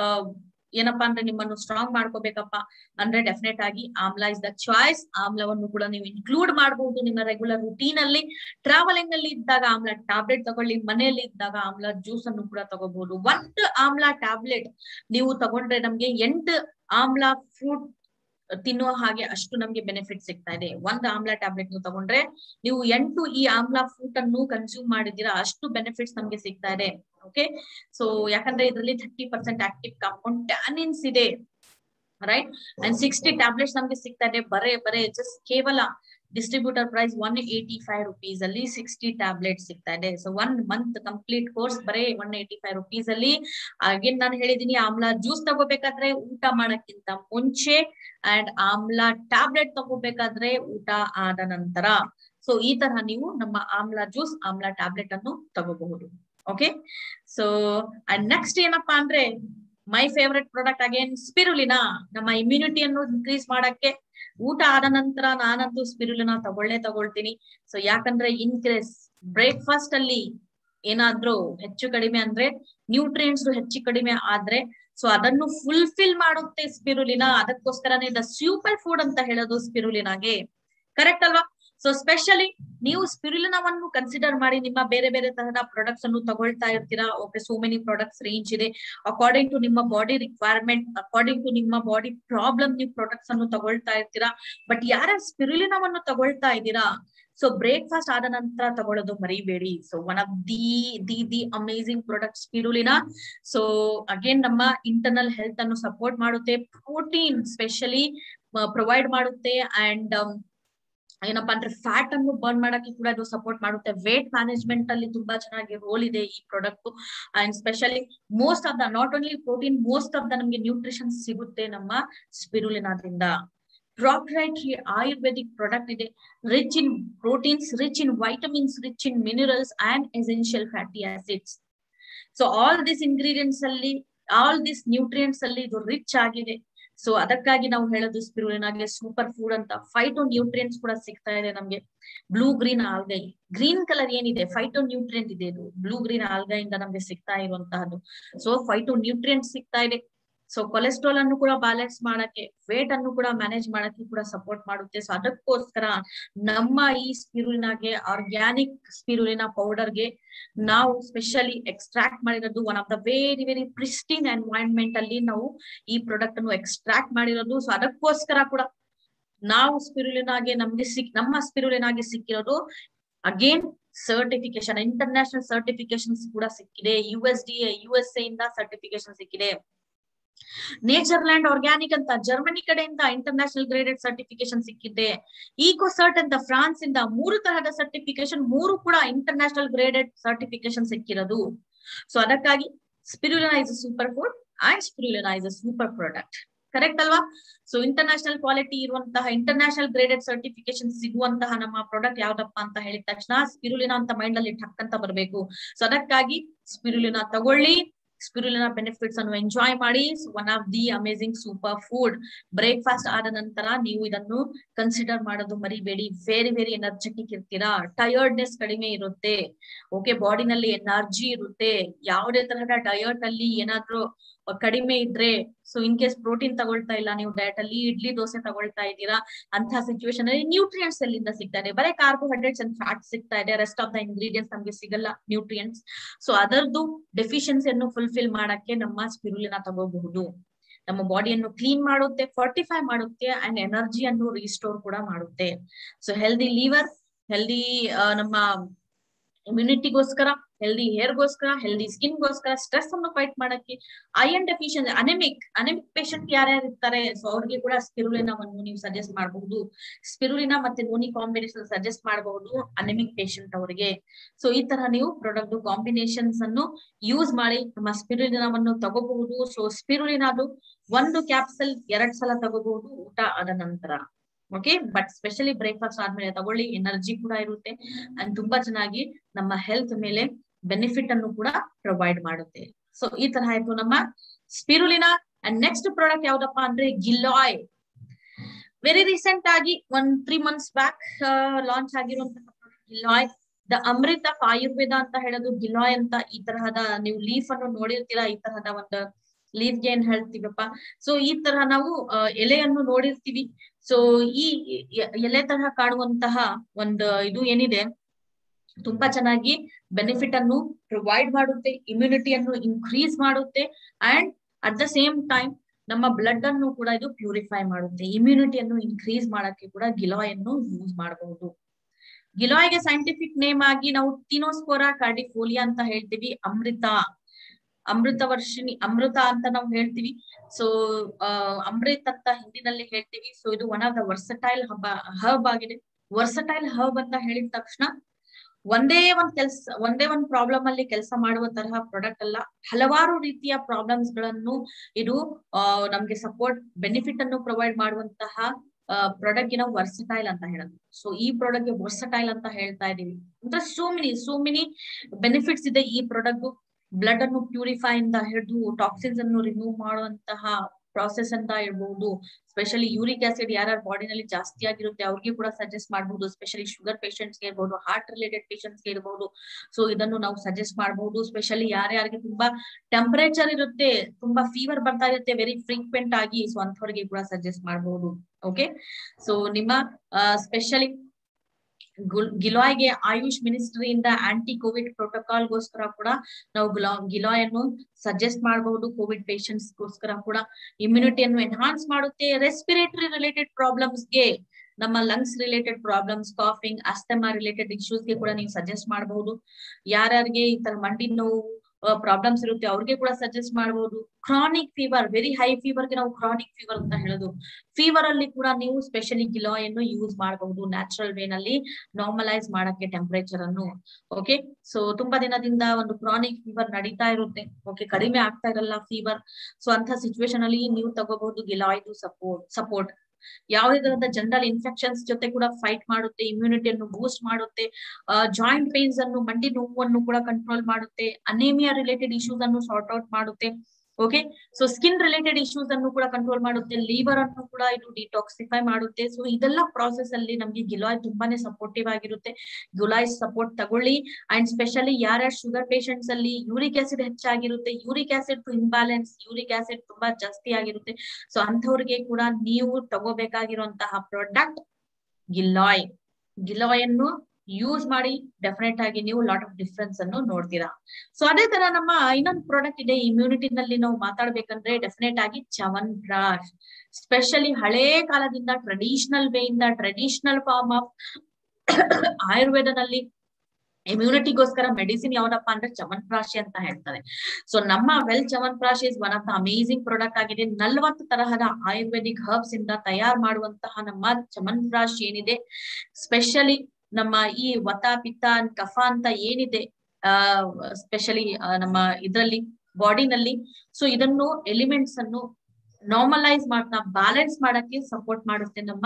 ಏನಪ್ಪಾ ಅಂದ್ರೆ ನಿಮ್ಮನ್ನು ಸ್ಟ್ರಾಂಗ್ ಮಾಡ್ಕೋಬೇಕಪ್ಪ ಅಂದ್ರೆ ಡೆಫಿನೆಟ್ ಆಗಿ ಆಮ್ಲ ಇಸ್ ದ ಚಾಯ್ಸ್ ಆಮ್ಲವನ್ನು ಕೂಡ ನೀವು ಇನ್ಕ್ಲೂಡ್ ಮಾಡಬಹುದು ನಿಮ್ಮ ರೆಗ್ಯುಲರ್ ರುಟೀನ್ ಅಲ್ಲಿ ಟ್ರಾವೆಲಿಂಗ್ ಅಲ್ಲಿ ಇದ್ದಾಗ ಆಮ್ಲ ಟ್ಯಾಬ್ಲೆಟ್ ತಗೊಳ್ಳಿ ಮನೆಯಲ್ಲಿ ಇದ್ದಾಗ ಆಮ್ಲ ಜ್ಯೂಸ್ ಅನ್ನು ಕೂಡ ತಗೋಬಹುದು ಒಂದು ಆಮ್ಲ ಟ್ಯಾಬ್ಲೆಟ್ ನೀವು ತಗೊಂಡ್ರೆ ನಮ್ಗೆ ಎಂಟು ಆಮ್ಲ ಫ್ರೂಟ್ ತಿನ್ನುವ ಹಾಗೆ ಅಷ್ಟು ನಮ್ಗೆ ಬೆನಿಫಿಟ್ ಸಿಗ್ತಾ ಇದೆ ಒಂದ್ ಆಮ್ಲ ಟ್ಯಾಬ್ಲೆಟ್ ನೀವು ತಗೊಂಡ್ರೆ ನೀವು ಎಂಟು ಈ ಆಮ್ಲ ಫ್ರೂಟ್ ಅನ್ನು ಕನ್ಸ್ಯೂಮ್ ಮಾಡಿದ್ದೀರಾ ಅಷ್ಟು ಬೆನಿಫಿಟ್ಸ್ ನಮ್ಗೆ ಸಿಗ್ತಾ ಇದೆ ಓಕೆ ಸೊ ಯಾಕಂದ್ರೆ ಇದರಲ್ಲಿ thirty percent active compound tannins ಇದೆ ರೈಟ್ ಅಂಡ್ ಸಿಕ್ಸ್ಟಿ ಟ್ಯಾಬ್ಲೆಟ್ಸ್ ನಮ್ಗೆ ಸಿಗ್ತಾ ಇದೆ ಬರೇ ಬರೇ ಜಸ್ಟ್ ಕೇವಲ distributor price one eighty five rupees ಅಲ್ಲಿ ಸಿಕ್ಸ್ಟಿ ಟ್ಯಾಬ್ಲೆಟ್ ಸಿಗ್ತಾ ಇದೆ so one month complete course ಬರೀ ಒನ್ ಏಟಿ ಫೈವ್ ರುಪೀಸ್ ಅಲ್ಲಿ ಅಗೇನ್ ನಾನು ಹೇಳಿದೀನಿ ಆಮ್ಲ ಜ್ಯೂಸ್ ತಗೋಬೇಕಾದ್ರೆ ಊಟ ಮಾಡಕ್ಕಿಂತ ಮುಂಚೆ ಅಂಡ್ ಆಮ್ಲ ಟ್ಯಾಬ್ಲೆಟ್ ತಗೋಬೇಕಾದ್ರೆ ಊಟ ಆದ ನಂತರ ಸೊ ಈ ತರಹ ನೀವು ನಮ್ಮ ಆಮ್ಲ ಜ್ಯೂಸ್ ಆಮ್ಲ ಟ್ಯಾಬ್ಲೆಟ್ ಅನ್ನು ತಗೋಬಹುದು ಓಕೆ ಸೊ ಅಂಡ್ ನೆಕ್ಸ್ಟ್ ಏನಪ್ಪಾ ಅಂದ್ರೆ my favourite product again spirulina ನಮ್ಮ ಇಮ್ಯುನಿಟಿಯನ್ನು ಇನ್ಕ್ರೀಸ್ ಮಾಡಕ್ಕೆ ಊಟ ಆದ ನಂತರ ನಾನಂತೂ ಸ್ಪಿರುಲಿನ ತಗೊಳ್ಳೇ ತಗೊಳ್ತೀನಿ ಸೊ ಯಾಕಂದ್ರೆ ಇನ್ ಕೇಸ್ ಬ್ರೇಕ್ಫಾಸ್ಟ್ ಅಲ್ಲಿ ಏನಾದ್ರೂ ಹೆಚ್ಚು ಕಡಿಮೆ ಅಂದ್ರೆ ನ್ಯೂಟ್ರಿಯೆಂಟ್ಸ್ ಹೆಚ್ಚು ಕಡಿಮೆ ಆದ್ರೆ ಸೊ ಅದನ್ನು ಫುಲ್ಫಿಲ್ ಮಾಡುತ್ತೆ ಸ್ಪಿರುಲಿನ ಅದಕ್ಕೋಸ್ಕರನೇ ದ ಸೂಪರ್ ಫುಡ್ ಅಂತ ಹೇಳೋದು ಸ್ಪಿರುಲಿನಾಗೆ ಕರೆಕ್ಟ್ ಅಲ್ವಾ ಸೊ ಸ್ಪೆಷಲಿ ನೀವು ಸ್ಪಿರುಲಿನವನ್ನು ಕನ್ಸಿಡರ್ ಮಾಡಿ ನಿಮ್ಮ ಬೇರೆ ಬೇರೆ ತರಹದ ಪ್ರಾಡಕ್ಟ್ಸ್ ಅನ್ನು ತಗೊಳ್ತಾ ಇರ್ತೀರಾ okay so many products range ಇದೆ ಅಕಾರ್ಡಿಂಗ್ ಟು ನಿಮ್ಮ ಬಾಡಿ ರಿಕ್ವೈರ್ಮೆಂಟ್ ಅಕಾರ್ಡಿಂಗ್ ಟು ನಿಮ್ಮ ಬಾಡಿ ಪ್ರಾಬ್ಲಮ್ ನೀವು ಪ್ರಾಡಕ್ಟ್ಸ್ ಅನ್ನು ತಗೊಳ್ತಾ ಇರ್ತೀರಾ ಬಟ್ ಯಾರ ಸ್ಪಿರುಲಿನವನ್ನು ತಗೊಳ್ತಾ ಇದ್ದೀರಾ ಸೊ ಬ್ರೇಕ್ಫಾಸ್ಟ್ ಆದ ನಂತರ ತಗೊಳ್ಳೋದು ಮರಿಬೇಡಿ so one of the the the amazing product spirulina so again ನಮ್ಮ ಇಂಟರ್ನಲ್ ಹೆಲ್ತ್ ಅನ್ನು ಸಪೋರ್ಟ್ ಮಾಡುತ್ತೆ ಪ್ರೋಟೀನ್ ಸ್ಪೆಷಲಿ ಪ್ರೊವೈಡ್ ಮಾಡುತ್ತೆ ಅಂಡ್ ಏನಪ್ಪಾ ಅಂದ್ರೆ ಫ್ಯಾಟ್ ಅನ್ನು ಬರ್ನ್ ಮಾಡಕ್ಕೆ ಕೂಡ ಇದು ಸಪೋರ್ಟ್ ಮಾಡುತ್ತೆ ವೇಟ್ ಮ್ಯಾನೇಜ್ಮೆಂಟ್ ಅಲ್ಲಿ ತುಂಬಾ ಚೆನ್ನಾಗಿ ರೋಲ್ ಇದೆ ಈ product and specially most of the not only protein most of the ನಮಗೆ ನ್ಯೂಟ್ರಿಷನ್ ಸಿಗುತ್ತೆ ನಮ್ಮ ಸ್ಪಿರುಲಿನಾದಿಂದ ಪ್ರಾಪ್ರೈಟ್ರಿ ಆಯುರ್ವೇದಿಕ್ ಪ್ರಾಡಕ್ಟ್ ಇದೆ rich in proteins rich in vitamins rich in minerals and essential fatty acids so all this ingredients ಅಲ್ಲಿ all this nutrients ಅಲ್ಲಿ ಇದು rich ಆಗಿದೆ so ಅದಕ್ಕಾಗಿ ನಾವು ಹೇಳೋದು ಸ್ಪಿರುಲಿನಾಗೆ ಸೂಪರ್ ಫುಡ್ ಅಂತ ಫೈಟೋ ನ್ಯೂಟ್ರಿಯೆಂಟ್ಸ್ ಕೂಡ ಸಿಗ್ತಾ ಇದೆ ನಮ್ಗೆ blue green algae green colour ಏನಿದೆ ಫೈಟೋ ನ್ಯೂಟ್ರಿಯೆಂಟ್ ಇದೆ ಇದು ಬ್ಲೂ ಗ್ರೀನ್ ಆಲ್ಗೈ ಇಂದ ನಮ್ಗೆ ಸಿಗ್ತಾ ಇರುವಂತಹದ್ದು ಸೊ ಫೈಟೋ ನ್ಯೂಟ್ರಿಯೆಂಟ್ ಸಿಗ್ತಾ ಇದೆ ಸೊ ಕೊಲೆಸ್ಟ್ರಾಲ್ ಅನ್ನು ಕೂಡ ಬ್ಯಾಲೆನ್ಸ್ ಮಾಡಕ್ಕೆ ವೇಟ್ ಅನ್ನು ಕೂಡ ಮ್ಯಾನೇಜ್ ಮಾಡಕ್ಕೆ ಕೂಡ ಸಪೋರ್ಟ್ ಮಾಡುತ್ತೆ ಸೊ ಅದಕ್ಕೋಸ್ಕರ ನಮ್ಮ ಈ ಸ್ಪಿರುಲಿನಾಗೆ ಆರ್ಗ್ಯಾನಿಕ್ ಸ್ಪಿರುಲಿನ ಪೌಡರ್ಗೆ ನಾವು ಸ್ಪೆಷಲಿ ಎಕ್ಸ್ಟ್ರಾಕ್ಟ್ ಮಾಡಿರೋದು one of the very very pristine environment ಅಲ್ಲಿ ನಾವು ಈ ಪ್ರಾಡಕ್ಟ್ ಅನ್ನು ಎಕ್ಸ್ಟ್ರಾಕ್ಟ್ ಮಾಡಿರೋದು ಸೊ ಅದಕ್ಕೋಸ್ಕರ ಕೂಡ ನಾವು ಸ್ಪಿರುಲಿನಾಗೆ ನಮ್ಗೆ ಸಿಕ್ ನಮ್ಮ ಸ್ಪಿರುಲಿನಾಗೆ ಸಿಕ್ಕಿರೋದು ಅಗೇನ್ ಸರ್ಟಿಫಿಕೇಶನ್ ಇಂಟರ್ನ್ಯಾಷನಲ್ ಸರ್ಟಿಫಿಕೇಶನ್ಸ್ ಕೂಡ ಸಿಕ್ಕಿದೆ U S D U S A ಇಂದ ಸರ್ಟಿಫಿಕೇಶನ್ ಸಿಕ್ಕಿದೆ ನೇಚರ್ಲ್ಯಾಂಡ್ ಆರ್ಗ್ಯಾನಿಕ್ ಅಂತ ಜರ್ಮನಿ ಕಡೆಯಿಂದ ಇಂಟರ್ನ್ಯಾಷನಲ್ ಗ್ರೇಡೆಡ್ ಸರ್ಟಿಫಿಕೇಶನ್ ಸಿಕ್ಕಿದೆ ಈಕೋ ಸರ್ಟ್ ಅಂತ ಫ್ರಾನ್ಸ್ ಇಂದ ಮೂರು ತರಹದ ಸರ್ಟಿಫಿಕೇಶನ್ ಮೂರು ಕೂಡ ಇಂಟರ್ನ್ಯಾಷನಲ್ ಗ್ರೇಡೆಡ್ ಸರ್ಟಿಫಿಕೇಶನ್ ಸಿಕ್ಕಿರೋದು ಸೊ ಅದಕ್ಕಾಗಿ spirulina is super food and spirulina is a super product correct ಅಲ್ವಾ ಸೊ ಇಂಟರ್ನ್ಯಾಷನಲ್ ಕ್ವಾಲಿಟಿ ಇರುವಂತಹ ಇಂಟರ್ನ್ಯಾಷನಲ್ ಗ್ರೇಡೆಡ್ ಸರ್ಟಿಫಿಕೇಶನ್ ಸಿಗುವಂತಹ ನಮ್ಮ ಪ್ರಾಡಕ್ಟ್ ಯಾವ್ದಪ್ಪ ಅಂತ ಹೇಳಿದ ತಕ್ಷಣ ಸ್ಪಿರುಲಿನಾ ಅಂತ ಮೈಂಡ್ ಅಲ್ಲಿ ಠಕ್ ಅಂತ ಬರಬೇಕು ಸೊ ಅದಕ್ಕಾಗಿ ಸ್ಪಿರುಲಿನಾ ತಗೊಳ್ಳಿ ಸ್ಪಿರುಲಿನ ಬೆನಿಫಿಟ್ಸ್ ಅನ್ನು ಎಂಜಾಯ್ ಮಾಡಿ one of the amazing super food breakfast ಆದ ನಂತರ ನೀವು ಇದನ್ನು ಕನ್ಸಿಡರ್ ಮಾಡೋದು ಮರಿಬೇಡಿ ವೆರಿ ವೆರಿ ಎನರ್ಜೆಟಿಕ್ ಇರ್ತೀರಾ ಟಯರ್ಡ್ನೆಸ್ ಕಡಿಮೆ ಇರುತ್ತೆ ಓಕೆ ಬಾಡಿನಲ್ಲಿ ಎನರ್ಜಿ ಇರುತ್ತೆ ಯಾವುದೇ ತರಹದ ಡಯಟ್ ಅಲ್ಲಿ ಏನಾದ್ರೂ ಕಡಿಮೆ ಇದ್ರೆ ಸೊ ಇನ್ ಕೇಸ್ ಪ್ರೋಟೀನ್ ತಗೊಳ್ತಾ ಇಲ್ಲ ನೀವು ಡಯಟ್ ಅಲ್ಲಿ ಇಡ್ಲಿ ದೋಸೆ ತಗೊಳ್ತಾ ಇದ್ದೀರಾ ಅಂತ ಸಿಚುವೇಶನ್ ಅಲ್ಲಿ ನ್ಯೂಟ್ರಿಯೆಂಟ್ಸ್ ಎಲ್ಲಿಂದ ಸಿಗ್ತಾ ಇದೆ ಬರೀ ಕಾರ್ಬೋಹೈಡ್ರೇಟ್ಸ್ ಅಂಡ್ ಫ್ಯಾಟ್ ಸಿಗ್ತಾ ಇದೆ ರೆಸ್ಟ್ ಆಫ್ ದ ಇಂಗ್ರೀಡಿಯೆಂಟ್ಸ್ ನಮ್ಗೆ ಸಿಗಲ್ಲ ನ್ಯೂಟ್ರಿಯೆಂಟ್ಸ್ ಸೊ ಅದರದ್ದು ಡೆಫಿಷಿಯನ್ಸಿಯನ್ನು ಫುಲ್ಫಿಲ್ ಮಾಡಕ್ಕೆ ನಮ್ಮ ಸ್ಪಿರುಲಿನ ತಗೋಬಹುದು ನಮ್ಮ ಬಾಡಿಯನ್ನು ಕ್ಲೀನ್ ಮಾಡುತ್ತೆ ಫಾರ್ಟಿಫೈ ಮಾಡುತ್ತೆ ಅಂಡ್ ಎನರ್ಜಿಯನ್ನು ರಿಸ್ಟೋರ್ ಕೂಡ ಮಾಡುತ್ತೆ ಸೊ ಹೆಲ್ದಿ ಲೀವರ್ ಹೆಲ್ದಿ ನಮ್ಮ ಇಮ್ಯುನಿಟಿಗೋಸ್ಕರ ಹೆಲ್ದಿ ಹೇರ್ಗೋಸ್ಕರ ಹೆಲ್ದಿ ಸ್ಕಿನ್ಗೋಸ್ಕರ ಸ್ಟ್ರೆಸ್ ಅನ್ನು ಫೈಟ್ ಮಾಡಕ್ಕೆ iron deficiency anaemic anaemic patient ಯಾರ್ಯಾರು ಇರ್ತಾರೆ ಸೊ ಅವ್ರಿಗೆ ಕೂಡ ಸ್ಪಿರುಲಿನಾವನ್ನು ನೀವು ಸಜೆಸ್ಟ್ ಮಾಡಬಹುದು ಸ್ಪಿರುಲಿನ ಮತ್ತೆ ನೋನಿ ಕಾಂಬಿನೇಷನ್ ಸಜೆಸ್ಟ್ ಮಾಡಬಹುದು ಅನೆಮಿಕ್ ಪೇಷಂಟ್ ಅವರಿಗೆ ಸೊ ಈ ತರ ನೀವು ಪ್ರಾಡಕ್ಟ್ ಕಾಂಬಿನೇಷನ್ಸ್ ಅನ್ನು ಯೂಸ್ ಮಾಡಿ ನಮ್ಮ ಸ್ಪಿರುಲಿನವನ್ನು ತಗೋಬಹುದು ಸೊ ಸ್ಪಿರುಲಿನಾದು ಒಂದು ಕ್ಯಾಪ್ಸಲ್ ಎರಡ್ ಸಲ ತಗೋಬಹುದು ಊಟ ಆದ ನಂತರ ಓಕೆ ಬಟ್ ಸ್ಪೆಷಲಿ ಬ್ರೇಕ್ಫಾಸ್ಟ್ ಆದ್ಮೇಲೆ ತಗೊಳ್ಳಿ ಎನರ್ಜಿ ಕೂಡ ಇರುತ್ತೆ ಅಂಡ್ ತುಂಬಾ ಚೆನ್ನಾಗಿ ನಮ್ಮ ಹೆಲ್ತ್ ಮೇಲೆ ಬೆನಿಫಿಟ್ ಅನ್ನು ಕೂಡ ಪ್ರೊವೈಡ್ ಮಾಡುತ್ತೆ ಸೊ ಈ ತರ ಆಯ್ತು ನಮ್ಮ ಸ್ಪಿರುಲಿನ ಅಂಡ್ ನೆಕ್ಸ್ಟ್ ಪ್ರಾಡಕ್ಟ್ ಯಾವ್ದಪ್ಪ ಅಂದ್ರೆ ಗಿಲಾಯ್ ವೆರಿ ರೀಸೆಂಟ್ ಆಗಿ ಒಂದ್ ತ್ರೀ ಮಂತ್ಸ್ ಬ್ಯಾಕ್ ಲಾಂಚ್ ಆಗಿರುವಂತಹ ಗಿಲಾಯ್ ದ ಅಮೃತ ಆಫ್ ಆಯುರ್ವೇದ ಅಂತ ಹೇಳೋದು ಗಿಲಾಯ್ ಅಂತ ಈ ತರಹದ ನೀವು ಲೀಫ್ ಅನ್ನು ನೋಡಿರ್ತೀರಾ ಈ ತರಹದ ಒಂದು ಲೀಫ್ ಏನ್ ಹೇಳ್ತೀವಪ್ಪ ಸೊ ಈ ತರಹ ನಾವು ಎಲೆಯನ್ನು ನೋಡಿರ್ತೀವಿ ಸೊ ಈ ಎಲೆ ತರಹ ಕಾಣುವಂತಹ ಒಂದು ಇದು ಏನಿದೆ ತುಂಬಾ ಚೆನ್ನಾಗಿ ಬೆನಿಫಿಟ್ ಅನ್ನು ಪ್ರೊವೈಡ್ ಮಾಡುತ್ತೆ ಇಮ್ಯುನಿಟಿಯನ್ನು ಇನ್ಕ್ರೀಸ್ ಮಾಡುತ್ತೆ and at the same time ನಮ್ಮ ಬ್ಲಡ್ ಅನ್ನು ಕೂಡ ಇದು ಪ್ಯೂರಿಫೈ ಮಾಡುತ್ತೆ ಇಮ್ಯುನಿಟಿಯನ್ನು ಇನ್ಕ್ರೀಸ್ ಮಾಡಕ್ಕೆ ಕೂಡ ಗಿಲಾಯನ್ನು ಯೂಸ್ ಮಾಡಬಹುದು ಗಿಲಾಯ್ಗೆ ಸೈಂಟಿಫಿಕ್ ನೇಮ್ ಆಗಿ ನಾವು ಟಿನೋಸ್ಕೋರಾ ಕಾರ್ಡಿಫೋಲಿಯಾ ಅಂತ ಹೇಳ್ತೀವಿ ಅಮೃತ ಅಮೃತ ವರ್ಷಿಣಿ ಅಮೃತ ಅಂತ ನಾವು ಹೇಳ್ತೀವಿ ಸೊ ಅಮೃತ್ ಅಂತ ಹಿಂದಿನಲ್ಲಿ ಹೇಳ್ತೀವಿ ಸೊ ಇದು ಒನ್ ಆಫ್ ದ ವರ್ಸಟೈಲ್ ಹಬ್ಬ ಹಬ್ ಆಗಿದೆ ವರ್ಸಟೈಲ್ ಹರ್ಬ್ ಅಂತ ಹೇಳಿದ ತಕ್ಷಣ ಒಂದೇ ಒಂದ್ ಕೆಲ್ಸ ಒಂದೇ ಒಂದ್ ಪ್ರಾಬ್ಲಮ್ ಅಲ್ಲಿ ಕೆಲಸ ಮಾಡುವ ತರಹ ಪ್ರಾಡಕ್ಟ್ ಅಲ್ಲ ಹಲವಾರು ರೀತಿಯ ಪ್ರಾಬ್ಲಮ್ಸ್ ಗಳನ್ನು ಇದು ಆ ನಮ್ಗೆ ಸಪೋರ್ಟ್ ಬೆನಿಫಿಟ್ ಅನ್ನು ಪ್ರೊವೈಡ್ ಮಾಡುವಂತಹ ಪ್ರಾಡಕ್ಟ್ ನಾವು ವರ್ಸಟೈಲ್ ಅಂತ ಹೇಳೋದು ಸೊ ಈ ಪ್ರಾಡಕ್ಟ್ ಗೆ ವರ್ಸಟೈಲ್ ಅಂತ ಹೇಳ್ತಾ ಇದೀವಿ ಅಂದ್ರೆ so many so many benefits ಇದೆ ಈ ಪ್ರಾಡಕ್ಟ್ ಬ್ಲಡ್ ಅನ್ನು ಪ್ಯೂರಿಫೈ ಇಂದ ಹಿಡಿದು ಟಾಕ್ಸಿನ್ಸ್ ಅನ್ನು ರಿಮೂವ್ ಮಾಡುವಂತಹ ಪ್ರಾಸೆಸ್ ಅಂತ ಹೇಳ್ಬಹುದು ಸ್ಪೆಷಲಿ ಯೂರಿಕ್ ಆಸಿಡ್ ಯಾರ್ಯಾರ ಬಾಡಿನಲ್ಲಿ ಜಾಸ್ತಿ ಆಗಿರುತ್ತೆ ಅವ್ರಿಗೆ ಕೂಡ ಸಜೆಸ್ಟ್ ಮಾಡಬಹುದು ಸ್ಪೆಷಲಿ ಶುಗರ್ ಪೇಷಂಟ್ಸ್ಗೆ ಇರ್ಬೋದು ಹಾರ್ಟ್ ರಿಲೇಟೆಡ್ ಪೇಷಂಟ್ಸ್ಗೆ ಇರ್ಬೋದು ಸೊ ಇದನ್ನು ನಾವು ಸಜೆಸ್ಟ್ ಮಾಡಬಹುದು ಸ್ಪೆಷಲಿ ಯಾರ್ಯಾರಿಗೆ ತುಂಬಾ ಟೆಂಪರೇಚರ್ ಇರುತ್ತೆ ತುಂಬಾ ಫೀವರ್ ಬರ್ತಾ ಇರುತ್ತೆ ವೆರಿ ಫ್ರೀಕ್ವೆಂಟ್ ಆಗಿ ಸೊ ಅಂಥವ್ರಿಗೆ ಕೂಡ ಸಜೆಸ್ಟ್ ಮಾಡಬಹುದು ಓಕೆ ಸೊ ನಿಮ್ಮ ಸ್ಪೆಷಲಿ ಗಿಲಾಯ್ಗೆ ಆಯುಷ್ ಮಿನಿಸ್ಟ್ರಿಯಿಂದ ಆಂಟಿ ಕೋವಿಡ್ ಪ್ರೋಟೋಕಾಲ್ ಗೋಸ್ಕರ ಕೂಡ ನಾವು ಗಿಲಾ ಗಿಲಾಯ್ ಅನ್ನು ಸಜೆಸ್ಟ್ ಮಾಡಬಹುದು ಕೋವಿಡ್ ಪೇಷಂಟ್ಸ್ ಗೋಸ್ಕರ ಕೂಡ ಇಮ್ಯುನಿಟಿಯನ್ನು ಎನ್ಹಾನ್ಸ್ ಮಾಡುತ್ತೆ ರೆಸ್ಪಿರೇಟರಿ ರಿಲೇಟೆಡ್ ಪ್ರಾಬ್ಲಮ್ಸ್ಗೆ ನಮ್ಮ lungs related problems coughing asthma related ಇಶ್ಯೂಸ್ಗೆ ಕೂಡ ನೀವು ಸಜೆಸ್ಟ್ ಮಾಡಬಹುದು ಯಾರ್ಯಾರಿಗೆ ಈ ತರ ಮಂಡಿ ನೋವು ಪ್ರಾಬ್ಲಮ್ಸ್ ಇರುತ್ತೆ ಅವ್ರಿಗೆ ಕೂಡ ಸಜೆಸ್ಟ್ ಮಾಡಬಹುದು ಕ್ರಾನಿಕ್ ಫೀವರ್ ವೆರಿ ಹೈ ಫೀವರ್ಗೆ ನಾವು ಕ್ರಾನಿಕ್ ಫೀವರ್ ಅಂತ ಹೇಳೋದು ಫೀವರ್ ಅಲ್ಲಿ ಕೂಡ ನೀವು ಸ್ಪೆಷಲಿ ಗಿಲಾಯ್ ಅನ್ನು ಯೂಸ್ ಮಾಡಬಹುದು ನ್ಯಾಚುರಲ್ ವೇ ನಲ್ಲಿ ನಾರ್ಮಲೈಸ್ ಮಾಡಕ್ಕೆ ಟೆಂಪರೇಚರ್ ಅನ್ನು ಓಕೆ ಸೊ ತುಂಬಾ ದಿನದಿಂದ ಒಂದು ಕ್ರಾನಿಕ್ ಫೀವರ್ ನಡೀತಾ ಇರುತ್ತೆ ಓಕೆ ಕಡಿಮೆ ಆಗ್ತಾ ಇರಲ್ಲ ಫೀವರ್ ಸೊ ಅಂತ ಸಿಚುವೇಶನ್ ಅಲ್ಲಿ ನೀವು ತಗೋಬಹುದು ಗಿಲಾಯ್ದು ಸಪೋರ್ಟ್ ಸಪೋರ್ಟ್ ಯಾವುದೇ ತರಹದ ಜನರಲ್ ಇನ್ಫೆಕ್ಷನ್ಸ್ ಜೊತೆ ಕೂಡ ಫೈಟ್ ಮಾಡುತ್ತೆ ಇಮ್ಯುನಿಟಿಯನ್ನು ಬೂಸ್ಟ್ ಮಾಡುತ್ತೆ ಜಾಯಿಂಟ್ ಪೇನ್ಸ್ ಅನ್ನು ಮಂಡಿ ನೋವನ್ನು ಕೂಡ ಕಂಟ್ರೋಲ್ ಮಾಡುತ್ತೆ ಅನೇಮಿಯಾ ರಿಲೇಟೆಡ್ ಇಶ್ಯೂಸ್ ಅನ್ನು ಸಾರ್ಟ್ ಔಟ್ ಮಾಡುತ್ತೆ okay so skin related issues ಅನ್ನು ಕೂಡ ಕಂಟ್ರೋಲ್ ಮಾಡುತ್ತೆ ಲಿವರ್ ಅನ್ನು ಕೂಡ ಇದು ಡಿಟಾಕ್ಸಿಫೈ ಮಾಡುತ್ತೆ ಸೊ ಇದೆಲ್ಲ ಪ್ರಾಸೆಸ್ ಅಲ್ಲಿ ನಮ್ಗೆ ಗಿಲಾಯ್ ತುಂಬಾನೇ ಸಪೋರ್ಟಿವ್ ಆಗಿರುತ್ತೆ ಗಿಲಾಯ್ ಸಪೋರ್ಟ್ ತಗೊಳ್ಳಿ ಅಂಡ್ ಸ್ಪೆಷಲಿ ಯಾರ್ಯಾರು ಶುಗರ್ ಪೇಷಂಟ್ಸ್ ಅಲ್ಲಿ ಯೂರಿಕ್ ಆಸಿಡ್ ಹೆಚ್ಚಾಗಿರುತ್ತೆ uric acid imbalance uric acid ತುಂಬಾ ಜಾಸ್ತಿ ಆಗಿರುತ್ತೆ ಸೊ ಅಂಥವ್ರಿಗೆ ಕೂಡ ನೀವು ತಗೋಬೇಕಾಗಿರುವಂತಹ ಪ್ರಾಡಕ್ಟ್ ಗಿಲಾಯ್ ಗಿಲಾಯ್ ಅನ್ನು ಯೂಸ್ ಮಾಡಿ ಡೆಫಿನೆಟ್ ಆಗಿ ನೀವು ಲಾಟ್ ಆಫ್ ಡಿಫ್ರೆನ್ಸ್ ಅನ್ನು ನೋಡ್ತೀರಾ ಸೊ ಅದೇ ತರ ನಮ್ಮ ಇನ್ನೊಂದು ಪ್ರಾಡಕ್ಟ್ ಇದೆ ಇಮ್ಯುನಿಟಿ ನಲ್ಲಿ ನಾವು ಮಾತಾಡ್ಬೇಕಂದ್ರೆ ಡೆಫಿನೆಟ್ ಆಗಿ ಚವನ್ ಪ್ರಾಶ್ ಸ್ಪೆಷಲಿ ಹಳೇ ಕಾಲದಿಂದ ಟ್ರೆಡಿಷನಲ್ ವೇ ಇಂದ ಟ್ರೆಡಿಷನಲ್ ಫಾರ್ಮ್ ಆಫ್ ಆಯುರ್ವೇದನಲ್ಲಿ ಇಮ್ಯುನಿಟಿಗೋಸ್ಕರ ಮೆಡಿಸಿನ್ ಯಾವ್ದಪ್ಪ ಅಂದ್ರೆ ಚವನ್ಪ್ರಾಶಿ ಅಂತ ಹೇಳ್ತಾರೆ ಸೊ ನಮ್ಮ well Chyawanprash is one of the amazing product ಆಗಿದೆ ನಲ್ವತ್ತು ತರಹದ ಆಯುರ್ವೇದಿಕ್ ಹರ್ಬ್ಸ್ ಇಂದ ತಯಾರು ಮಾಡುವಂತಹ ನಮ್ಮ ಚವನ್ಪ್ರಾಶ್ ಏನಿದೆ ಸ್ಪೆಷಲಿ ನಮ್ಮ ಈ ವತ ಪಿತ್ತ ಕಫ ಅಂತ ಏನಿದೆ ಆ ಸ್ಪೆಷಲಿ ನಮ್ಮ ಇದರಲ್ಲಿ ಬಾಡಿನಲ್ಲಿ ಸೊ ಇದನ್ನು ಎಲಿಮೆಂಟ್ಸ್ ಅನ್ನು ನಾರ್ಮಲೈಸ್ ಮಾಡ್ತಾ ಬ್ಯಾಲೆನ್ಸ್ ಮಾಡಕ್ಕೆ ಸಪೋರ್ಟ್ ಮಾಡುತ್ತೆ ನಮ್ಮ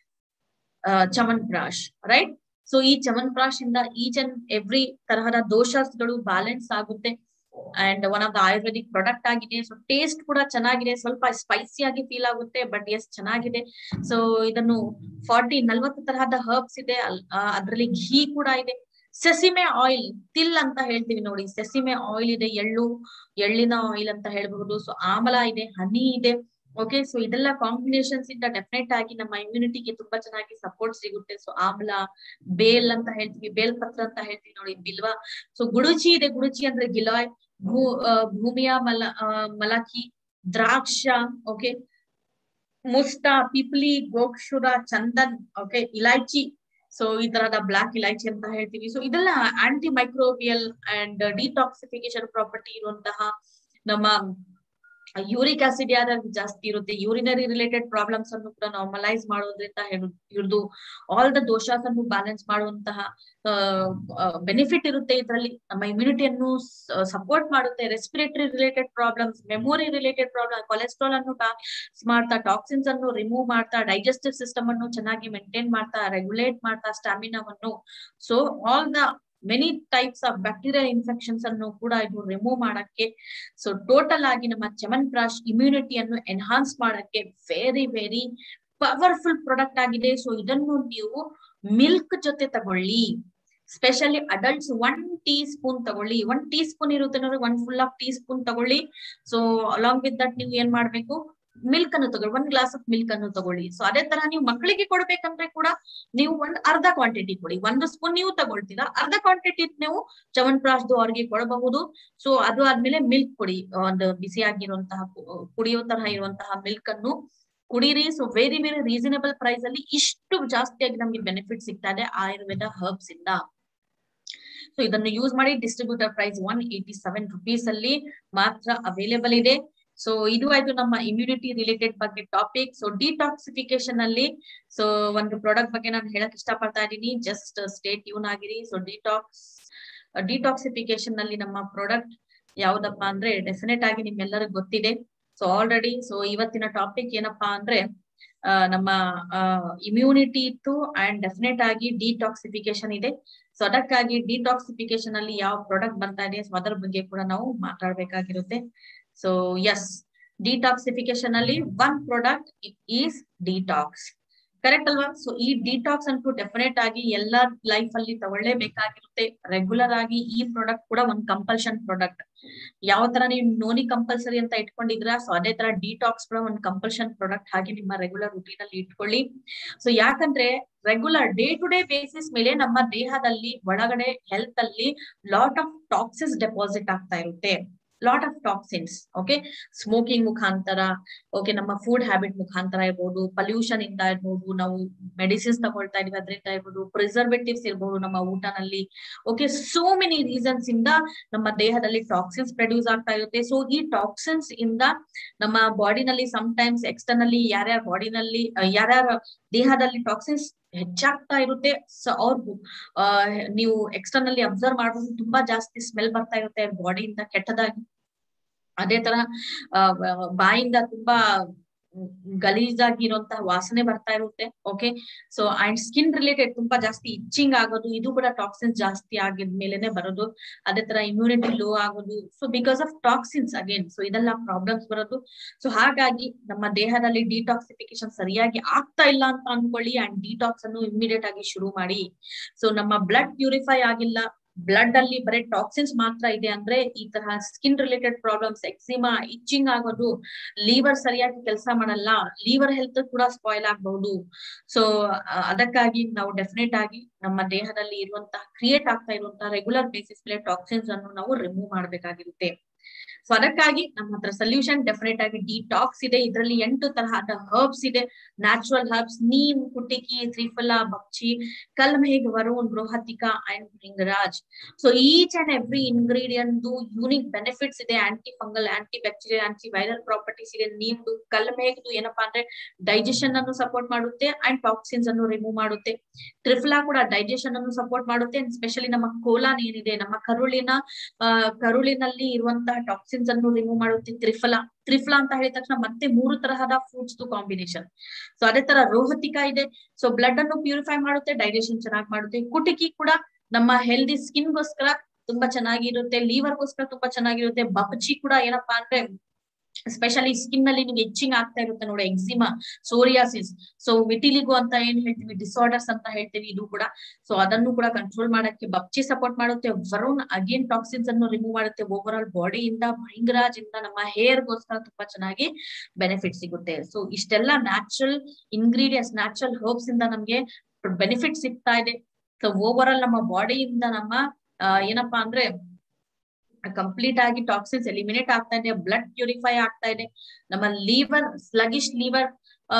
ಚಮನ್ ಬ್ರಾಶ್ ರೈಟ್ ಸೊ ಈ ಚಮನ್ ಬ್ರಾಶ್ ಇಂದ ಈಚ್ ಅಂಡ್ ಎವ್ರಿ ತರಹದ ದೋಷಗಳು ಬ್ಯಾಲೆನ್ಸ್ ಆಗುತ್ತೆ and one of the Ayurvedic product ಆಗಿದೆ ಸೊ ಟೇಸ್ಟ್ ಕೂಡ ಚೆನ್ನಾಗಿದೆ ಸ್ವಲ್ಪ ಸ್ಪೈಸಿ ಆಗಿ ಫೀಲ್ ಆಗುತ್ತೆ ಬಟ್ ಎಸ್ ಚೆನ್ನಾಗಿದೆ ಸೊ ಇದನ್ನು ಫಾರ್ಟಿ ನಲ್ವತ್ತು ತರಹದ ಹರ್ಬ್ಸ್ ಇದೆ ಅದ್ರಲ್ಲಿ ಘೀ ಕೂಡ ಇದೆ ಸೆಸಿಮೆ ಆಯಿಲ್ ತಿಲ್ ಅಂತ ಹೇಳ್ತೀವಿ ನೋಡಿ ಸೆಸಿಮೆ ಆಯಿಲ್ ಇದೆ ಎಳ್ಳು ಎಳ್ಳಿನ ಆಯಿಲ್ ಅಂತ ಹೇಳ್ಬಹುದು ಸೊ ಆಮಲ ಇದೆ ಹನಿ ಇದೆ ಓಕೆ ಸೊ ಇದೆಲ್ಲ ಕಾಂಬಿನೇಷನ್ಸ್ ಇಂದ ಡೆಫಿನೆಟ್ ಆಗಿ ನಮ್ಮ ಇಮ್ಯುನಿಟಿಗೆ ತುಂಬಾ ಚೆನ್ನಾಗಿ ಸಪೋರ್ಟ್ ಸಿಗುತ್ತೆ ಸೊ ಆಮ್ಲ ಬೇಲ್ ಅಂತ ಹೇಳ್ತೀವಿ ಬೇಲ್ ಪತ್ರ ಅಂತ ಹೇಳ್ತೀವಿ ನೋಡಿ ಬಿಲ್ವಾ ಸೊ ಗುಡುಚಿ ಇದೆ ಗುಡುಚಿ ಅಂದ್ರೆ ಗಿಲಾಯ್ ಭೂ ಭೂಮಿಯ ಮಲ ಮಲಕಿ ದ್ರಾಕ್ಷ okay musta pippali gokshura chandan okay elaichi so ಈ ತರಹದ ಬ್ಲಾಕ್ ಇಲೈಚಿ ಅಂತ ಹೇಳ್ತೀವಿ ಸೊ ಇದೆಲ್ಲ antimicrobial and detoxification property ಇರುವಂತಹ ನಮ್ಮ ಯೂರಿಕ್ ಆಸಿಡ್ ಯಾವ್ದಾದ್ರು ಜಾಸ್ತಿ ಇರುತ್ತೆ ಯೂರಿನರಿ ರಿಲೇಟೆಡ್ ಪ್ರಾಬ್ಲಮ್ಸ್ ಅನ್ನು ಕೂಡ ನಾರ್ಮಲೈಸ್ ಮಾಡೋದ್ರಿಂದ ಹಿಡಿದು ಆಲ್ ದ ದೋಷಾಸ್ ಅನ್ನು ಬ್ಯಾಲೆನ್ಸ್ ಮಾಡುವಂತಹ ಬೆನಿಫಿಟ್ ಇರುತ್ತೆ ಇದರಲ್ಲಿ ನಮ್ಮ ಇಮ್ಯುನಿಟಿಯನ್ನು ಸಪೋರ್ಟ್ ಮಾಡುತ್ತೆ respiratory related problems memory related problem cholesterol ಅನ್ನು ಮಾಡ್ತಾ ಟಾಕ್ಸಿನ್ಸ್ ಅನ್ನು ರಿಮೂವ್ ಮಾಡ್ತಾ ಡೈಜೆಸ್ಟಿವ್ ಸಿಸ್ಟಮ್ ಅನ್ನು ಚೆನ್ನಾಗಿ ಮೇಂಟೈನ್ ಮಾಡ್ತಾ ರೆಗ್ಯುಲೇಟ್ ಮಾಡ್ತಾ ಸ್ಟಾಮಿನಾವನ್ನು so all the many types of bacterial infections ಅನ್ನು ಕೂಡ ಇದು ರಿಮೂವ್ ಮಾಡಕ್ಕೆ ಸೊ ಟೋಟಲ್ ಆಗಿ ನಮ್ಮ ಚಮನ್ ಪ್ರಾಶ್ ಇಮ್ಯುನಿಟಿಯನ್ನು ಎನ್ಹಾನ್ಸ್ ಮಾಡಕ್ಕೆ ವೆರಿ ವೆರಿ ಪವರ್ಫುಲ್ ಪ್ರಾಡಕ್ಟ್ ಆಗಿದೆ ಸೊ ಇದನ್ನು ನೀವು ಮಿಲ್ಕ್ ಜೊತೆ ತಗೊಳ್ಳಿ specially adults one teaspoon ತಗೊಳ್ಳಿ ಒನ್ ಟೀ ಸ್ಪೂನ್ ಇರುತ್ತೆ ನೋಡಿ one full of teaspoon ತಗೊಳ್ಳಿ ಸೊ ಅಲಾಂಗ್ ವಿತ್ ದಟ್ ನೀವು ಏನ್ ಮಾಡ್ಬೇಕು ಮಿಲ್ಕ್ ಅನ್ನು ತಗೊಳ್ಳಿ ಒಂದ್ ಗ್ಲಾಸ್ ಆಫ್ ಮಿಲ್ಕ್ ಅನ್ನು ತಗೊಳ್ಳಿ ಸೊ ಅದೇ ತರ ನೀವು ಮಕ್ಕಳಿಗೆ ಕೊಡ್ಬೇಕಂದ್ರೆ ಕೂಡ ನೀವು ಒಂದ್ ಅರ್ಧ ಕ್ವಾಂಟಿಟಿ ಕೊಡಿ ಒಂದು ಸ್ಪೂನ್ ನೀವು ತಗೊಳ್ತೀರಾ ಅರ್ಧ ಕ್ವಾಂಟಿಟಿ ನೀವು ಚವನ್ ಪ್ರಾಶ್ದು ಅವ್ರಿಗೆ ಕೊಡಬಹುದು ಸೊ ಅದು ಆದ್ಮೇಲೆ ಮಿಲ್ಕ್ ಕೊಡಿ ಒಂದು ಬಿಸಿಯಾಗಿರುವಂತಹ ಕುಡಿಯೋ ತರಹ ಇರುವಂತಹ ಮಿಲ್ಕ್ ಅನ್ನು ಕುಡೀರಿ so very very reasonable price ಅಲ್ಲಿ ಇಷ್ಟು ಜಾಸ್ತಿಯಾಗಿ ನಮ್ಗೆ ಬೆನಿಫಿಟ್ ಸಿಗ್ತಾ ಇದೆ ಆಯುರ್ವೇದ ಹರ್ಬ್ಸ್ ಇಂದ ಸೊ ಇದನ್ನು ಯೂಸ್ ಮಾಡಿ distributor price one eighty seven rupees ಅಲ್ಲಿ ಮಾತ್ರ ಅವೈಲೇಬಲ್ ಇದೆ ಸೊ ಇದು ಆಯ್ತು ನಮ್ಮ ಇಮ್ಯುನಿಟಿ ರಿಲೇಟೆಡ್ ಬಗ್ಗೆ ಟಾಪಿಕ್ ಸೊ ಡಿಟಾಕ್ಸಿಫಿಕೇಶನ್ ಅಲ್ಲಿ ಸೊ ಒಂದು ಪ್ರಾಡಕ್ಟ್ ಬಗ್ಗೆ ನಾನು ಹೇಳಕ್ ಇಷ್ಟಪಡ್ತಾ ಇದ್ದೀನಿ ಜಸ್ಟ್ ಸ್ಟೇಟ್ ಟ್ಯೂನ್ ಆಗಿರಿ ಸೊ ಡಿಟಾಕ್ಸ್ ಡಿಟಾಕ್ಸಿಫಿಕೇಶನ್ ನಲ್ಲಿ ನಮ್ಮ ಪ್ರಾಡಕ್ಟ್ ಯಾವ್ದಪ್ಪ ಅಂದ್ರೆ ಡೆಫಿನೆಟ್ ಆಗಿ ನಿಮ್ಗೆಲ್ಲರಿಗೂ ಗೊತ್ತಿದೆ ಸೊ ಆಲ್ರೆಡಿ ಸೊ ಇವತ್ತಿನ ಟಾಪಿಕ್ ಏನಪ್ಪಾ ಅಂದ್ರೆ ಆ, ನಮ್ಮ ಇಮ್ಯುನಿಟಿ ಇತ್ತು ಅಂಡ್ ಡೆಫಿನೆಟ್ ಆಗಿ ಡಿಟಾಕ್ಸಿಫಿಕೇಶನ್ ಇದೆ ಸೊ ಅದಕ್ಕಾಗಿ ಡಿಟಾಕ್ಸಿಫಿಕೇಶನ್ ಅಲ್ಲಿ ಯಾವ ಪ್ರಾಡಕ್ಟ್ ಬರ್ತಾ ಇದೆ ಸೊ ಅದರ ಬಗ್ಗೆ ಕೂಡ ನಾವು ಮಾತಾಡ್ಬೇಕಾಗಿರುತ್ತೆ ಸೊ ಎಸ್ ಡಿಟಾಕ್ಸಿಫಿಕೇಶನ್ ಅಲ್ಲಿ one product is detox correct ಅಲ್ವಾ ಸೊ ಈ ಡಿಟಾಕ್ಸ್ ಅಂತೂ ಡೆಫಿನೆಟ್ ಆಗಿ ಎಲ್ಲಾ ಲೈಫ್ ಅಲ್ಲಿ ತಗೊಳ್ಳೇಬೇಕಾಗಿರುತ್ತೆ ರೆಗ್ಯುಲರ್ ಆಗಿ ಈ ಪ್ರಾಡಕ್ಟ್ ಕೂಡ ಒಂದ್ ಕಂಪಲ್ಷನ್ ಪ್ರಾಡಕ್ಟ್ ಯಾವ ತರ ನೀವು ನೋನಿ ಕಂಪಲ್ಸರಿ ಅಂತ ಇಟ್ಕೊಂಡಿದ್ರ ಸೊ ಅದೇ ತರ ಡಿಟಾಕ್ಸ್ ಕೂಡ ಒಂದ್ ಕಂಪಲ್ಷನ್ ಪ್ರಾಡಕ್ಟ್ ಹಾಗೆ ನಿಮ್ಮ ರೆಗ್ಯುಲರ್ ರುಟೀನ್ ಅಲ್ಲಿ ಇಟ್ಕೊಳ್ಳಿ ಸೊ ಯಾಕಂದ್ರೆ regular day to day basis ಮೇಲೆ ನಮ್ಮ ದೇಹದಲ್ಲಿ ಒಳಗಡೆ ಹೆಲ್ತ್ ಅಲ್ಲಿ ಲಾಟ್ ಆಫ್ ಟಾಕ್ಸಿಸ್ ಡೆಪಾಸಿಟ್ ಆಗ್ತಾ ಇರುತ್ತೆ lot of toxins okay smoking ಮುಖಾಂತರ ಓಕೆ ನಮ್ಮ ಫುಡ್ ಹ್ಯಾಬಿಟ್ ಮುಖಾಂತರ ಇರ್ಬೋದು ಪಲ್ಯೂಷನ್ ಇಂದ ಇರ್ಬೋದು ನಾವು ಮೆಡಿಸಿನ್ಸ್ ತಗೊಳ್ತಾ ಇದೀವಿ ಅದರಿಂದ ಇರ್ಬೋದು ಪ್ರಿಸರ್ವೇಟಿವ್ಸ್ ಇರ್ಬೋದು ನಮ್ಮ ಊಟನಲ್ಲಿ ಓಕೆ ಸೋ ಮೆನಿ ರೀಸನ್ಸ್ ಇಂದ ನಮ್ಮ ದೇಹದಲ್ಲಿ ಟಾಕ್ಸಿನ್ಸ್ ಪ್ರೊಡ್ಯೂಸ್ ಆಗ್ತಾ ಇರುತ್ತೆ ಸೊ ಈ ಟಾಕ್ಸಿನ್ಸ್ ಇಂದ ನಮ್ಮ ಬಾಡಿನಲ್ಲಿ ಟೈಮ್ಸ್ ಎಕ್ಸ್ಟರ್ನಲ್ಲಿ ಯಾರ್ಯಾರ ಬಾಡಿನಲ್ಲಿ ಯಾರ್ಯಾರ ದೇಹದಲ್ಲಿ ಟಾಕ್ಸಿನ್ಸ್ ಹೆಚ್ಚಾಗ್ತಾ ಇರುತ್ತೆ ಸೊ ಅವ್ರು ಆ ನೀವು ಎಕ್ಸ್ಟರ್ನಲ್ಲಿ ಅಬ್ಸರ್ವ್ ಮಾಡ್ಬೋದು ತುಂಬಾ ಜಾಸ್ತಿ ಸ್ಮೆಲ್ ಬರ್ತಾ ಇರುತ್ತೆ ಬಾಡಿಯಿಂದ ಕೆಟ್ಟದಾಗಿ ಅದೇ ತರ ಆ ಬಾಯಿಂದ ತುಂಬಾ ಗಲೀಜಾಗಿ ಇರುವಂತಹ ವಾಸನೆ ಬರ್ತಾ ಇರುತ್ತೆ okay so and skin related ತುಂಬಾ ಜಾಸ್ತಿ ಇಚ್ಚಿಂಗ್ ಆಗೋದು ಇದು ಕೂಡ ಟಾಕ್ಸಿನ್ಸ್ ಜಾಸ್ತಿ ಆಗಿದ್ಮೇಲೆನೆ ಬರೋದು ಅದೇ ತರ ಇಮ್ಯುನಿಟಿ ಲೋ ಆಗೋದು so because of toxins again so ಇದೆಲ್ಲ ಪ್ರಾಬ್ಲಮ್ಸ್ ಬರೋದು ಸೊ ಹಾಗಾಗಿ ನಮ್ಮ ದೇಹದಲ್ಲಿ ಡಿಟಾಕ್ಸಿಫಿಕೇಶನ್ ಸರಿಯಾಗಿ ಆಗ್ತಾ ಇಲ್ಲ ಅಂತ ಅನ್ಕೊಳ್ಳಿ ಅಂಡ್ ಡಿಟಾಕ್ಸ್ ಅನ್ನು ಇಮಿಡಿಯೇಟ್ ಆಗಿ ಶುರು ಮಾಡಿ ಸೊ ನಮ್ಮ ಬ್ಲಡ್ ಪ್ಯೂರಿಫೈ ಆಗಿಲ್ಲ ಬ್ಲಡ್ ಅಲ್ಲಿ ಬರೀ ಟಾಕ್ಸಿನ್ಸ್ ಮಾತ್ರ ಇದೆ ಅಂದ್ರೆ ಈ ತರ skin related problems eczema itching ಆಗೋದು ಲೀವರ್ ಸರಿಯಾಗಿ ಕೆಲಸ ಮಾಡಲ್ಲ ಲೀವರ್ ಹೆಲ್ತ್ ಕೂಡ ಸ್ಪಾಯ್ಲ್ ಆಗಬಹುದು ಸೊ ಅದಕ್ಕಾಗಿ ನಾವು ಡೆಫಿನೆಟ್ ಆಗಿ ನಮ್ಮ ದೇಹದಲ್ಲಿ ಇರುವಂತಹ ಕ್ರಿಯೇಟ್ ಆಗ್ತಾ ಇರುವಂತಹ ರೆಗ್ಯುಲರ್ ಬೇಸಿಸ್ ಮೇಲೆ ಟಾಕ್ಸಿನ್ಸ್ ಅನ್ನು ನಾವು ರಿಮೂವ್ ಮಾಡ್ಬೇಕಾಗಿರುತ್ತೆ ಸೊ ಅದಕ್ಕಾಗಿ ನಮ್ಮ ಹತ್ರ ಸೊಲ್ಯೂಷನ್ ಡೆಫಿನೆಟ್ ಆಗಿ ಡಿಟಾಕ್ಸ್ ಇದೆ ಇದರಲ್ಲಿ ಎಂಟು ತರಹದ ಹರ್ಬ್ಸ್ ಇದೆ ನ್ಯಾಚುರಲ್ ಹರ್ಬ್ಸ್ ನೀಮ್ ಕುಟಿಕಿ ತ್ರಿಫಲ ಬಕ್ಷಿ ಕಲ್ಮೇಘ್ ವರುಣ್ ಬೃಹತಿಕಾ and bhringraj so each and every ingredient unique benefits ಇದೆ antifungal anti bacterial aunty antiviral properties ಇದೆ ನೀಮ್ದು ಕಲ್ಮೇಘ್ದು ಏನಪ್ಪಾ ಅಂದ್ರೆ ಡೈಜೆಷನ್ ಅನ್ನು ಸಪೋರ್ಟ್ ಮಾಡುತ್ತೆ ಅಂಡ್ ಟಾಕ್ಸಿನ್ಸ್ ಅನ್ನು ರಿಮೂವ್ ಮಾಡುತ್ತೆ ತ್ರಿಫಲಾ ಕೂಡ ಡೈಜೆಷನ್ ಅನ್ನು ಸಪೋರ್ಟ್ ಮಾಡುತ್ತೆ ಸ್ಪೆಷಲಿ ನಮ್ಮ ಕೋಲಾನ್ ಏನಿದೆ ನಮ್ಮ ಕರುಳಿನ ಅಹ್ ಕರುಳಿನಲ್ಲಿ ಇರುವಂತಹ ಟಾಕ್ಸಿನ್ಸ್ ಅನ್ನು ರಿಮೂವ್ ಮಾಡುತ್ತೆ ತ್ರಿಫಲ ತ್ರಿಫಲ ಅಂತ ಹೇಳಿದ ತಕ್ಷಣ ಮತ್ತೆ ಮೂರು ತರಹದ ಫ್ರೂಟ್ಸ್ ಕಾಂಬಿನೇಷನ್ ಸೊ ಅದೇ ತರ ರೋಹತಿಕ ಇದೆ ಸೊ ಬ್ಲಡ್ ಅನ್ನು ಪ್ಯೂರಿಫೈ ಮಾಡುತ್ತೆ ಡೈಜೆಷನ್ ಚೆನ್ನಾಗಿ ಮಾಡುತ್ತೆ ಕುಟಿಕಿ ಕೂಡ ನಮ್ಮ ಹೆಲ್ದಿ ಸ್ಕಿನ್ ಗೋಸ್ಕರ ತುಂಬಾ ಚೆನ್ನಾಗಿರುತ್ತೆ ಲಿವರ್ ಗೋಸ್ಕರ ತುಂಬಾ ಚೆನ್ನಾಗಿರುತ್ತೆ ಬಪಚಿ ಕೂಡ ಏನಪ್ಪಾ ಅಂದ್ರೆ ಸ್ಪೆಷಲಿ ಸ್ಕಿನ್ ನಲ್ಲಿ ನಿಮ್ಗೆ ಎಚ್ಚಿಂಗ್ ಆಗ್ತಾ ಇರುತ್ತೆ ನೋಡಿ ಎಕ್ಸಿಮಾ ಸೋರಿಯಾಸಿಸ್ ಸೊ ವಿಟಿಲಿಗೋ ಅಂತ ಏನ್ ಹೇಳ್ತೀವಿ ಡಿಸಾರ್ಡರ್ಸ್ ಅಂತ ಹೇಳ್ತೀವಿ ಇದು ಕೂಡ ಸೊ ಅದನ್ನು ಕೂಡ ಕಂಟ್ರೋಲ್ ಮಾಡಕ್ಕೆ ಬಪ್ಚಿ ಸಪೋರ್ಟ್ ಮಾಡುತ್ತೆ ವರುಣ್ ಅಗೇನ್ ಟಾಕ್ಸಿನ್ಸ್ ಅನ್ನು ರಿಮೂವ್ ಮಾಡುತ್ತೆ ಓವರ್ ಆಲ್ ಬಾಡಿಯಿಂದ ಭಯಂಕರಾಜ್ ಇಂದ ನಮ್ಮ ಹೇರ್ ಗೋಸ್ಕರ ತುಂಬಾ ಚೆನ್ನಾಗಿ ಬೆನಿಫಿಟ್ ಸಿಗುತ್ತೆ ಸೊ ಇಷ್ಟೆಲ್ಲ ನ್ಯಾಚುರಲ್ ಇಂಗ್ರೀಡಿಯಂಟ್ಸ್ ನ್ಯಾಚುರಲ್ ಹರ್ಬ್ಸ್ ಇಂದ ನಮ್ಗೆ ಬೆನಿಫಿಟ್ ಸಿಗ್ತಾ ಇದೆ ಸೊ ಓವರ್ ಆಲ್ ನಮ್ಮ ಬಾಡಿಯಿಂದ ನಮ್ಮ ಏನಪ್ಪಾ ಅಂದ್ರೆ ಕಂಪ್ಲೀಟ್ ಆಗಿ ಟಾಕ್ಸಿನ್ಸ್ ಎಲಿಮಿನೇಟ್ ಆಗ್ತಾ ಇದೆ ಬ್ಲಡ್ ಪ್ಯೂರಿಫೈ ಆಗ್ತಾ ಇದೆ ನಮ್ಮ ಲೀವರ್ ಸ್ಲಗಿಶ್ ಲೀವರ್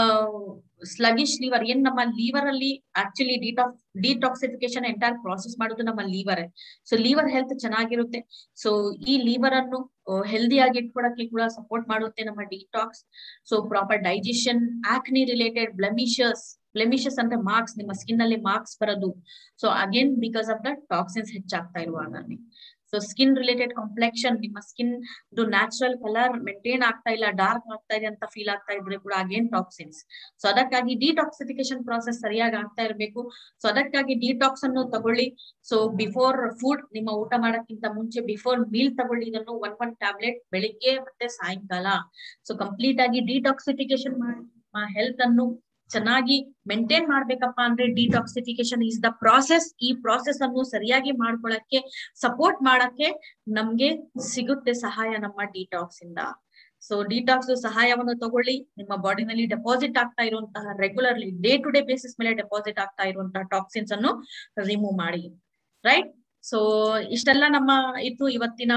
ಸ್ಲಗಿಶ್ ಲಿವರ್ ಏನ್ ನಮ್ಮ ಲೀವರ್ ಅಲ್ಲಿ actually detox detoxification entire process ಮಾಡೋದು ನಮ್ಮ ಲೀವರ್ ಸೊ ಲೀವರ್ ಹೆಲ್ತ್ ಚೆನ್ನಾಗಿರುತ್ತೆ ಸೊ ಈ ಲೀವರ್ ಅನ್ನು ಹೆಲ್ದಿ ಆಗಿ ಇಟ್ಕೊಡಕ್ಕೆ ಕೂಡ ಸಪೋರ್ಟ್ ಮಾಡುತ್ತೆ ನಮ್ಮ detox so proper digestion acne related blemishes blemishes ಅಂದ್ರೆ ಮಾರ್ಕ್ಸ್ ನಿಮ್ಮ ಸ್ಕಿನ್ ಅಲ್ಲಿ ಮಾರ್ಕ್ಸ್ ಬರೋದು so again because of the toxins ಹೆಚ್ಚಾಗ್ತಾ ಇರುವಾಗ ಸೊ ಸ್ಕಿನ್ ರಿಲೇಟೆಡ್ ಕಾಂಪ್ಲೆಕ್ಷನ್ ನಿಮ್ಮ ಸ್ಕಿನ್ ನ್ಯಾಚುರಲ್ ಕಲರ್ ಮೇಂಟೈನ್ ಆಗ್ತಾ ಇಲ್ಲ ಡಾರ್ಕ್ ಆಗ್ತಾ ಇದೆ ಅಂತ ಫೀಲ್ ಆಗ್ತಾ ಇದ್ರೆ ಕೂಡ ಅಗೇನ್ ಟಾಕ್ಸಿನ್ಸ್ ಸೊ ಅದಕ್ಕಾಗಿ ಡಿಟಾಕ್ಸಿಫಿಕೇಶನ್ ಪ್ರಾಸೆಸ್ ಸರಿಯಾಗಿ ಆಗ್ತಾ ಇರಬೇಕು ಸೊ ಅದಕ್ಕಾಗಿ ಡಿಟಾಕ್ಸ್ ಅನ್ನು ತಗೊಳ್ಳಿ ಸೊ ಬಿಫೋರ್ ಫುಡ್ ನಿಮ್ಮ ಊಟ ಮಾಡಕ್ಕಿಂತ ಮುಂಚೆ ಬಿಫೋರ್ ಮೀಲ್ ತಗೊಳ್ಳಿ ಇದನ್ನು ಒನ್ ಒನ್ ಟ್ಯಾಬ್ಲೆಟ್ ಬೆಳಿಗ್ಗೆ ಮತ್ತೆ ಸಾಯಂಕಾಲ ಸೊ ಕಂಪ್ಲೀಟ್ ಆಗಿ ಡಿಟಾಕ್ಸಿಫಿಕೇಶನ್ ಮಾಡಿ ನಿಮ್ಮ ಹೆಲ್ತ್ ಅನ್ನು ಚೆನ್ನಾಗಿ ಮೇಂಟೈನ್ ಮಾಡ್ಬೇಕಪ್ಪ ಅಂದ್ರೆ ಡಿಟಾಕ್ಸಿಫಿಕೇಶನ್ ಇಸ್ ದ ಪ್ರಾಸೆಸ್ ಈ ಪ್ರಾಸೆಸ್ ಅನ್ನು ಸರಿಯಾಗಿ ಮಾಡ್ಕೊಳಕ್ಕೆ ಸಪೋರ್ಟ್ ಮಾಡಕ್ಕೆ ನಮ್ಗೆ ಸಿಗುತ್ತೆ ಸಹಾಯ ನಮ್ಮ ಡಿಟಾಕ್ಸ್ ಇಂದ ಸೊ ಡಿಟಾಕ್ಸ್ ಸಹಾಯವನ್ನು ತಗೊಳ್ಳಿ ನಿಮ್ಮ ಬಾಡಿನಲ್ಲಿ ಡೆಪಾಸಿಟ್ ಆಗ್ತಾ ಇರುವಂತಹ regularly day to day basis ಮೇಲೆ ಡೆಪಾಸಿಟ್ ಆಗ್ತಾ ಇರುವಂತಹ ಟಾಕ್ಸಿನ್ಸ್ ಅನ್ನು ರಿಮೂವ್ ಮಾಡಿ ರೈಟ್ ಸೊ ಇಷ್ಟೆಲ್ಲ ನಮ್ಮ ಇತ್ತು ಇವತ್ತಿನ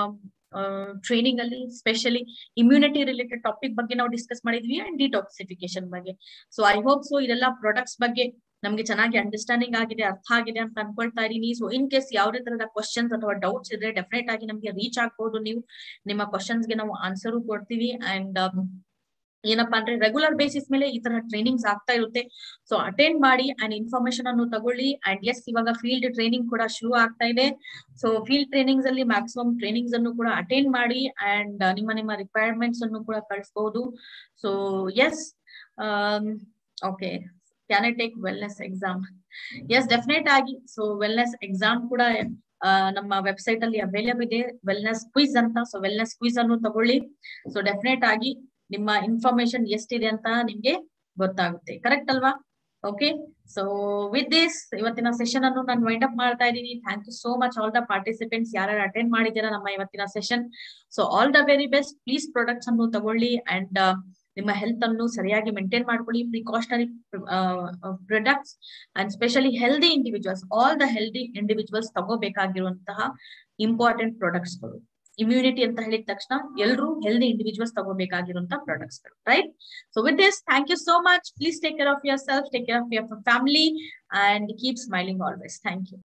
ಟ್ರೈನಿಂಗ್ ಅಲ್ಲಿ ಸ್ಪೆಷಲಿ ಇಮ್ಯುನಿಟಿ ರಿಲೇಟೆಡ್ ಟಾಪಿಕ್ ಬಗ್ಗೆ ನಾವು ಡಿಸ್ಕಸ್ ಮಾಡಿದ್ವಿ ಅಂಡ್ ಡಿಟಾಕ್ಸಿಫಿಕೇಶನ್ ಬಗ್ಗೆ ಸೊ ಐ ಹೋಪ್ ಸೊ ಇದೆಲ್ಲ ಪ್ರಾಡಕ್ಟ್ಸ್ ಬಗ್ಗೆ ನಮ್ಗೆ ಚೆನ್ನಾಗಿ ಅಂಡರ್ಸ್ಟ್ಯಾಂಡಿಂಗ್ ಆಗಿದೆ ಅರ್ಥ ಆಗಿದೆ ಅಂತ ಅನ್ಕೊಳ್ತಾ ಇದೀನಿ ಸೊ ಇನ್ ಕೇಸ್ ಯಾವುದೇ ತರದ ಕ್ವಶನ್ಸ್ ಅಥವಾ ಡೌಟ್ಸ್ ಇದ್ರೆ ಡೆಫಿನೆಟ್ ಆಗಿ ನಮ್ಗೆ ರೀಚ್ ಆಗ್ಬೋದು ನೀವು ನಿಮ್ಮ ಕ್ವಶನ್ಸ್ ಗೆ ನಾವು ಆನ್ಸರ್ ಕೊಡ್ತೀವಿ ಅಂಡ್ ಏನಪ್ಪಾ ಅಂದ್ರೆ ರೆಗ್ಯುಲರ್ ಬೇಸಿಸ್ ಮೇಲೆ ಈ ತರ ಟ್ರೈನಿಂಗ್ಸ್ ಆಗ್ತಾ ಇರುತ್ತೆ ಸೊ ಅಟೆಂಡ್ ಮಾಡಿ ಅಂಡ್ ಇನ್ಫಾರ್ಮೇಶನ್ ಅನ್ನು ತಗೊಳ್ಳಿ ಅಂಡ್ ಎಸ್ ಇವಾಗ ಫೀಲ್ಡ್ ಟ್ರೈನಿಂಗ್ ಕೂಡ ಶುರು ಆಗ್ತಾ ಇದೆ ಸೊ ಫೀಲ್ಡ್ ಟ್ರೈನಿಂಗ್ಸ್ ಅಲ್ಲಿ ಮ್ಯಾಕ್ಸಿಮಮ್ ಟ್ರೈನಿಂಗ್ಸ್ ಅನ್ನು ಕೂಡ ಅಟೆಂಡ್ ಮಾಡಿ ಅಂಡ್ ನಿಮ್ಮ ನಿಮ್ಮ ರಿಕ್ವೈರ್ಮೆಂಟ್ಸ್ ಅನ್ನು ಕೂಡ ಕಳಿಸಬಹುದು so yes okay can I take wellness exam yes definite ಆಗಿ ಸೊ ವೆಲ್ನೆಸ್ ಎಕ್ಸಾಮ್ ಕೂಡ ನಮ್ಮ ವೆಬ್ಸೈಟ್ ಅಲ್ಲಿ ಅವೈಲೇಬಲ್ ಇದೆ ವೆಲ್ನೆಸ್ ಕ್ವಿಸ್ ಅಂತ ಸೊ ವೆಲ್ನೆಸ್ ಕ್ವಿಸ್ ಅನ್ನು ತಗೊಳ್ಳಿ ಸೊ ಡೆಫಿನೆಟ್ ಆಗಿ ನಿಮ್ಮ ಇನ್ಫಾರ್ಮೇಶನ್ ಎಷ್ಟಿದೆ ಅಂತ ನಿಮ್ಗೆ ಗೊತ್ತಾಗುತ್ತೆ ಕರೆಕ್ಟ್ ಅಲ್ವಾ ಓಕೆ ಸೊ ವಿತ್ ದಿಸ್ ಇವತ್ತಿನ ಸೆಷನ್ ಅನ್ನು ನಾನು ವೈಂಡ್ ಅಪ್ ಮಾಡ್ತಾ ಇದ್ದೀನಿ thank you so much all the participants ಯಾರು ಅಟೆಂಡ್ ಮಾಡಿದ್ದೀರಾ ನಮ್ಮ ಇವತ್ತಿನ session so all the very best please products ಅನ್ನು ತಗೊಳ್ಳಿ ಅಂಡ್ ನಿಮ್ಮ ಹೆಲ್ತ್ ಅನ್ನು ಸರಿಯಾಗಿ ಮೇಂಟೈನ್ ಮಾಡ್ಕೊಳ್ಳಿ precautionary products and specially healthy individuals all the healthy individuals ತಗೋಬೇಕಾಗಿರುವಂತಹ ಇಂಪಾರ್ಟೆಂಟ್ ಪ್ರಾಡಕ್ಟ್ಸ್ಗಳು ಇಮ್ಯುನಿಟಿ ಅಂತ ಹೇಳಿದ ತಕ್ಷಣ ಎಲ್ಲರೂ ಹೆಲ್ದಿ ಇಂಡಿವಿಜುವಲ್ಸ್ ತಗೋಬೇಕಾಗಿರುವಂತಹ ಪ್ರಾಡಕ್ಟ್ಸ್ ಗಳು right so with this thank you so much please take care of yourself take care of your family and keep smiling always thank you